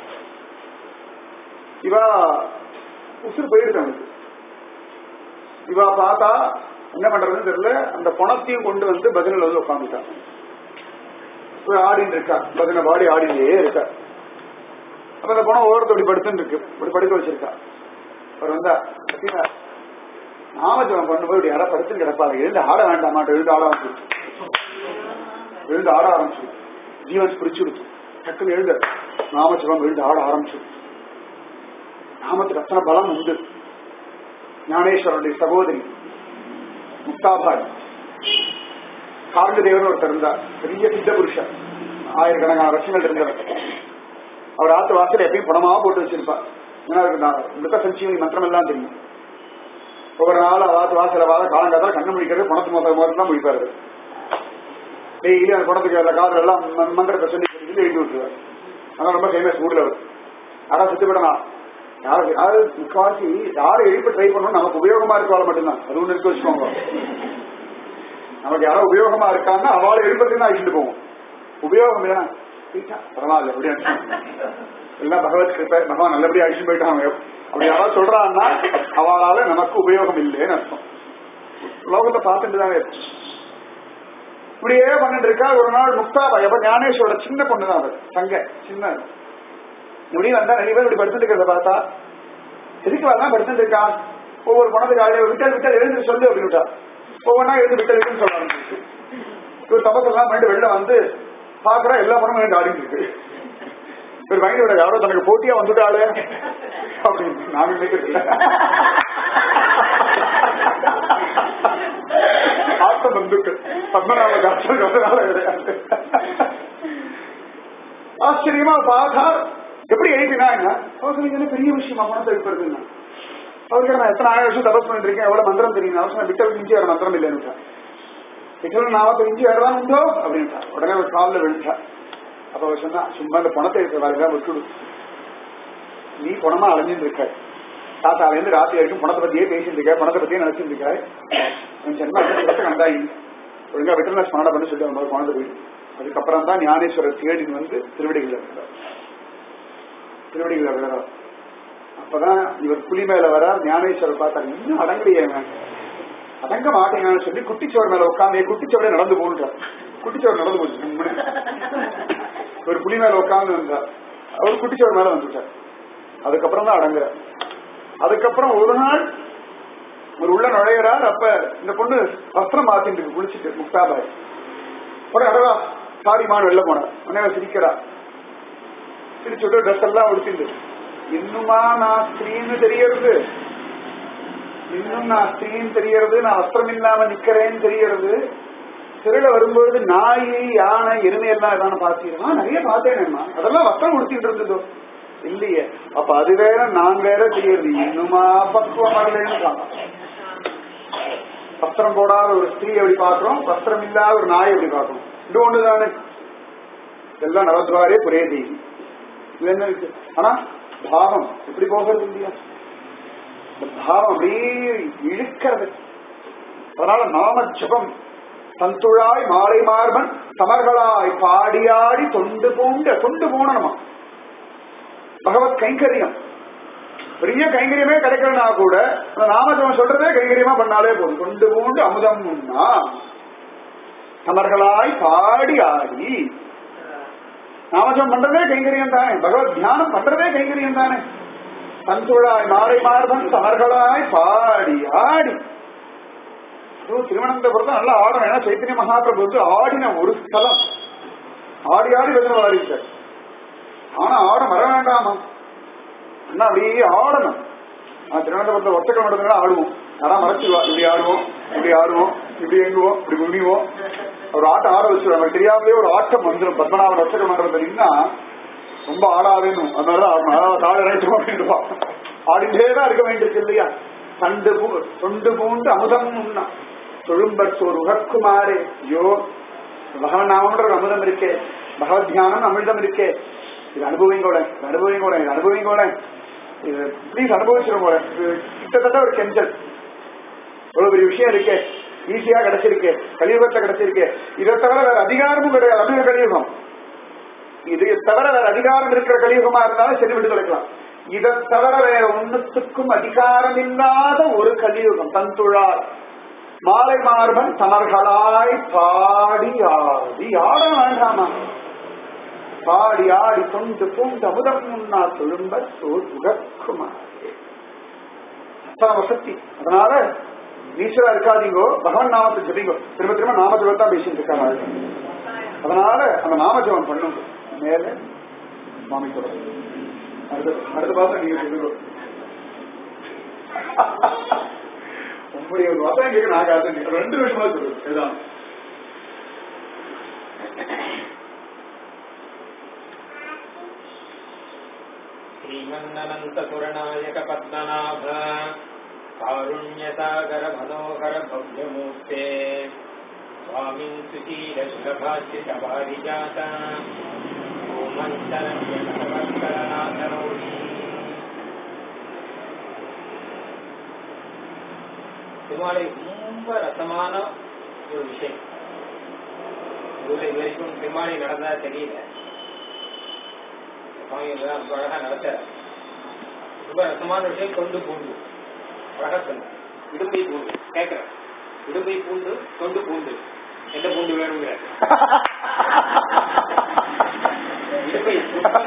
இவா உசுறு போயிடுச்சு அவனுக்கு இவா பார்த்தா என்ன பண்றதுன்னு தெரியல அந்த பணத்தையும் கொண்டு வந்து பஜனையில் வந்து உட்காந்துட்டான் இவ ஆடின்னு இருக்கா பஜனை பாடி ஆடினே இருக்கா அப்ப அந்த பணம் ஓரத்தை இப்படி படுத்துன்னு இருக்கு இப்படி படுக்க வச்சிருக்கா அவர் வந்தா கத்தினா நாமஜபம் பண்ணும்போது இப்படி யாரா படுத்துன்னு கிடப்பாங்க எழுந்து ஆட வேண்டாமாட்ட எழுந்து ஆட ஆரம்பிச்சு எழுந்து ஆட ஆரம்பிச்சு ஜீவன் பிரிச்சுடுச்சு டக்குன்னு எழுந்த நாமஜபம் எழுந்து ஆட ஆரம்பிச்சு நாமத்துக்கு அத்தனை பலம் உண்டு ஞானேஸ்வரனுடைய சகோதரி முக்தாபாய் கார்கதேவன் ஒருத்தர் இருந்தார் பெரிய சித்த புருஷன் ஆயிரக்கணக்கான வருஷங்கள் இருந்தவர் அவர் ஆத்து வாசல் எப்பயும் பணமா போட்டு வச்சிருப்பார் ஏன்னா அவருக்கு நான் மிருக சஞ்சீவனி மந்திரம் எல்லாம் தெரியும் ஒவ்வொரு நாள் அதாவது வாசல வாத காலங்காத்தால கண்ணு முடிக்கிறது பணத்து மொத்த மொத்தம் தான் முடிப்பாரு டெய்லி அந்த பணத்துக்கு அந்த காதல் எல்லாம் ம- மந்திரத்தை சொல்லி சொல்லி எழுதி விட்டுருவார் அதான் ரொம்ப ஃபேமஸ் ஊர்ல அவர் யாரா சுத்திவிடனா யாரு யாரு முக்காவாசி யாரை எழுப்ப ட்ரை பண்ணணும் நமக்கு உபயோகமா இருக்கவாள் மட்டும்தான் அது ஒண்ணு இருக்கு வச்சுக்கோங்க நமக்கு யாரோ உபயோகமா இருக்காங்கன்னா அவளை எழுப்பத்துக்கு தான் அழிச்சுட்டு போவோம் உபயோகம் இல்லையா போயிட்டா, பரவாயில்ல அப்படின்னு எல்லாம் பகவத் கிருப்பை பகவான் நல்லபடியா அழிச்சு போயிட்டாங்க அப்படி யாராவது சொல்றான்னா அவளால நமக்கு உபயோகம் இல்லைன்னு அர்த்தம் லோகத்தை பார்த்துட்டு தான் இருக்கு. இப்படியே பண்ணிட்டு இருக்கா ஒரு நாள் முக்தாபாய் அப்ப ஞானேஸ்வரோட சின்ன பொண்ணு தான் அவர் தங்க சின்ன இப்படி வந்தா நிறைய பேர் இப்படி படுத்துட்டு இருக்கிறத பார்த்தா எதுக்கு வரலாம் படுத்துட்டு இருக்கா ஒவ்வொரு பணத்துக்கு ஆளு விட்டல் விட்டல் எழுந்து சொல்லு அப்படின்ட்டா ஒவ்வொன்றா எழுந்து விட்டல் விட்டு சொல்ல ஆரம்பிச்சு இவர் தபசெல்லாம் பண்ணிட்டு வெளில வந்து பாக்குறா எல்லா பணமும் ரெண்டு ஆடிட்டு இருக்கு இவர் வாங்கி விட யாரோ தனக்கு போட்டியா வந்துட்டாளே அப்படின்னு நாங்க நினைக்கிறது இல்ல ஆத்த பந்துக்கள் பத்மநாப தாசன் சொன்னதால கிடையாது ஆச்சரியமா பார்த்தா எப்படி எழுதினா என்ன அவர் சொன்னீங்க, என்ன பெரிய விஷயமா பணத்தை எழுப்புறதுன்னா அவருக்கு நான் எத்தனை ஆயிரம் வருஷம் தபஸ் பண்ணிட்டு இருக்கேன் எவ்வளவு மந்திரம் தெரியும் அவசரம் விட்டல் மிஞ்சி வேற மந்திரம் இல்லைன்னு விட்டல் நாமத்தை மிஞ்சி வேறதான் உண்டோ அப்படின்ட்டா உடனே ஒரு காலில் விழுந்தா அப்ப அவர் சொன்னா சும்மா இந்த பணத்தை எடுத்து வேற விட்டுடு நீ பணமா அலைஞ்சிட்டு இருக்க தாத்தால இருந்து ராத்திரி வரைக்கும் பணத்தை பத்தியே பேசிட்டு இருக்க பணத்தை பத்தியே நினைச்சிட்டு இருக்க உன் ஜென்ம இடத்தை கண்டாயி ஒழுங்கா விட்டல் ஸ்மரணை பண்ணி சொல்லி அவங்க பணத்தை போய் அதுக்கப்புறம் தான் ஞானேஸ்வரர் தேடின்னு வந்து திருவடிகள் இருக்கிறார் திருவடிகள் விழுறார் அப்பதான் இவர் புலி மேல வரார் ஞானேஸ்வரர் பார்த்தாரு இன்னும் அடங்கலையே இவன். அடங்க மாட்டேங்கன்னு சொல்லி குட்டிச்சோர் மேல உட்காந்து குட்டிச்சோரே நடந்து போன்றார் குட்டிச்சோர் நடந்து போச்சு சும்மா. ஒரு புலி மேல உட்கார்ந்து இருந்தார் அவர் குட்டிச்சோர் மேல வந்துட்டார் அதுக்கப்புறம் தான் அடங்குறார் அதுக்கப்புறம் ஒரு நாள் ஒரு உள்ள நுழையிறார் அப்ப இந்த பொண்ணு வஸ்திரம் மாத்திட்டு இருக்கு குளிச்சுட்டு முக்தாபாய் உடனே அடவா சாரிமான் வெளில போனார் உடனே அவ சிரிக்கிறா சிரிச்சுட்டு ட்ரெஸ் எல்லாம் உடுத்திட்டு இன்னுமா நான் ஸ்திரீன்னு தெரியறது இன்னும் நான் ஸ்திரீன்னு தெரியறது நான் வஸ்திரம் இல்லாம நிக்கிறேன்னு தெரியறது திருட வரும்பொழுது நாய் யானை எருமை எல்லாம் ஏதாவது பாத்தீங்கன்னா நிறைய பார்த்தேன் அதெல்லாம் வஸ்திரம் உடுத்திட்டு இருந்ததோ இல்லையே அப்ப அது வேற நான் வேற தெரியுது இன்னுமா பக்குவம் வரலன்னு சொன்னான். வஸ்திரம் போடாத ஒரு ஸ்திரீ எப்படி பாக்குறோம் வஸ்திரம் இல்லாத ஒரு நாய் எப்படி பாக்குறோம் இது ஒண்ணுதானே எல்லாம் நவத்வாரே புரே தேவி இது என்ன இருக்கு ஆனா பாவம் எப்படி போகிறது இல்லையா இந்த பாவம் அப்படியே இழுக்கிறது அதனால நாம ஜபம் தந்துழாய் மாலை மார்பன் சமர்களாய் பாடியாடி தொண்டு பூண்ட தொண்டு பூணணுமா பகவத் கைங்கரியம் பெரிய கைங்கரியமே கிடைக்கலனா கூட அந்த நாமஜபம் சொல்றதே கைங்கரியமா பண்ணாலே போதும் தொண்டு பூண்டு அமுதம் உண்ணா சமர்களாய் பாடி ஆடி நாமஜபம் பண்றதே கைங்கரியம் தானே பகவத் தியானம் பண்றதே கைங்கரியம் தானே தந்துழாய் மாலை மார்பன் சமர்களாய் பாடி ஆடி அதுவும் திருவனந்தபுரத்தை நல்லா ஆடணும் ஏன்னா சைத்தன்ய மகாபிரபு வந்து ஆடின ஒரு ஸ்தலம் ஆடி ஆடி பஜனை வாரிச்சார் ஆனா ஆட வர வேண்டாமா அண்ணா அப்படியே ஆடணும் நான் திருவனந்தபுரத்துல ஒத்தக்கம் நடந்தா ஆடுவோம் யாரா மறைச்சுவா இப்படி ஆடுவோம் இப்படி ஆடுவோம் இப்படி எங்குவோம் இப்படி குனிவோம் ஒரு ஆட்டம் ஆட வச்சுருவாங்க தெரியாமலே ஒரு ஆட்டம் வந்துடும் பத்மநாபன் ஒத்தக்கம் பண்றதுன்னா ரொம்ப ஆடாதேனும் அதனால ஆடணும் அதாவது தாழ நினைச்சோம் அப்படின்ட்டு ஆடிட்டே தான் இருக்க வேண்டியிருக்கு இல்லையா தண்டு பூ தொண்டு பூண்டு அமுதம் உண்ணா தொழும்பர் சோர் உகக்குமாரே ஐயோ பகவன் நாமன்ற ஒரு அமுதம் இருக்கே பகவத் தியானம் அமிர்தம் இருக்கே இது அனுபவிங்கோட இது அனுபவிங்கோட இது அனுபவிங்கோட இது ப்ளீஸ் அனுபவிச்சிருங்க இது கிட்டத்தட்ட ஒரு கெஞ்சல் இவ்வளவு பெரிய விஷயம் இருக்கே ஈஸியா கிடைச்சிருக்கு கலியுகத்துல கிடைச்சிருக்கு இதை தவிர வேற அதிகாரமும் கிடையாது அது கலியுகம் இது தவிர வேற அதிகாரம் இருக்கிற கலியுகமா இருந்தாலும் சரி விட்டு கிடைக்கலாம் இதை தவிர வேற ஒன்னுத்துக்கும் அதிகாரம் இல்லாத ஒரு கலியுகம் தந்துழார் மாலை மார்பன் தமர்களாய் பாடி ஆடி ஆட வேண்டாமா பாடி ஆடி தொண்டு பூண்டு அமுதம் முன்னா தொழும்ப சோர் உகக்குமாரே அத்தனை வசதி அதனால நீச்சலா இருக்காதீங்கோ பகவன் நாமத்தை ஜபிங்கோ திரும்ப திரும்ப நாம ஜபம் தான் பேசிட்டு இருக்காங்க அதனால அந்த நாம ஜபம் பண்ணுங்க மேல சுவாமி சொல்றது அடுத்த அடுத்த பாசம் நீங்க சொல்லுங்க உங்களுடைய ஒரு வசனம் கேட்க நான் காத்து ரெண்டு விஷயமா சொல்லுது இதுதான் श्रीमन्ननन्तपुरनायक पद्मनाभ कारुण्यसागर मनोहर भव्यमूर्ते स्वामिन् सुशील सुलभाचित पारिजात ओमन्तरण्यकरनाथनौरी திருமாலை ரொம்ப ரசமான ஒரு விஷயம் ஊர்ல இது வரைக்கும் திருமாலை நடந்ததா தெரியல சுவாமி எல்லாம் ரொம்ப அழகா நடத்த ரொம்ப ரசமான விஷயம் கொண்டு பூண்டு அழகா சொன்ன இடும்பை பூண்டு கேட்கிறேன் இடும்பை பூண்டு தொண்டு பூண்டு எந்த பூண்டு வேணுங்கிற இடும்பை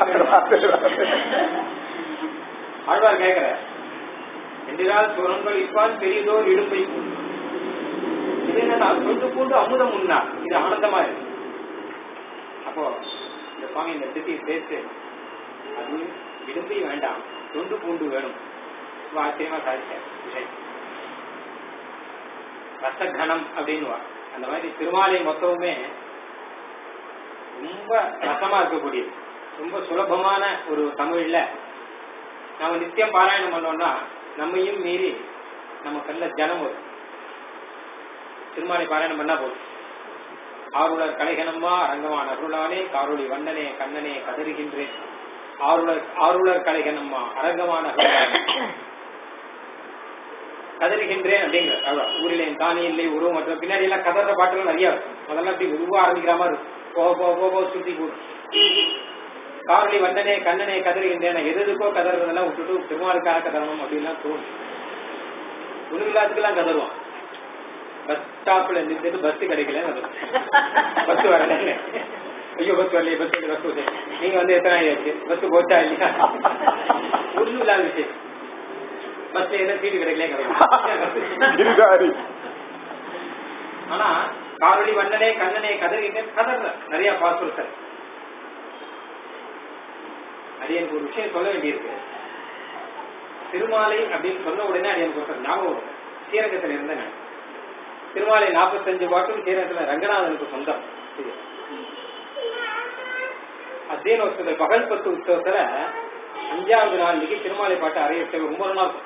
ஆழ்வார் கேட்கிற என்றால் சுரங்கள் இப்பால் பெரியதோர் இடும்பை பூண்டு இது என்னன்னா தொண்டு பூண்டு அமுதம் உண்ணா இது ஆனந்தமா இருக்கு அப்போ இந்த சுவாமி இந்த திட்டி பேசு அது விடும்பை வேண்டாம் தொண்டு பூண்டு வேணும் ரொம்ப ஆச்சரியமா சாதிச்சேன் விஷயம் ரசகணம் அப்படின்னு அந்த மாதிரி திருமாலை மொத்தமுமே ரொம்ப ரசமா இருக்கக்கூடியது ரொம்ப சுலபமான ஒரு தமிழ்ல நாம நித்தியம் பாராயணம் பண்ணோம்னா நம்மையும் மீறி நம்ம கண்ட ஜனம் வரும் திருமாலை பாராயணம் பண்ணா போதும் ஆருளர் கலைகனம்மா அரங்கமான் அருளானே காரொளி வண்ணனே கண்ணனே கதறுகின்றேன் ஆருளர் ஆருளர் கலைகனம்மா அரங்கமான அருளானே கதறுகின்றேன் அப்படிங்கிற அவ்வளவு ஊரில் என் தானே இல்லை உருவம் மற்றும் பின்னாடி எல்லாம் கதற பாட்டுகள் நிறைய இருக்கும் முதல்ல அப்படி உருவ ஆரம்பிக்கிற மாதிரி இருக்கும் போக போக போக போக சுத்தி போடும் காரொளி வந்தனே கண்ணனே கதறுகின்றேன் எது எதுக்கோ கதறதெல்லாம் விட்டுட்டு திருமாலுக்காக கதறணும் அப்படின்லாம் தோணும் ஒண்ணு இல்லாததுக்கெல்லாம் கதறுவான் பஸ் ஸ்டாப்ல நின்றுட்டு பஸ் கிடைக்கல பஸ் வரல ஐயோ பஸ் வரலையே பஸ் பஸ் போச்சு நீங்க வந்து எத்தனை ஆயாச்சு பஸ் போச்சா இல்லையா ஒண்ணும் இல்லாத விஷயம் பஸ்ல என்ன சீட்டு கிடைக்கல கிரிதாரி ஆனா காரொளி வண்ணனே கண்ணனே கதறிங்க கதற நிறைய பாசுரத்தர் அது எனக்கு ஒரு விஷயம் சொல்ல வேண்டியிருக்கு திருமாலை அப்படின்னு சொன்ன உடனே அது எனக்கு ஒரு ஞாபகம் வரும் ஸ்ரீரங்கத்துல இருந்தேன் நான் திருமாலை நாற்பத்தஞ்சு பாட்டும் ஸ்ரீரங்கத்துல ரங்கநாதனுக்கு சொந்தம் இது அத்தியன உற்சவத்தில் பகல் பத்து உற்சவத்துல அஞ்சாவது நாள் இன்னைக்கு திருமாலை பாட்டு அரையத்தை ரொம்ப நாள் இருக்கும்.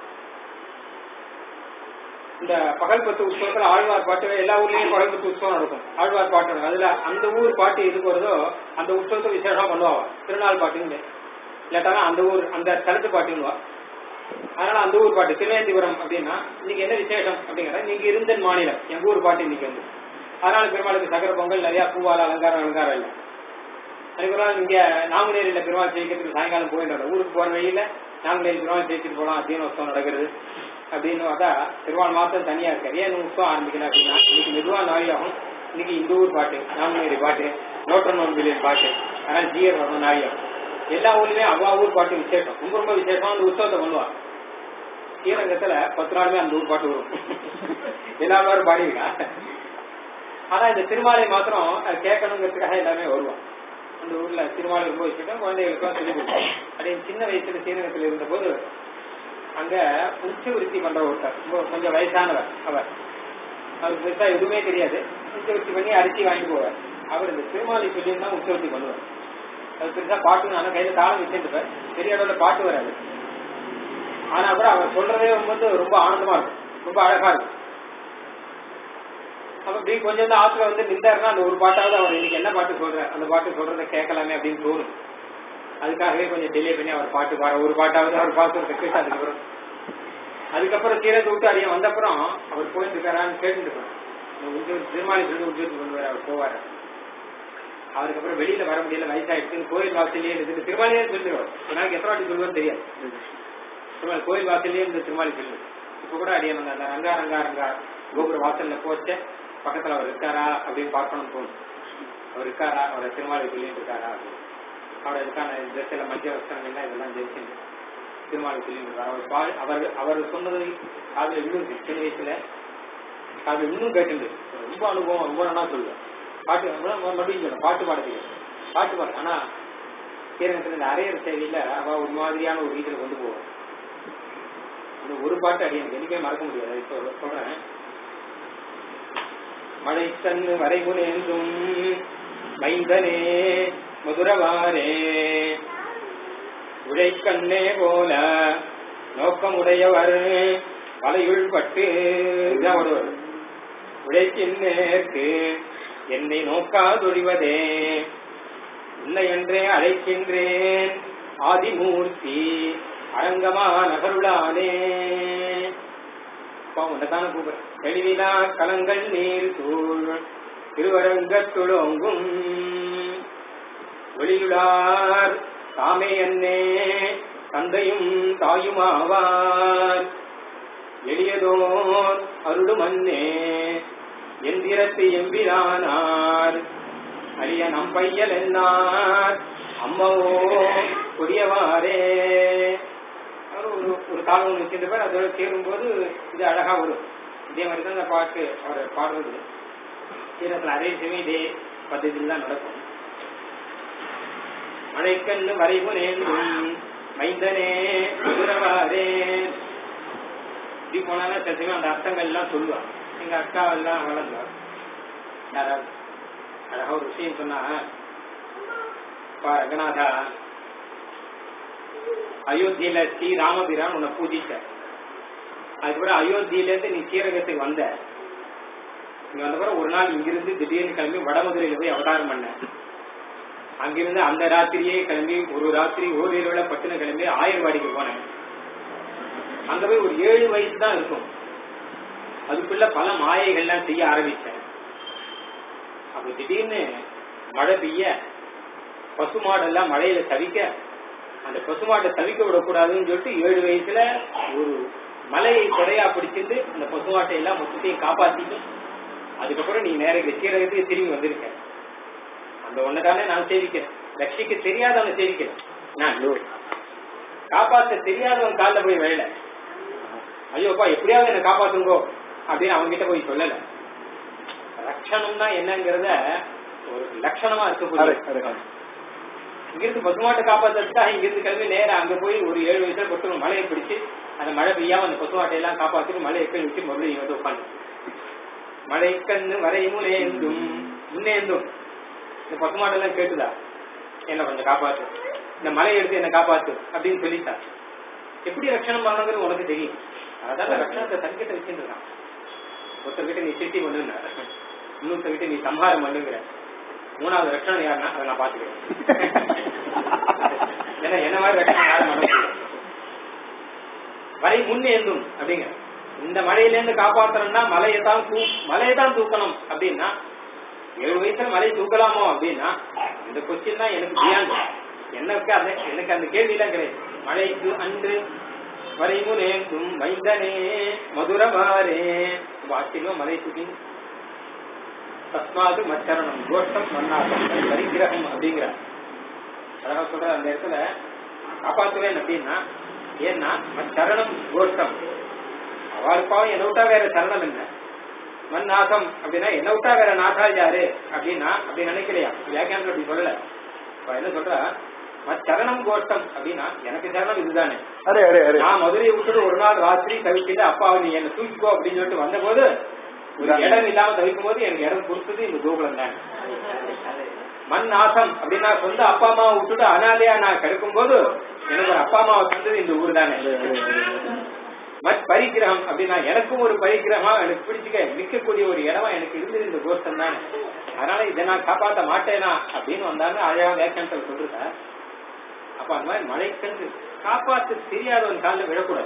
இந்த பகல் பத்து உற்சவத்துல ஆழ்வார் பாட்டு எல்லா ஊர்லயும் பகல் பத்து உற்சவம் நடக்கும் ஆழ்வார் பாட்டு நடக்கும். அதுல அந்த ஊர் பாட்டு எதுக்கு வருதோ அந்த உற்சவத்தை விசேஷமா பண்ணுவாங்க திருநாள் பாட்டுன்னு இல்லாட்டானா அந்த ஊர் அந்த தலத்து பாட்டுன்னுவா அதனால அந்த ஊர் பாட்டு திருவேந்திபுரம் அப்படின்னா இன்னைக்கு என்ன விசேஷம் அப்படிங்கிற நீங்க இருந்த மாநிலம் எங்க ஊர் பாட்டு இன்னைக்கு வந்து அதனால பெருமாளுக்கு சக்கர பொங்கல் நிறைய பூவால அலங்காரம் அலங்காரம் இல்லை அதுக்கு ஒரு நாள் இங்க நாங்குநேரியில பெருமாள் ஜெயிக்கிறதுக்கு சாயங்காலம் போயிட்டு வரோம். ஊருக்கு போற வழியில நாங்குநேரி பெருமாள் ஜெயிச்சுட்டு போலாம் அத்தியன உற்சவம் நடக்கிறது அப்படின்னு பார்த்தா பெருமாள் மாத்திரம் தனியா இருக்காரு ஏன் உற்சவம் ஆரம்பிக்கல அப்படின்னா இன்னைக்கு மெதுவா நாழியாகும் இன்னைக்கு இந்த ஊர் பாட்டு நாங்குநேரி பாட்டு நோட்டன் ஒன் பில்லியன் பாட்டு அதனால ஜியர் வரணும் நாழியாகும் எல்லா ஊர்லயுமே அவ்வா ஊர் பாட்டு விசேஷம் ரொம்ப ரொம்ப விசேஷமா அந்த உற்சவத்தை பண்ணுவா ஸ்ரீரங்கத்துல பத்து நாளுமே அந்த ஊர் பாட்டு வரும் எல்லா பேரும் பாடிருக்கா ஆனா இந்த திருமாலை மாத்திரம் அது கேட்கணுங்கிறதுக்காக எல்லாமே வருவான் அந்த ஊர்ல திருமாலை ரொம்ப வச்சுட்டோம் குழந்தைகளுக்கும் சொல்லி கொடுத்தோம் அப்படியே சின்ன வயசுல ஸ்ரீரங்கத்துல இருந்த போது அங்க உச்சி விருத்தி பண்ற ஒருத்தர் ரொம்ப கொஞ்சம் வயசானவர் அவர் அவருக்கு பெருசா எதுவுமே தெரியாது உச்சி விருத்தி பண்ணி அரிசி வாங்கி போவார் அவர் இந்த திருமாலை சொல்லி தான் உச்சி விருத்தி பண்ணுவார் அது பெருசா பாட்டு ஆனா கையில தாளம் வச்சுருப்பார் பெரிய அளவுல பாட்டு வராது ஆனா கூட அவர் சொல்றதே வந்து ரொம்ப ஆனந்தமா இருக்கும் ரொம்ப அழகா இருக்கும் அப்ப இப்படி கொஞ்சம் தான் ஆத்துல வந்து நின்றாருன்னா அந்த ஒரு பாட்டாவது அவர் இன்னைக்கு என்ன பாட்டு சொல்றாரு அந்த பாட்டு சொல்றதை கேட்கலாமே அப்படின்னு தோணும் அதுக்காகவே கொஞ்சம் டிலே பண்ணி அவர் பாட்டு பாட ஒரு பாட்டாவது அவர் பாட்டு கேட்டு அதுக்கப்புறம் அதுக்கப்புறம் சீரத்தை விட்டு அறிய வந்தப்புறம் அவர் போயிட்டு இருக்காரான்னு கேட்டுட்டு இருப்பார் திருமாலி சொல்லி உத்தியோகம் கொண்டு வர அவர் போவார் அதுக்கப்புறம் வெளியில வர முடியல வயசாயிடுச்சுன்னு கோயில் வாசல்லே இருந்து திருமாலியே சொல்லிடுவார் எனக்கு எத்தனை வாட்டி சொல்லுவான்னு தெரியாது திருமாலி கோயில் வாசல்லே இருந்து திருமாலி சொல்லு இப்ப கூட அடியே அந்த அந்த ரங்கா ரங்கா ரங்கா கோபுர வாசல்ல போச்ச பக்கத்துல அவர் இருக்காரா அப்படின்னு பார்க்கணும்னு தோணும் அவர் இருக்காரா அவரை திருமாலி சொல்லிட்டு இருக்காரா அப்படின்னு அவர் இதுக்கான ட்ரெஸ் எல்லாம் மத்திய வஸ்திரம் எல்லாம் இதெல்லாம் ஜெயிச்சு திருமாலி சொல்லிட்டு இருக்காரு அவர் பா- அவர் அவர் சொன்னது காதுல இன்னும் இருக்கு. சின்ன வயசுல காதுல இன்னும் கேட்டு ரொம்ப அனுபவம் ரொம்ப நல்லா சொல்லுவேன் பாட்டு மறுபடியும் சொல்லுவேன் பாட்டு பாட தெரியும் பாட்டு பாடு ஆனா ஸ்ரீரங்கத்துல இந்த அரையர் சேவையில அவ ஒரு மாதிரியான ஒரு ரீதியில கொண்டு போவோம் இந்த ஒரு பாட்டு அடி எனக்கு என்னைக்குமே மறக்க முடியாது இப்போ சொல்றேன் மழை தன்னு வரைமுனேந்தும் மைந்தனே மதுரவாரே உழைக்கண்ணே போல நோக்கமுடையவர் வலையுள் பட்டு இதான் வருவார் உழைக்கின்றேற்கு என்னை நோக்காதொழிவதே உன்னை என்றே அழைக்கின்றேன் ஆதிமூர்த்தி அரங்கமா நகருளானே அப்பா உன்னைத்தானே கூப்பிடுறேன் தெளிவிலா கலங்கள் நீர் சூழ் திருவரங்கத்துளோங்கும் வெளியுளார் தாமே என்னே தந்தையும் தாயுமாவார் எளியதோர் அருளும் அன்னே எந்திரத்து எம்பிரானார் அரிய நம் பையல் என்னார் அம்மவோ புரியவாரே அவர் ஒரு ஒரு காலம் ஒன்று வச்சிருந்தவர் அதோட சேரும்போது இது அழகா வரும் இதே மாதிரி தான் இந்த பாட்டு அவர் பாடுறது சீரத்தில் அதே சமயம் இதே பద్ధதியில் தான் நடக்கும் மழைக்கண்ணு வரைவு நேர்ந்தும் மைந்தனே குதிரவாரே இப்படி போனாலும் சில சமயம் அந்த அர்த்தங்கள் எல்லாம் சொல்லுவார் எங்க அக்கா எல்லாம் வளர்ந்தார் யாராவது அழகா ஒரு விஷயம் சொன்னா பா ரங்கநாதா அயோத்தியில ஸ்ரீ ராமபிரான் உன்னை பூஜிச்சார் அதுக்கப்புறம் அயோத்தியில இருந்து நீ சீரகத்துக்கு வந்த இங்க வந்தப்பறம் ஒரு நாள் இங்கிருந்து திடீர்னு கிளம்பி வடமதுரையில போய் அவதாரம் பண்ண அங்கிருந்து அந்த ராத்திரியே கிளம்பி ஒரு ராத்திரி ஓரிரவுல பட்டுன கிளம்பி ஆயர்வாடிக்கு போனேன் அங்க போய் ஒரு ஏழு வயசு தான் இருக்கும் அதுக்குள்ள பல மாயைகள்லாம் செய்ய ஆரம்பிச்சேன் அப்ப திடீர்னு மழை பெய்ய பசுமாடெல்லாம் மழையில தவிக்க அந்த பசுமாட்டை தவிக்க விடக்கூடாதுன்னு சொல்லிட்டு ஏழு வயசுல ஒரு மலையை கொடையா பிடிச்சிட்டு அந்த பசுமாட்டை எல்லாம் மொத்தத்தையும் காப்பாத்திட்டு அதுக்கப்புறம் நீ நேர சீரகத்துக்கு திரும்பி வந்திருக்க அந்த ஒன்னதானே நான் சேவிக்கிறேன் லட்சிக்கு தெரியாதவன் சேவிக்கிறேன் நான் காப்பாத்த தெரியாதவன் காலில் போய் விழல ஐயோப்பா எப்படியாவது என்ன காப்பாத்துங்கோ அப்படின்னு அவங்க கிட்ட போய் சொல்லல ரட்சணம்னா என்னங்கிறத ஒரு லட்சணமா இருக்கக்கூடிய இங்கிருந்து பசுமாட்டை காப்பாத்துறதுக்காக இங்கிருந்து கிளம்பி நேரம் அங்க போய் ஒரு ஏழு வயசுல கொட்டு மழையை பிடிச்சு அந்த மழை பெய்யாம அந்த பசுமாட்டை எல்லாம் காப்பாத்திட்டு மழையை கீழ் வச்சு மறுபடியும் இங்க வந்து உட்காந்து மழை கண்ணு வரை முனேந்தும் முன்னேந்தும் இந்த பசுமாட்டை எல்லாம் கேட்டுதா என்ன கொஞ்சம் காப்பாத்து இந்த மலையை எடுத்து என்ன காப்பாத்து அப்படின்னு சொல்லிட்டா எப்படி ரட்சணம் பண்ணணுங்கிறது உனக்கு தெரியும் அதான் ரட்சணத்தை தன்கிட்ட வச்சுருக்கான் ஒருத்தர்கிட்ட நீ சிட்டி பண்ணுங்க இன்னொருத்தர்கிட்ட நீ சம்ஹாரம் பண்ணுங்கிற மூணாவது ரட்சணம் யாருன்னா அதை நான் பாத்துக்கிறேன் ஏன்னா என்ன மாதிரி ரட்சணம் யாரும் பண்ண முடியாது வரை முன்னேந்தும் அப்படிங்கிற இந்த மலையில இருந்து காப்பாத்தணும்னா மலையை தான் தூ மலையை தான் தூக்கணும் அப்படின்னா ஏழு வயசுல மலையை தூக்கலாமோ அப்படின்னா இந்த கொஸ்டின் தான் எனக்கு பியாண்ட் எனக்கு அந்த எனக்கு அந்த கேள்வி எல்லாம் கிடையாது மழைக்கு அன்று வரைமுனேந்தும் மைந்தனே மதுரமாரே ரொம்ப ஆச்சரியமா மலை தூக்கி தஸ்மாது மச்சரணம் கோஷ்டம் மன்னாசம் பரிகிரகம் அப்படிங்கிற அழகா சொல்ற அந்த இடத்துல காப்பாத்துவேன் அப்படின்னா ஏன்னா மச்சரணம் கோஷ்டம் அவளுக்காவும் என்னை விட்டா வேற சரணம் என்ன மண் நாசம் அப்படின்னா என்ன விட்டா வேற நாசா யாரு அப்படின்னா அப்படி நினைக்கலையா வியாக்கியானத்துல அப்படி சொல்லல இப்ப என்ன சொல்ற மச்சரணம் கோஷ்டம் அப்படின்னா எனக்கு சரணம் இதுதானே அரே அரே அரே நான் மதுரையை விட்டுட்டு ஒரு நாள் ராத்திரி தவிக்கிட்டு அப்பாவை நீ என்ன தூக்கிக்கோ அப்படின்னு சொல்லிட்டு வந்த போது ஒரு இடம் இல்லாம தவிக்கும் போது எனக்கு இடம் கொடுத்தது இந்த கோகுலம் தான் மண் நாசம் அப்படின்னா சொந்த அப்பா அம்மாவை விட்டுட்டு அனாதையா நான் கிடக்கும் போது எனக்கு ஒரு அப்பா அம்மாவை தந்தது இந்த ஊர் தானே மத் பரிகிரகம் அப்படின்னா எனக்கும் ஒரு பரிகிரகமா எனக்கு பிடிச்சுக்க நிற்கக்கூடிய ஒரு இடமா எனக்கு இருந்தது இந்த கோஷ்டம் தானே அதனால இதை நான் காப்பாற்ற மாட்டேனா அப்படின்னு வந்தாங்க அழகா வேக்கன்சல் சொல்றேன் அப்ப அந்த மாதிரி மழைக்கன்று காப்பாற்ற தெரியாதவன் காலில் விழக்கூடாது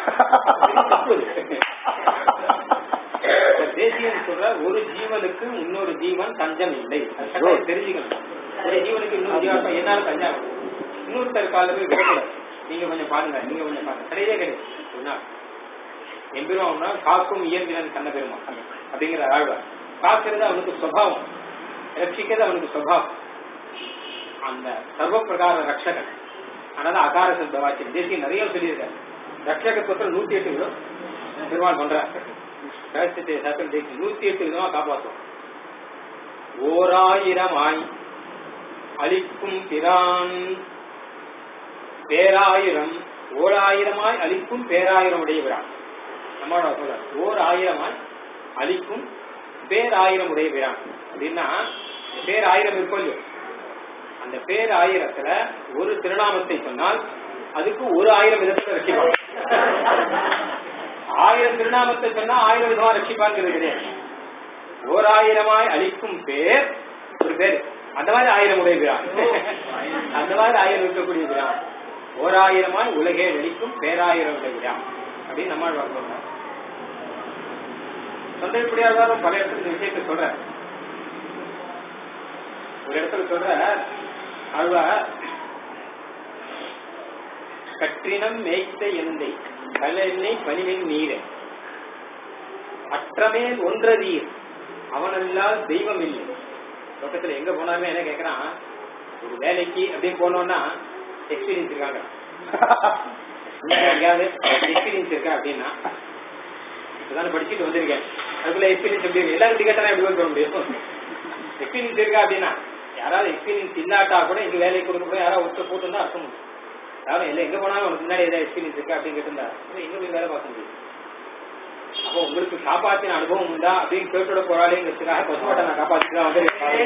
தேசியம் சொல்ற ஒரு ஜீவனுக்கு இன்னொரு ஜீவன் தஞ்சம் இல்லை அது கட்டாயம் தெரிஞ்சுக்கணும் ஒரு ஜீவனுக்கு இன்னொரு ஜீவன் என்னால தஞ்சம் இன்னொருத்தர் காலில் போய் விழக்கூடாது நீங்க கொஞ்சம் பாருங்க நீங்க கொஞ்சம் பாருங்க கிடையவே கிடையாது ஒன்னா எம்பெருமான் காக்கும் இயற்பினன் கண்ண பெருமான் அப்படிங்கிற ஆழ்வார் காக்கிறது அவனுக்கு சுவாவம் ரட்சிக்கிறது அவனுக்கு சுவாவம் அந்த சர்வ பிரகார ரட்சகன் அதனால அகார சப்தவாச்சியம் தேசியம் நிறைய சொல்லியிருக்காரு ரட்சகத்துவத்தில் நூத்தி எட்டு விதம் பெருமாள் பண்றார் ரகசியத்தை சாஸ்திரம் தேசியம் நூத்தி எட்டு விதமா காப்பாற்றும் ஓராயிரமாய் அளிக்கும் பிரான் பேராயிரம் ஓர் ஆயிரமாய் அளிக்கும் பேராயிரம் உடையவரான் நம்மளோட சொல்றார் ஓர் ஆயிரமாய் அளிக்கும் பேராயிரம் உடையவரான் அப்படின்னா பேர் ஆயிரம் இருக்கும் இல்லையோ அந்த பேர் ஆயிரத்துல ஒரு திருநாமத்தை சொன்னால் அதுக்கு ஒரு ஆயிரம் விதத்துல ரட்சிப்பாங்க ஆயிரம் திருநாமத்தை சொன்னா ஆயிரம் விதமா ரட்சிப்பாங்கிறது கிடையாது ஓர் ஆயிரமாய் அளிக்கும் பேர் ஒரு பேர் அந்த மாதிரி ஆயிரம் உடைய பிரான் அந்த மாதிரி ஆயிரம் இருக்கக்கூடிய பிரான் ஓர் ஆயிரமாய் உலகே வெளிக்கும் பேராயிரம் உடைய பிரான் அப்படின்னு நம்ம சொல்றாங்க தொண்டை இப்படியாதான் பல இடத்துல இந்த விஷயத்தை சொல்ற ஒரு இடத்துல சொல்ற அழுவா கற்றினம் மேய்த்த எந்தை கல்லெண்ணெய் பனிவின் நீரை அற்றமேல் ஒன்றதீர் அவனல்லால் தெய்வம் இல்லை பக்கத்துல எங்க போனாலுமே என்ன கேக்குறான் ஒரு வேலைக்கு அப்படின்னு போனோம்னா எக்ஸ்பீரியன்ஸ் இருக்காங்க எங்கேயாவது எக்ஸ்பீரியன்ஸ் இருக்கா அப்படின்னா இப்பதானே படிச்சுட்டு வந்திருக்கேன் அதுக்குள்ள எக்ஸ்பீரியன்ஸ் எப்படி இருக்கு எல்லாரும் கேட்டா எப்படி சொல்ல முடியும் எக்ஸ்பீரியன்ஸ் இருக்கா அப்படின்னா யாராவது எக்ஸ்பீரியன்ஸ் இல்லாட்டா கூட இங்க வேலைக்கு கொடுக்க போய் யாராவது ஒருத்தர் போட்டு தான் அர்த்தம் யாரும் இல்லை எங்க போனாலும் உனக்கு முன்னாடி ஏதாவது எக்ஸ்பீரியன்ஸ் இருக்கா அப்படின்னு கேட்டிருந்தா அப்புறம் எங்க போய் வேலை பார்க்க முடியும் அப்போ உங்களுக்கு காப்பாத்தின அனுபவம் உண்டா அப்படின்னு கேட்டோட போராளிங்கிறதுக்காக பசுமாட்டை நான் காப்பாத்தி தான் வந்து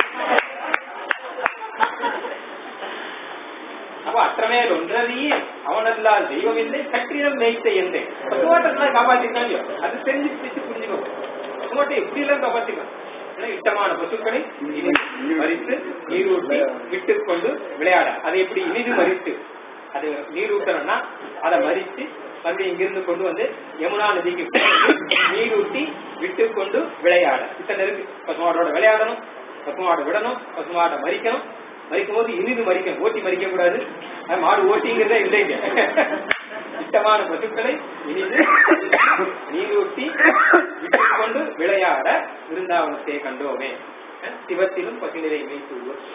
அப்ப அற்றமேல் ஒன்றதையே அவனல்லால் தெய்வம் இல்லை கட்டிடம் மேய்த்த எந்த பசுமாட்டை காப்பாத்திருக்கான் இல்லையோ அது தெரிஞ்சு பிடிச்சு புரிஞ்சுக்கோ பசுமாட்டை எப்படி எல்லாம் காப்பாத்திக்கலாம் ஏன்னா இஷ்டமான பசுக்களை இனிது மறித்து நீரூட்டி விட்டுக் கொண்டு விளையாட அதை எப்படி இனிது மறித்து அது நீரூட்டணும்னா அதை மறித்து வந்து இங்கிருந்து கொண்டு வந்து யமுனா நதிக்கு நீரூட்டி விட்டு கொண்டு விளையாட இத்தனை இருக்கு பசுமாடோட விளையாடணும் பசுமாடை விடணும் பசுமாடை மறிக்கணும் மறிக்கும் போது இனிது மறிக்கணும் ஓட்டி மறிக்க கூடாது அது மாடு ஓட்டிங்கிறதே இல்லைங்க இஷ்டமான பசுக்களை இனிது நீரூட்டி விட்டு கொண்டு விளையாட விருந்தாவனத்தை கண்டோமே சிவத்திலும் பசுநிலை மேய்த்துள்ளோம்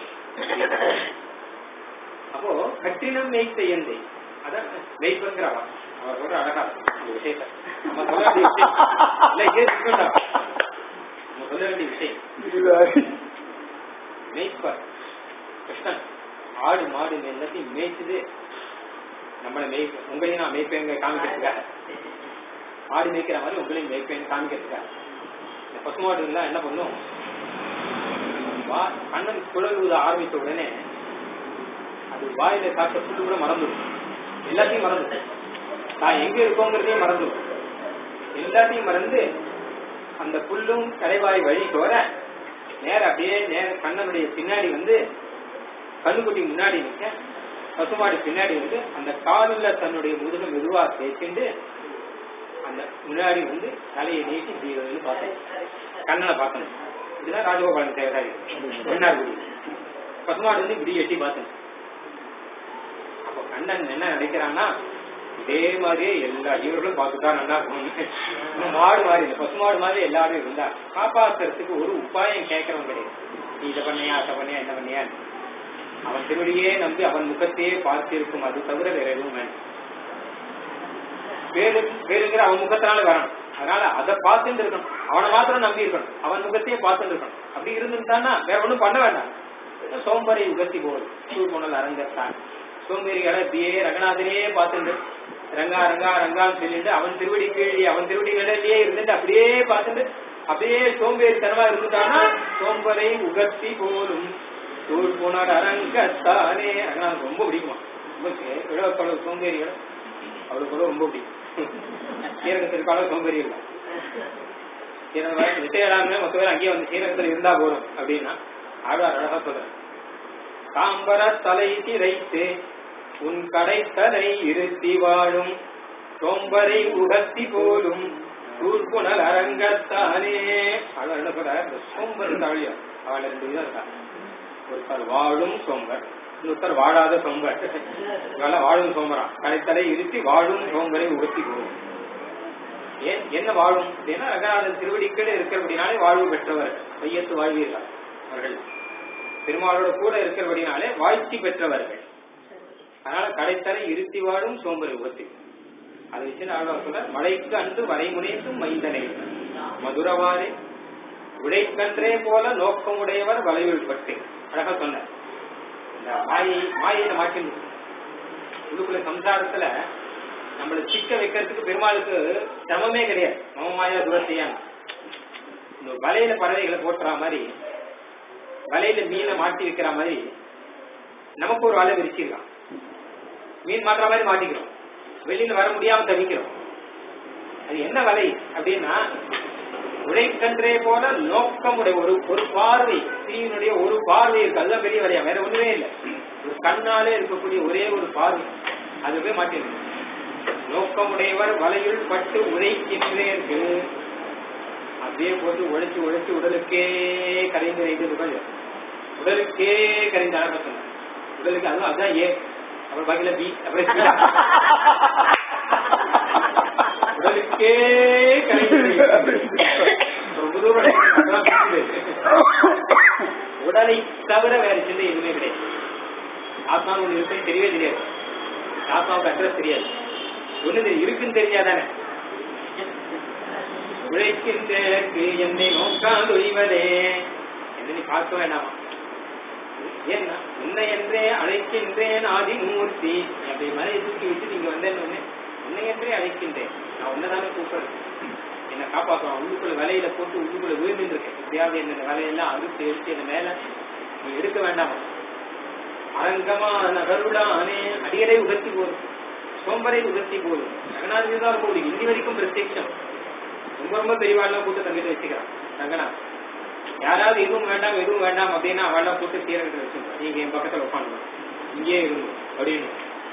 அப்போ கட்டினம் மேய்த்த எந்தை அதான் மெய்ப்பங்கிறவா அவர் சொல்ற அழகா இந்த விஷயத்த நம்ம சொல்ல வேண்டிய விஷயம் இல்ல இதே இருக்கண்டா நம்ம சொல்ல வேண்டிய விஷயம் மேய்ப்பர் கிருஷ்ணன் ஆடு மாடு எல்லாத்தையும் மேய்ச்சது நம்மளை மேய் உங்களையும் நான் மேய்ப்பேங்க காமிக்கிறதுக்காக ஆடு மேய்க்கிற மாதிரி உங்களையும் மேய்ப்பேங்க காமிக்கிறதுக்காக இந்த பசுமாடுகள்லாம் என்ன பண்ணும் வா கண்ணன் குழல் ஊத ஆரம்பித்த உடனே அது வாயில சாப்பிட்ட புல்லு கூட மறந்துடும் எல்லாத்தையும் மறந்து நான் எங்க இருக்கோங்கிறதையும் மறந்து எல்லாத்தையும் மறந்து அந்த புல்லும் கரைவாய் வழி போற நேர அப்படியே நேர கண்ணனுடைய பின்னாடி வந்து கண்ணுக்குட்டி முன்னாடி நிற்க பசுமாடு பின்னாடி வந்து அந்த காலில் தன்னுடைய முதுக மெதுவா தேய்ச்சிண்டு அந்த முன்னாடி வந்து தலையை நீட்டி இப்படி வந்து பார்த்தேன் கண்ணனை பார்த்தேன் இதுதான் ராஜகோபாலன் சேவராரி மன்னார்குடி பசுமாடு வந்து இப்படி எட்டி பார்த்தேன் அப்ப கண்ணன் என்ன நினைக்கிறான்னா இதே மாதிரியே எல்லா ஜீவர்களும் பார்த்துட்டா நல்லா இருக்கும் மாடு மாதிரி இல்லை பசுமாடு மாதிரி எல்லாரும் இருந்தா காப்பாத்துறதுக்கு ஒரு உபாயம் கேட்கறவங்க கிடையாது நீ இதை பண்ணியா அதை பண்ணியா என்ன பண்ணியா அவன் திருவடியே நம்பி அவன் முகத்தையே பார்த்திருக்கும் அது தவிர வேற எதுவும் வேணும் வேறு வேறுங்கிற அவன் முகத்தினால வரணும் அதனால அதை பார்த்துட்டு இருக்கணும் அவனை மாத்திரம் நம்பி இருக்கணும் அவன் முகத்தையே பார்த்துட்டு இருக்கணும் அப்படி இருந்துட்டான்னா வேற ஒண்ணும் பண்ண வேண்டாம் சோம்பரை உகத்தி போகுது சூழ்புணல் அரங்கத்தான் சோம்பேறிகளை அப்படியே ரங்கநாதனே பார்த்துட்டு ரங்கா ரங்கா ரங்கான்னு சொல்லிட்டு அவன் திருவடி கீழே அவன் திருவடி கடலையே இருந்துட்டு அப்படியே பார்த்துட்டு அப்படியே சோம்பேறித்தனமா இருந்துட்டானா சோம்பரை உகத்தி போலும் சூழ்புணர் அரங்கத்தானே ரங்கநாதன் ரொம்ப பிடிக்குமா ரொம்ப இழப்பளவு சோம்பேறிகள் அவளுக்கு கூட ரொம்ப பிடிக்கும் ஸ்ரீரங்கத்திற்கால சோம்பேறி இல்லை ஸ்ரீரங்கம் விசையடாமே மொத்த பேர் அங்கேயே வந்து ஸ்ரீரங்கத்தில் இருந்தா போதும் அப்படின்னா ஆழ்வார் அழகா சொல்றேன் காம்பர தலை திரைத்து உன் கடைத்தலை இருத்தி வாழும் சோம்பரை உகத்தி போலும் தூர்ப்புணல் அரங்கத்தானே ஆழ்வார் என்ன சொல்ற இந்த சோம்பர் தாழியா அவளை ரெண்டு விதம் இருக்கா ஒருத்தர் வாழும் சோம்பர் இன்னொருத்தர் வாழாத சோம்பர் இவெல்லாம் வாழும் சோம்பரா கடைத்தலை இருத்தி வாழும் சோம்பரை உகத்தி போகும் ஏன் என்ன வாழும் அப்படின்னா ரங்கநாதன் திருவடிக்கீழே இருக்கிறபடினாலே வாழ்வு பெற்றவர் வையத்து வாழ்வீர்கள் அவர்கள் பெருமாளோட கூட இருக்கிறபடினாலே வாழ்த்தி பெற்றவர்கள் அதனால கடைத்தலை இருத்தி வாழும் சோம்பரை உகத்தி அதை வச்சு ஆழ்வார் சொல்ற மழைக்கு அன்று வரைமுனைக்கும் மைந்தனை மதுரவாரே உடைக்கன்றே போல நோக்கமுடையவர் வளைவில் பட்டு அழகா சொன்னார் இந்த மாயை மாயையில மாற்றி உள்ளுக்குள்ள சம்சாரத்துல நம்மள சிக்க வைக்கிறதுக்கு பெருமாளுக்கு சிரமமே கிடையாது மமமாயா துரத்தையான் இந்த வலையில பறவைகளை போட்டுற மாதிரி வலையில மீனை மாட்டி வைக்கிற மாதிரி நமக்கு ஒரு வலை விரிச்சிருக்கான் மீன் மாட்டுற மாதிரி மாட்டிக்கிறோம் வெளியில வர முடியாம தவிக்கிறோம் அது என்ன வலை அப்படின்னா உழைக்கன்றே போல நோக்கமுடைய ஒரு ஒரு பார்வை ஸ்ரீனுடைய ஒரு பார்வை இருக்கு அதுதான் பெரிய வரையா வேற ஒண்ணுமே இல்லை ஒரு கண்ணாலே இருக்கக்கூடிய ஒரே ஒரு பார்வை அது போய் மாட்டிருக்கு நோக்கமுடையவர் வலையுள் பட்டு உழைக்கின்றேற்கு அப்படியே போட்டு உழைச்சு உழைச்சு உடலுக்கே கரைந்து வைத்து உடல் உடலுக்கே கரைந்து அழகத்தணும் உடலுக்கு அதுவும் அதுதான் ஏ அப்புறம் பாக்கில பி அப்புறம் உடலுக்கே கரைந்து ரொம்ப தூரம் அதான் புரியுது. உடலை தவிர வேற சிந்தை எதுவுமே கிடையாது ஆத்மா ஒண்ணு இருக்குன்னு தெரியவே தெரியாது ஆத்மாவுக்கு அட்ரஸ் தெரியாது ஒண்ணு தெரியும் இருக்குன்னு தெரியாதானே உழைக்கின்றேற்கு என்னை நோக்காது ஒழிவதே என்ன நீ பார்க்க வேண்டாமா ஏன்னா உன்னை என்றே அழைக்கின்றேன் ஆதிமூர்த்தி அப்படி மலையை தூக்கி வச்சு நீங்க வந்தேன்னு உடனே, உன்னை என்றே அழைக்கின்றேன் நான் உன்னதானே கூப்பிடுறேன் என்னை காப்பாற்றுவான் உள்ளுக்குள்ள வலையில போட்டு உள்ளுக்குள்ள விழுந்துட்டு இருக்கேன் எப்படியாவது என்ன இந்த வலையெல்லாம் அறுத்து எடுத்து என்ன மேல நீ எடுக்க வேண்டாமா அரங்கமா நகருடானே அடியடை உகத்தி போதும் சோம்பரை உகத்தி போதும் ரங்கநாதன் தான் ரொம்ப இன்னி வரைக்கும் பிரத்யட்சம் ரொம்ப ரொம்ப பெரியவாள்லாம் கூட்டு தங்கிட்டு வச்சுக்கிறான் ரங்கநாத் யாராவது எதுவும் வேண்டாம் எதுவும் வேண்டாம் அப்படின்னா அவெல்லாம் கூட்டு தீரகிட்ட வச்சுருக்கோம் நீங்க என் பக்கத்துல உட்காந்து இங்கே இருங்க அப்படின்னு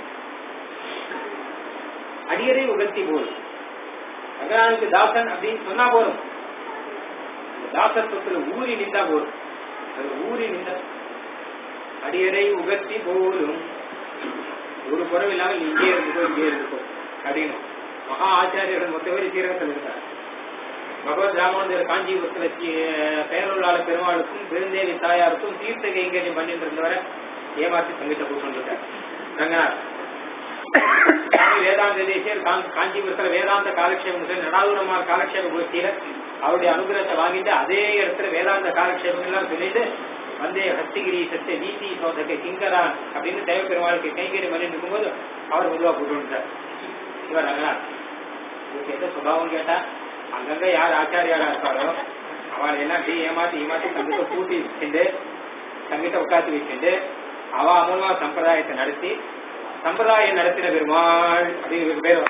அடியரை உகத்தி போல் ரங்கநாதனுக்கு தாசன் அப்படின்னு சொன்னா போதும் அந்த தாசத்துவத்துல ஊறி நின்றா போதும் அது ஊறி நின்றா அடியரை உகத்தி போலும் ஒரு குறவு இல்லாம நீ இங்கே இருந்துக்கோ இங்கே இருந்துக்கோ அப்படின்னு மகா ஆச்சாரியர்கள் மொத்த பேர் தீரகத்தில் இருக்கார் பகவத் ராமானுஜர் காஞ்சிபுரத்துல சி- பேரருளாள பெருமாளுக்கும் பெருந்தேவி தாயாருக்கும் தீர்த்த கைங்கரியம் பண்ணிட்டு இருந்தவரை ஏமாத்தி சங்கீத கூட்டு இருக்கார் ரங்கநாத் சுவாமி வேதாந்த தேசியர் காஞ்- காஞ்சிபுரத்துல வேதாந்த காலக்ஷேபம் சொல்லி நடாதுரமார் காலக்ஷேப கோஷ்டியில அவருடைய அனுகிரகத்தை வாங்கிட்டு அதே இடத்துல வேதாந்த காலக்ஷேபம் எல்லாம் சொல்லிட்டு வந்தே ஹஸ்திகிரி சத்திய நீதி சோதக கிங்கரான் அப்படின்னு தேவ பெருமாளுக்கு கைங்கரியம் பண்ணிட்டு இருக்கும்போது அவர் மெதுவா கூட்டு வந்துட்டார் இவர் ரங்கநாத் இதுக்கு எந்த சுபாவம் கேட்டா அங்கங்க யார் ஆச்சாரியாரா இருக்காரோ அவளை எல்லாம் அப்படியே ஏமாத்தி ஏமாத்தி தங்கிட்ட கூட்டி வச்சுட்டு தங்கிட்ட உட்காந்து வச்சுட்டு அவ அமர்வா சம்பிரதாயத்தை நடத்தி சம்பிரதாயம் நடத்தின பெருமாள் அப்படின்னு இவருக்கு பேர்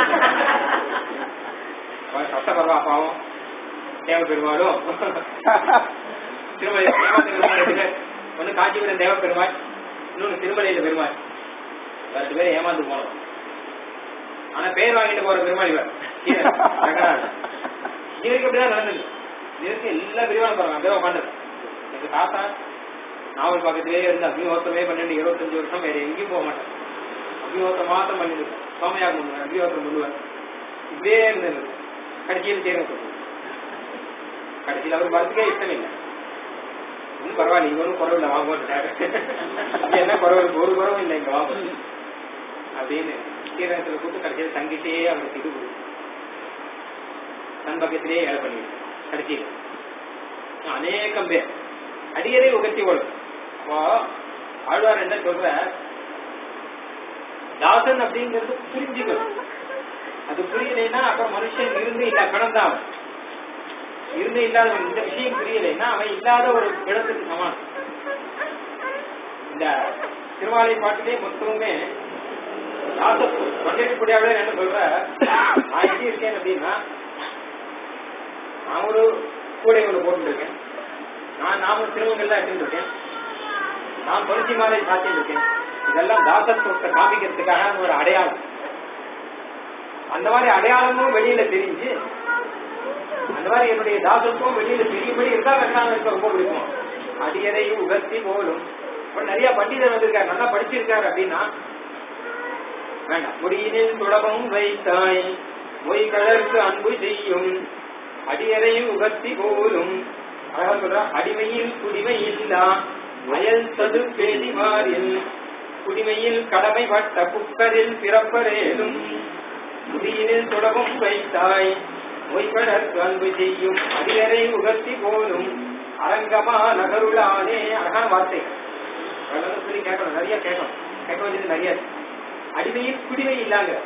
அவர் சத்தபர்வா பாவம் தேவ பெருமாளும் திருமலை ஏமாந்த பெருமாள் ரெண்டு பேர். ஒண்ணு காஞ்சிபுரம் தேவ பெருமாள் இன்னொன்னு திருமலையில பெருமாள் ரெண்டு பேரும் ஏமாந்து போனோம் ஆனா பேர் வாங்கிட்டு போற பெருமாள் இவர் கீழே, ரங்கநாதன். இவருக்கு அப்படிதான் நடந்தது இவருக்கு எல்லா பெரியவாளும் பாருங்க அப்படியே உட்காந்து எங்க தாத்தா நாவல் பக்கத்திலே இருந்து அக்னிஹோத்திரமே பன்னெண்டு இருபத்தஞ்சு வருஷம் வேற எங்கேயும் போக மாட்டேன் அக்னிஹோத்திரம் மாத்திரம் பண்ணிட்டு இருக்கேன். சோமயாகம் பண்ணுவேன் அக்னிஹோத்திரம் பண்ணுவேன் இப்படியே இருந்தது கடைசியில் சேருங்க சொல்லுங்க கடைசியில் அவர் வரதுக்கே இஷ்டம் இல்லை ஒன்றும் பரவாயில்ல இவனும் குறவு இல்லை வாங்க என்ன குறவு இருக்கு? ஒரு குறவும் இல்லை இங்க வாங்க அப்படின்னு ஸ்ரீரங்கத்துல கூட்டு கடைசியில் தங்கிட்டே அவருக்கு இது கொடுக்கும் தன் பக்கத்திலேயே ஏழை பண்ணிட்டு கடைசியில் அநேகம் பேர் அடியரை உகத்தி ஓடும் அப்போ ஆழ்வார் என்ன சொல்ற தாசன் அப்படிங்கிறது புரிஞ்சுக்கணும் அது புரியலைன்னா அப்புறம் மனுஷன் இருந்து இல்ல கணம் தான் அவன். இருந்து இல்லாத இந்த விஷயம் புரியலைன்னா அவன் இல்லாத ஒரு இடத்துக்கு சமானம் இந்த திருவாலை பாட்டிலே மொத்தமுமே தாசத்துவம் பண்டிகைக்குடியாவே என்ன சொல்ற நான் எப்படி இருக்கேன் அப்படின்னா நான் ஒரு கூடை ஒன்று போட்டுருக்கேன் நான் நாம திருமங்கள்லாம் எடுத்துட்டு இருக்கேன் நான் துளசி மாலை சாத்திட்டு இருக்கேன் இதெல்லாம் தாசத்துவத்தை காமிக்கிறதுக்காக ஒரு அடையாளம் அந்த மாதிரி அடையாளமும் வெளியில தெரிஞ்சு அந்த மாதிரி என்னுடைய தாசத்துவம் வெளியில தெரியும்படி இருந்தா வெங்கடான இருக்க ரொம்ப பிடிக்கும் அடியதை உகர்த்தி போலும் இப்ப நிறைய பண்டிதர் வந்திருக்காரு நல்லா படிச்சிருக்காரு அப்படின்னா வேண்டாம் முடியினில் துளபம் வைத்தாய் மொய் கழற்கு அன்பு செய்யும் அடியரை உகர்த்தி போலும் அழகா சொல்ற அடிமையில் குடிமை இல்லா அயல் சது பேதிவாரில் குடிமையில் கடமைப்பட்ட குக்கரில் பிறப்பரேலும் முடியினில் துளபம் வைத்தாய் மொய்கடற்கு அன்பு செய்யும் அடியரை உகர்த்தி போலும் அரங்கமா நகருளானே அழகான வார்த்தை அதெல்லாம் சொல்லி கேட்கணும் நிறைய கேட்கணும் கேட்க வேண்டியது நிறைய இருக்கு. அடிமையில் குடிமை இல்லாங்க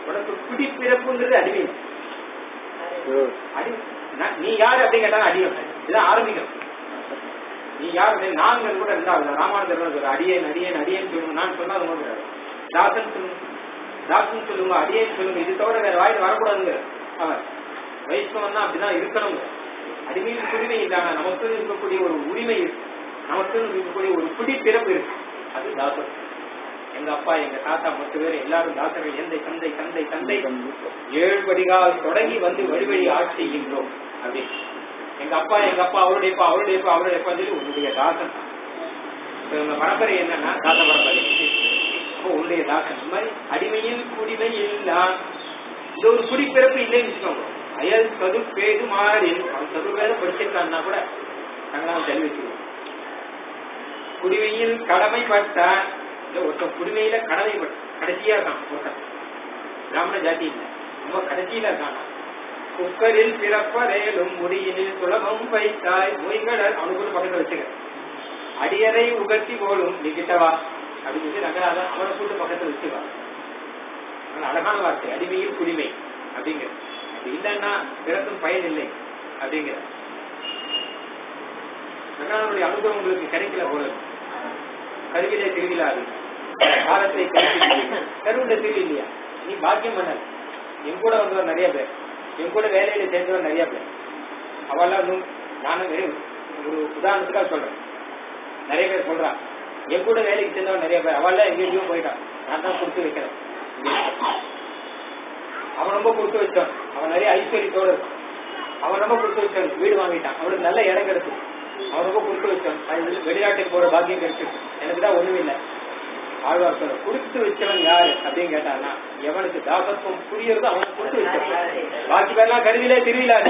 உனக்கு குடிப்பிறப்புங்கிறது அடிமை அடி நான் நீ யார் அப்படின்னு கேட்டா அடியும் இதான் ஆரம்பிக்கும் நீ யார் அப்படின்னு நான் கூட இருந்தா ராமானுஜர் ஒரு அடியேன் அடியேன் அடியேன் சொல்லுங்க நான் சொன்னா அது ஒண்ணும் கிடையாது. தாசன் சொல்லுங்க தாசன் சொல்லுங்க அடியேன் சொல்லுங்க இது தவிர வேற வாயில் வரக்கூடாதுங்க அவன் வைஷ்ணவன் தான் அப்படிதான் இருக்கணும் அடிமையின் குடிமை இல்லாம நமக்கு இருக்கக்கூடிய ஒரு உரிமை இருக்கு நமக்கு இருக்கக்கூடிய ஒரு குடி பிறப்பு இருக்கு அது தாசன் எங்க அப்பா எங்க தாத்தா மொத்த பேர் எல்லாரும் தாசர்கள் எந்தை தந்தை தந்தை தந்தை ஏழு படிகால் தொடங்கி வந்து வழி வழி ஆட்சி செய்கின்றோம் அப்படின்னு எங்க அப்பா எங்க அப்பா அவருடைய அப்பா அவருடைய அப்பா அவருடைய அப்பா சொல்லி உன்னுடைய தாசன் இப்ப உங்க பரம்பரை என்னன்னா தாத்த பரம்பரை அப்போ உன்னுடைய தாசன் இந்த மாதிரி அடிமையில் குடிமை இல்லா இது ஒரு குடிப்பிறப்பு இல்லைன்னு வச்சுக்கோங்க அயல் சது பேது மாறின் அவன் சது பேத படிச்சிருக்கான்னா கூட நாங்களாம் தள்ளி வச்சுக்கோம் குடிமையில் கடமைப்பட்ட இல்ல ஒருத்தன் குடிமையில கடமைப்பட்ட கடைசியா இருக்கான் ஒருத்தன் பிராமண ஜாதி இல்ல ரொம்ப கடைசியில இருக்கான் குக்கரில் பிறப்பரேலும் முடியினில் சுலபம் வைத்தாய் மொய்கடல் அவனுக்கு ஒரு பக்கத்துல வச்சுக்க அடியரை உகத்தி போலும் நீ கிட்டவா அப்படின்னு சொல்லி ரங்கநாதன் அவனை கூட்டு பக்கத்துல வச்சுக்கா அதனால அழகான வார்த்தை அடிமையில் குடிமை அப்படிங்கிறது அது இல்லைன்னா பிறக்கும் பயன் இல்லை அப்படிங்கிற ரங்கநாதனுடைய அனுபவம் உங்களுக்கு கிடைக்கல போல இருக்கு. கருவிலே திருவிழா அது காலத்தை கருவில திருவி இல்லையா நீ பாக்கியம் பண்ண என் கூட வந்தவர் நிறைய பேர் என் கூட வேலையில சேர்ந்தவர் நிறைய பேர் அவெல்லாம் இன்னும் நானும் வெறும் ஒரு உதாரணத்துக்காக சொல்றேன் நிறைய பேர் சொல்றான் என் கூட வேலைக்கு சேர்ந்தவன் நிறைய பேர் அவெல்லாம் எங்கேயும் போயிட்டான் நான் தான் கொடுத்து வைக்கிறேன் அவன் ரொம்ப கொடுத்து வச்சான் அவன் நிறைய ஐஸ்வர்யத்தோட இருக்கான் அவன் ரொம்ப கொடுத்து வச்சான் வீடு வாங்கிட்டான் அவனுக்கு நல்ல இடம் கிடைச்சு அவன் ரொம்ப கொடுத்து வச்சான் அது வெளிநாட்டுக்கு போற பாக்கியம் கிடைச்சு எனக்கு தான் ஒண்ணுமே இல்லை ஆழ்வார் சொல்ல கொடுத்து வச்சவன் யாரு அப்படின்னு கேட்டானா எவனுக்கு தாசத்துவம் புரியறதோ அவனுக்கு கொடுத்து வச்சவன் பாக்கி பேர்லாம் கருவிலே திருவிழாது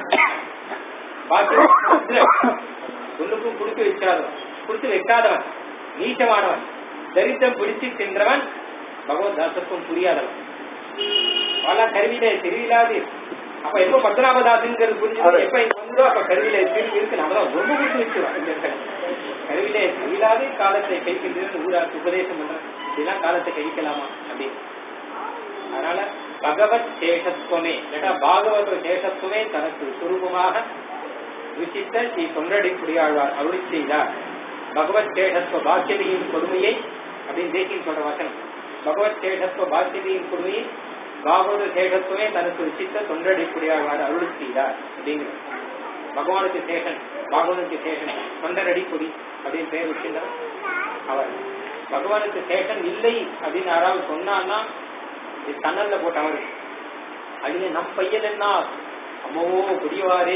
பாக்கி ஒண்ணுக்கும் கொடுத்து வச்சாதவன் கொடுத்து வைக்காதவன் நீச்சமானவன் தரித்திரம் பிடிச்சு தின்றவன் பகவத் தாசத்துவம் புரியாதவன் பல கருவிலே திருவிழாது அப்ப எப்ப பத்மநாபதாசுங்கிறது புரிஞ்சு எப்ப இங்க வந்தோ அப்ப கருவிலே திருவி இருக்கு நம்ம தான் ரொம்ப கொடுத்து வச்சிருவோம் இந்த இடத்துல கருவிலே திருவிழாது காலத்தை கைக்கின்றது ஊராருக்கு உபதேசம் பண்றேன் இதெல்லாம் காலத்தை கழிக்கலாமா அப்படின்னு அதனால பகவத் சேஷத்துவமே கேட்டா பாகவத சேஷத்துவமே தனக்கு சுரூபமாக ருசித்த ஸ்ரீ தொண்டடி குடியாழ்வார் அருளி செய்தார் பகவத் சேஷத்துவ பாக்கியதியின் கொடுமையை அப்படின்னு தேசியம் சொல்ற வசனம் பகவத் சேஷத்துவ பாக்கியதியின் கொடுமையை பாகவத சேஷத்துவமே தனக்கு ருசித்த தொண்டடி குடியாழ்வார் அருளி செய்தார் அப்படிங்கிறது பகவானுக்கு சேஷன் பாகவனுக்கு சேஷன் தொண்டரடி குடி அப்படின்னு பெயர் வச்சிருந்தார் அவர் பகவானுக்கு சேஷன் இல்லை அப்படின்னு யாராவது சொன்னான்னா இது கண்ணல்ல போட்ட அவரு அழிய நம் பையன் என்ன அம்மவோ குடியவாரே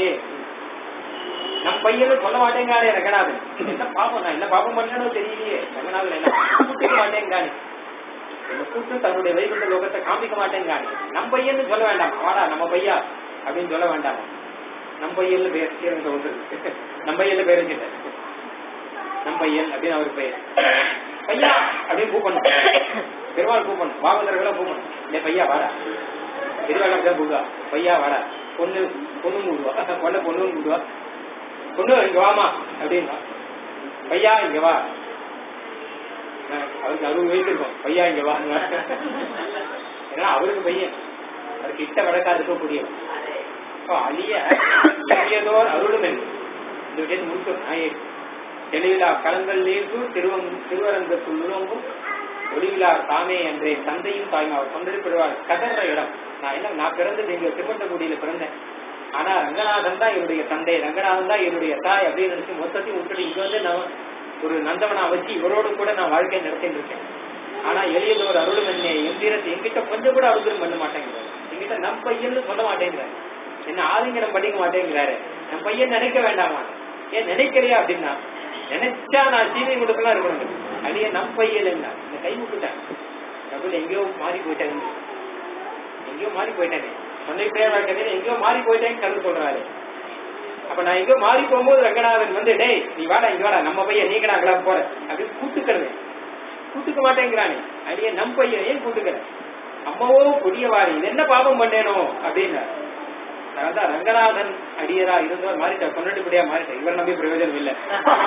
நம் பையன் சொல்ல மாட்டேங்காரே ரங்கநாதன் என்ன பாப்பம் நான் என்ன பாப்பம் பண்ணணும் தெரியலையே ரங்கநாதன் என்ன கூட்டிக்க மாட்டேங்கானே என்ன கூட்டு தன்னுடைய வைகுண்ட லோகத்தை காமிக்க மாட்டேங்கானே நம் பையன் சொல்ல வேண்டாம் வாடா நம்ம பையா அப்படின்னு சொல்ல வேண்டாம் நம் பையன் பேர் சேர்ந்த ஒன்று நம் பையன் பேர் வச்சுட்ட நம் பையன் அப்படின்னு அவருக்கு பெயர் பையா அப்படின்னு கூப்பிடணும் பெருமாள் கூப்பிடணும் பாகவதர்களை கூப்பிடணும் இல்லை பையா வாடா பெருமாள் அப்படிதான் கூடுவா பையா வாடா பொண்ணு பொண்ணு கூடுவா பொண்ணை பொண்ணு கூடுவா பொண்ணு இங்க வாமா அப்படின்னா பையா இங்க வா அஹ் அவருக்கு அறுபது வயசு இருக்கும் பையா இங்க வா ஏன்னா அவருக்கு பையன் அவருக்கு இட்ட வழக்கா இருக்கக்கூடியவன் அப்போ அழிய எளியதோர் அருளுமென் இந்த விஷயத்தை முடிக்கும் நாயே தெளிவிலா களங்கள் நீர்க்கு திருவங் திருவரங்கத்துள் உறங்கும் ஒளிவிலா தாமே என்றே தந்தையும் தாயும் அவர் தொண்டரிப்படுவார் கதற இடம் நான் என்ன நான் பிறந்தது இங்க திருவண்ணகுடியில பிறந்தேன் ஆனா ரங்கநாதன் தான் என்னுடைய தந்தை ரங்கநாதன் தான் என்னுடைய தாய் அப்படின்னு நினைச்சு மொத்தத்தையும் விட்டுட்டு இங்க வந்து நான் ஒரு நந்தவனா வச்சு இவரோடு கூட நான் வாழ்க்கை நடத்திட்டு இருக்கேன் ஆனா எளியதோர் அருளும் என்னை எந்திரத்தை என்கிட்ட கொஞ்சம் கூட அருளும் பண்ண மாட்டேங்கிறாரு என்கிட்ட நம் பையன்னு சொல்ல மாட்டேங்கிறாரு என்ன ஆதிங்கடம் படிக்க மாட்டேங்கிறாரு நம் பையன் நினைக்க வேண்டாமா ஏன் நினைக்கிறியா அப்படின்னா நினைச்சா நான் சீதை கொடுக்கலாம் இருக்கணும் அழிய நம் பையன் என்ன இந்த கை விட்டுட்டேன் நடுவில் எங்கேயோ மாறி போயிட்டேன் எங்கேயோ மாறி போயிட்டேனே சொன்னிட்டே வாழ்க்கை எங்கேயோ மாறி போயிட்டேன்னு கருத்து சொல்றாரு அப்ப நான் எங்கேயோ மாறி போகும்போது ரங்கநாதன் வந்து டேய் நீ வாடா இங்க வாடா நம்ம பையன் நீங்க நாங்களா போற அப்படின்னு கூட்டுக்கிறது கூட்டுக்க மாட்டேங்கிறானே அடியே நம் பையன் ஏன் கூட்டுக்கிற அம்மாவோ கொடியவாரி இது என்ன பாபம் பண்ணேனோ அப்படின்னாரு அதான் ரங்கநாதன் அடியரா இருந்தவர் மாறிட்டார் தொண்டடிப்படியா மாறிட்டார் இவர் நம்பி பிரயோஜனம் இல்ல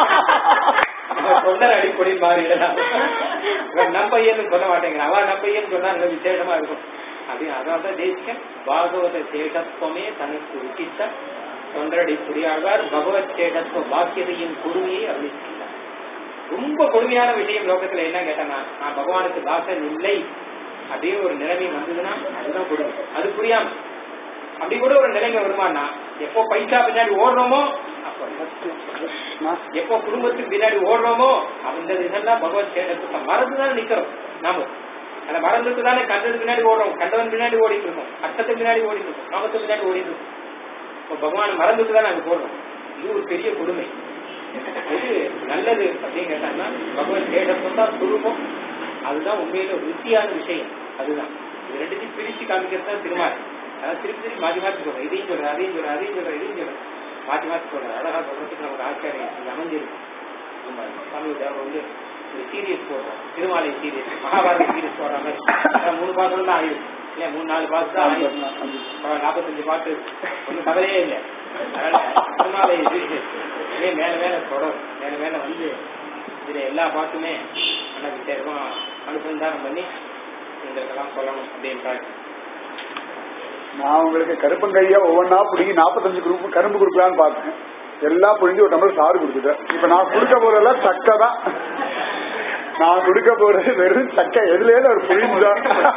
அவர் தொண்டர் அடிப்படி மாறிடலாம் இவர் நம் பையன் சொல்ல மாட்டேங்கிறான் அவ நம் பையன் சொன்னா நல்ல விசேஷமா இருக்கும் அப்படின்னு அதாவது தேசிகன் பாகவத சேஷத்துவமே தனக்கு உச்சித்த தொண்டரடி புரியாழ்வார் பகவத் சேஷத்துவ பாக்கியதையின் கொடுமையை அருளிச்சிருந்தார் ரொம்ப கொடுமையான விஷயம் லோகத்துல என்ன கேட்டனா நான் பகவானுக்கு தாசன் இல்லை அப்படின்னு ஒரு நிலைமை வந்ததுன்னா அதுதான் கொடுமை அது புரியாம அப்படி கூட ஒரு நிலைமை வருமானா எப்போ பைசா பின்னாடி ஓடுறோமோ அப்போ கிருஷ்ணா எப்போ குடும்பத்துக்கு பின்னாடி ஓடுறோமோ அந்த இதெல்லாம் பகவத் சேடத்தை மறந்துதான் நிக்கிறோம் நாம அந்த மறந்துட்டு தானே கண்டது பின்னாடி ஓடுறோம் கண்டவன் பின்னாடி ஓடிட்டு இருக்கோம் அர்த்தத்துக்கு பின்னாடி ஓடிட்டு இருக்கோம் நாமத்துக்கு பின்னாடி ஓடிட்டு இருக்கோம் இப்போ பகவான் மறந்துட்டு தான் நாங்க போடுறோம் இது ஒரு பெரிய கொடுமை இது நல்லது அப்படின்னு கேட்டாங்கன்னா பகவத் சேடத்துவம் தான் சுரூபம் அதுதான் உண்மையில ருச்சியான விஷயம் அதுதான் இது ரெண்டுத்தையும் பிரிச்சு காமிக்கிறது தான் திருமால் அதாவது திருப்பி திருப்பி மாற்றி மாற்றி சொல்றேன் இதையும் சொல்றேன் அதையும் சொல்றேன் அதையும் சொல்றேன் இதையும் சொல்றேன் மாற்றி மாற்றி சொல்றேன் அழகா சொல்றதுக்கு நம்ம ஒரு ஆச்சாரியம் இது அமைஞ்சிருக்கு நம்ம தமிழ் தேவம் வந்து ஒரு சீரியஸ் போடுறோம் திருமாலை சீரியஸ் மகாபாரத சீரியஸ் போடுற மாதிரி அதான் மூணு பாசம் தான் ஆயுது இல்ல மூணு நாலு பாசம் தான் ஆயுது அப்புறம் நாற்பத்தஞ்சு பாட்டு ஒன்றும் கவலையே இல்லை அதனால திருமாலை சீரியஸ் இதே மேல மேல தொடரும் மேல மேல வந்து இதுல எல்லா பாட்டுமே நல்லா வித்தியாசமா அனுசந்தானம் பண்ணி எங்களுக்கெல்லாம் சொல்லணும் அப்படின்றாங்க நான் உங்களுக்கு கருப்பங்கையா ஒவ்வொன்னா பிடிங்கி நாற்பத்தஞ்சு குரூப் கரும்பு கொடுக்கலான்னு பார்த்தேன் எல்லாம் புரிஞ்சு ஒரு டம்ளர் சாறு கொடுத்துட்டேன் இப்ப நான் கொடுக்க போறதெல்லாம் சக்கை தான் நான் கொடுக்க போறது வெறும் சக்கை எதுல ஒரு புரிஞ்சா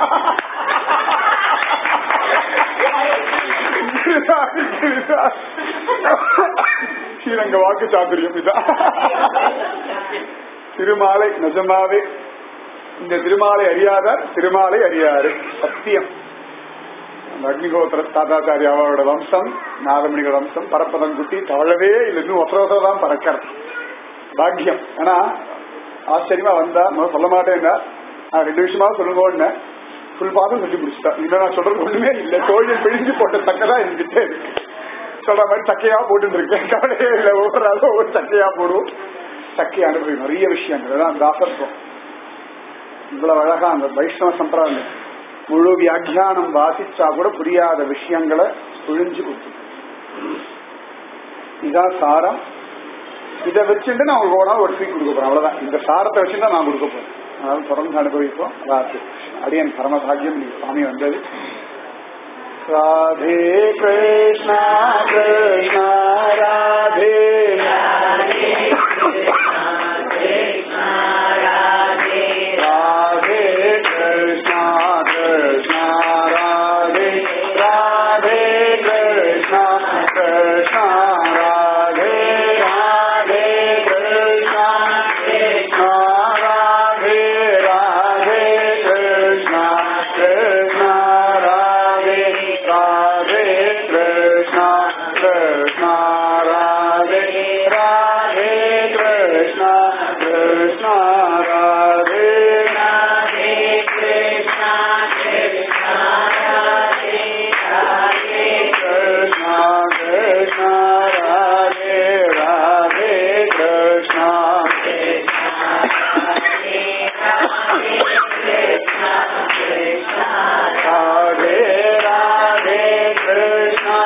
ஸ்ரீரங்க வாக்கு சாத்துரியம் இதான் திருமாலை நிஜமாவே இந்த திருமாலை அறியாதார் திருமாலை அறியாரு சத்தியம் அந்த அக்னிகோத்திர தாத்தாச்சாரி அவரோட வம்சம் நாதமணிகளோட வம்சம் பரப்பதம் குட்டி தவழவே இல்லை இன்னும் ஒசர தான் பறக்கிறது பாக்கியம் ஆனா ஆச்சரியமா வந்தா நான் சொல்ல மாட்டேன்னா நான் ரெண்டு விஷயமா சொல்லுங்கன்னு ஃபுல் பாதம் சொல்லி முடிச்சுட்டா இல்ல நான் சொல்றது ஒண்ணுமே இல்ல தோழியை பிழிஞ்சு போட்ட சக்கை என்கிட்ட இருக்கு சொல்ற மாதிரி சக்கையா போட்டு இருக்கேன் கவலையே இல்லை ஒவ்வொரு ஆளும் ஒவ்வொரு சக்கையா போடுவோம் சக்கை அனுபவி நிறைய விஷயங்கள் அதான் தாசத்துவம் இவ்வளவு அழகா அந்த வைஷ்ணவ சம்பிரதாயம் முழு வியாக்கியானம் வாசிச்சா கூட புரியாத விஷயங்களை புழிஞ்சு கொடுத்து இதான் சாரம் இதை வச்சுட்டு நான் உங்களுக்கு ஒரு நாள் ஒரு ட்ரீட் கொடுக்க போறேன் அவ்வளவுதான் இந்த சாரத்தை வச்சுட்டு நான் கொடுக்க போறேன் அதனால தொடர்ந்து அனுபவிப்போம் ராது அடியன் பரமபாகியம் நீ சுவாமி வந்தது ராதே கிருஷ்ணா கிருஷ்ணா ராதே ராதே கிருஷ்ணா கிருஷ்ணா ராதே ராதே கிருஷ்ணா கிருஷ்ணா ராதே ராதே கிருஷ்ணா கிருஷ்ணா ராதே ராதே கிருஷ்ணா கிருஷ்ணா ராதே ராதே கிருஷ்ணா கிருஷ்ணா ராதே ராதே கிருஷ்ணா கிருஷ்ணா ராதே ராதே கிருஷ்ணா கிருஷ்ணா ராதே ராதே கிருஷ்ணா கிருஷ்ணா ராதே ராதே கிருஷ்ணா ராதே ராதே கிருஷ்ணா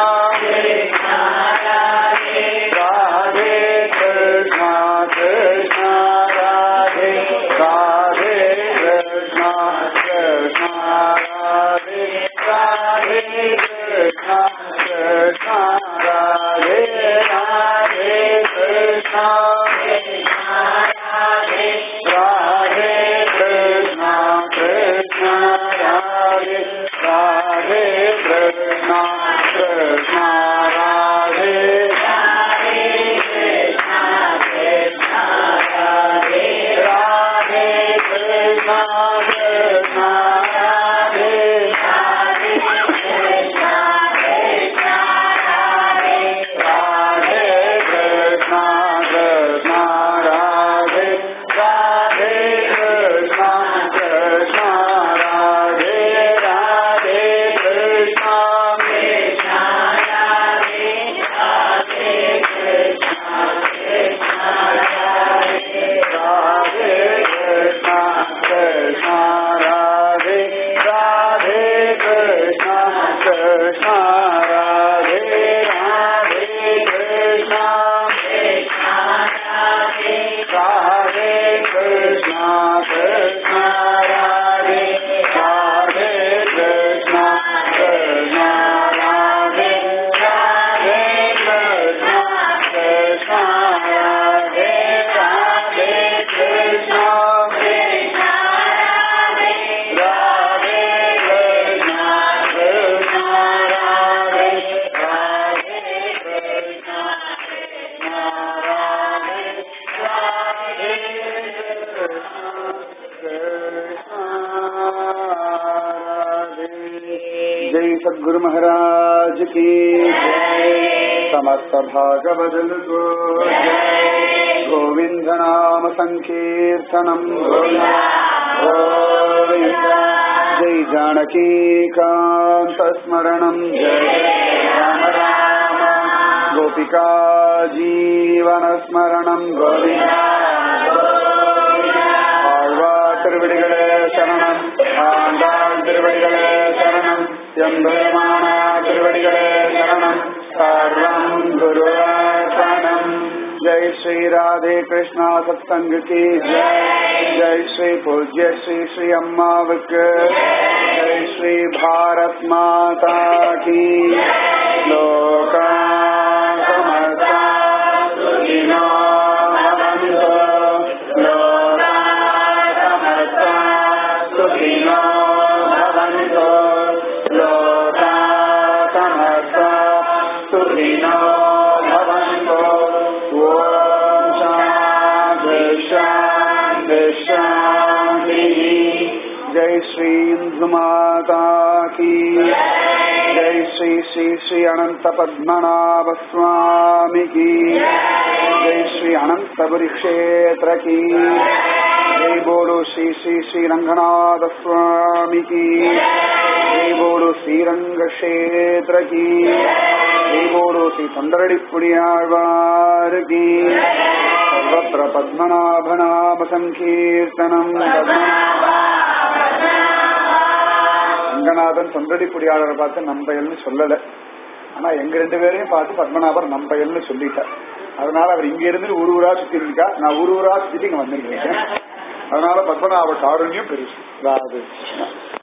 ராதே கிருஷ்ணா கிருஷ்ணா ராதே ராதே கிருஷ்ணா கிருஷ்ணா ராதே ராதே கிருஷ்ணா கிருஷ்ணா ராதே ராதே கிருஷ்ணா ராதே கிருஷ்ணா கிருஷ்ணா ராதே ராதே கிருஷ்ணா கிருஷ்ணா ராதே ராதே கிருஷ்ணா கிருஷ்ணா ராதே ராதே கிருஷ்ணா கிருஷ்ணா सदगुरु महाराज की जय समस्त भागवदल को जय गोविंद नाम संकीर्तनम गोविंद जय जानकी कांत स्मरणम जय राम राम गोपिका जीवन स्मरणम गोविंद ஆழ்வார் திருவடிகளே சரணம் ஆண்டாள் திருவடிகளே சரணம் எம்பெருமானா திருவடிகளே சரணம் சர்வம் குருவாசனம் ஜெய் ஸ்ரீ ராதே கிருஷ்ணா சத்சங்க கி ஜெய் ஜெய் ஸ்ரீ பூஜ்ய ஸ்ரீ ஸ்ரீ அம்மாவுக்கு ஜெய் ஸ்ரீ பாரத் மாதா கி லோகா சமஸ்தா சுகினோ பவந்து லோகா समस्ता सुखिनो भवन्तु लोका समस्ता सुखिनो भवन्तु ॐ शान्ति शान्ति शान्तिः जय श्री इंदु माता की जय श्री श्री श्री अनंत पद्मनाभ स्वामी की जय श्री अनंतपुरी क्षेत्र की जय बोलो श्री श्री श्री रंगनाथ स्वामी की जय बोलो श्रीरंग क्षेत्र की जय बोलो श्री सुंदरड़ी पुड़ियावार की सर्वत्र पद्मनाभ नाम संकीर्तनम ரங்கநாதன் சொந்தடி குடியாளரை பார்த்து நம்பயல்னு சொல்லல ஆனா எங்க ரெண்டு பேரையும் பார்த்து பத்மநாபர் நம்பயல்னு சொல்லிட்டார் அதனால அவர் இங்க இருந்து ஊர் ஊரா சுத்தி இருக்கா நான் ஊர் ஊரா சுத்திட்டு இங்க வந்திருக்கேன் அதனால பத்மநாப காருண்யம் பெருசு ராது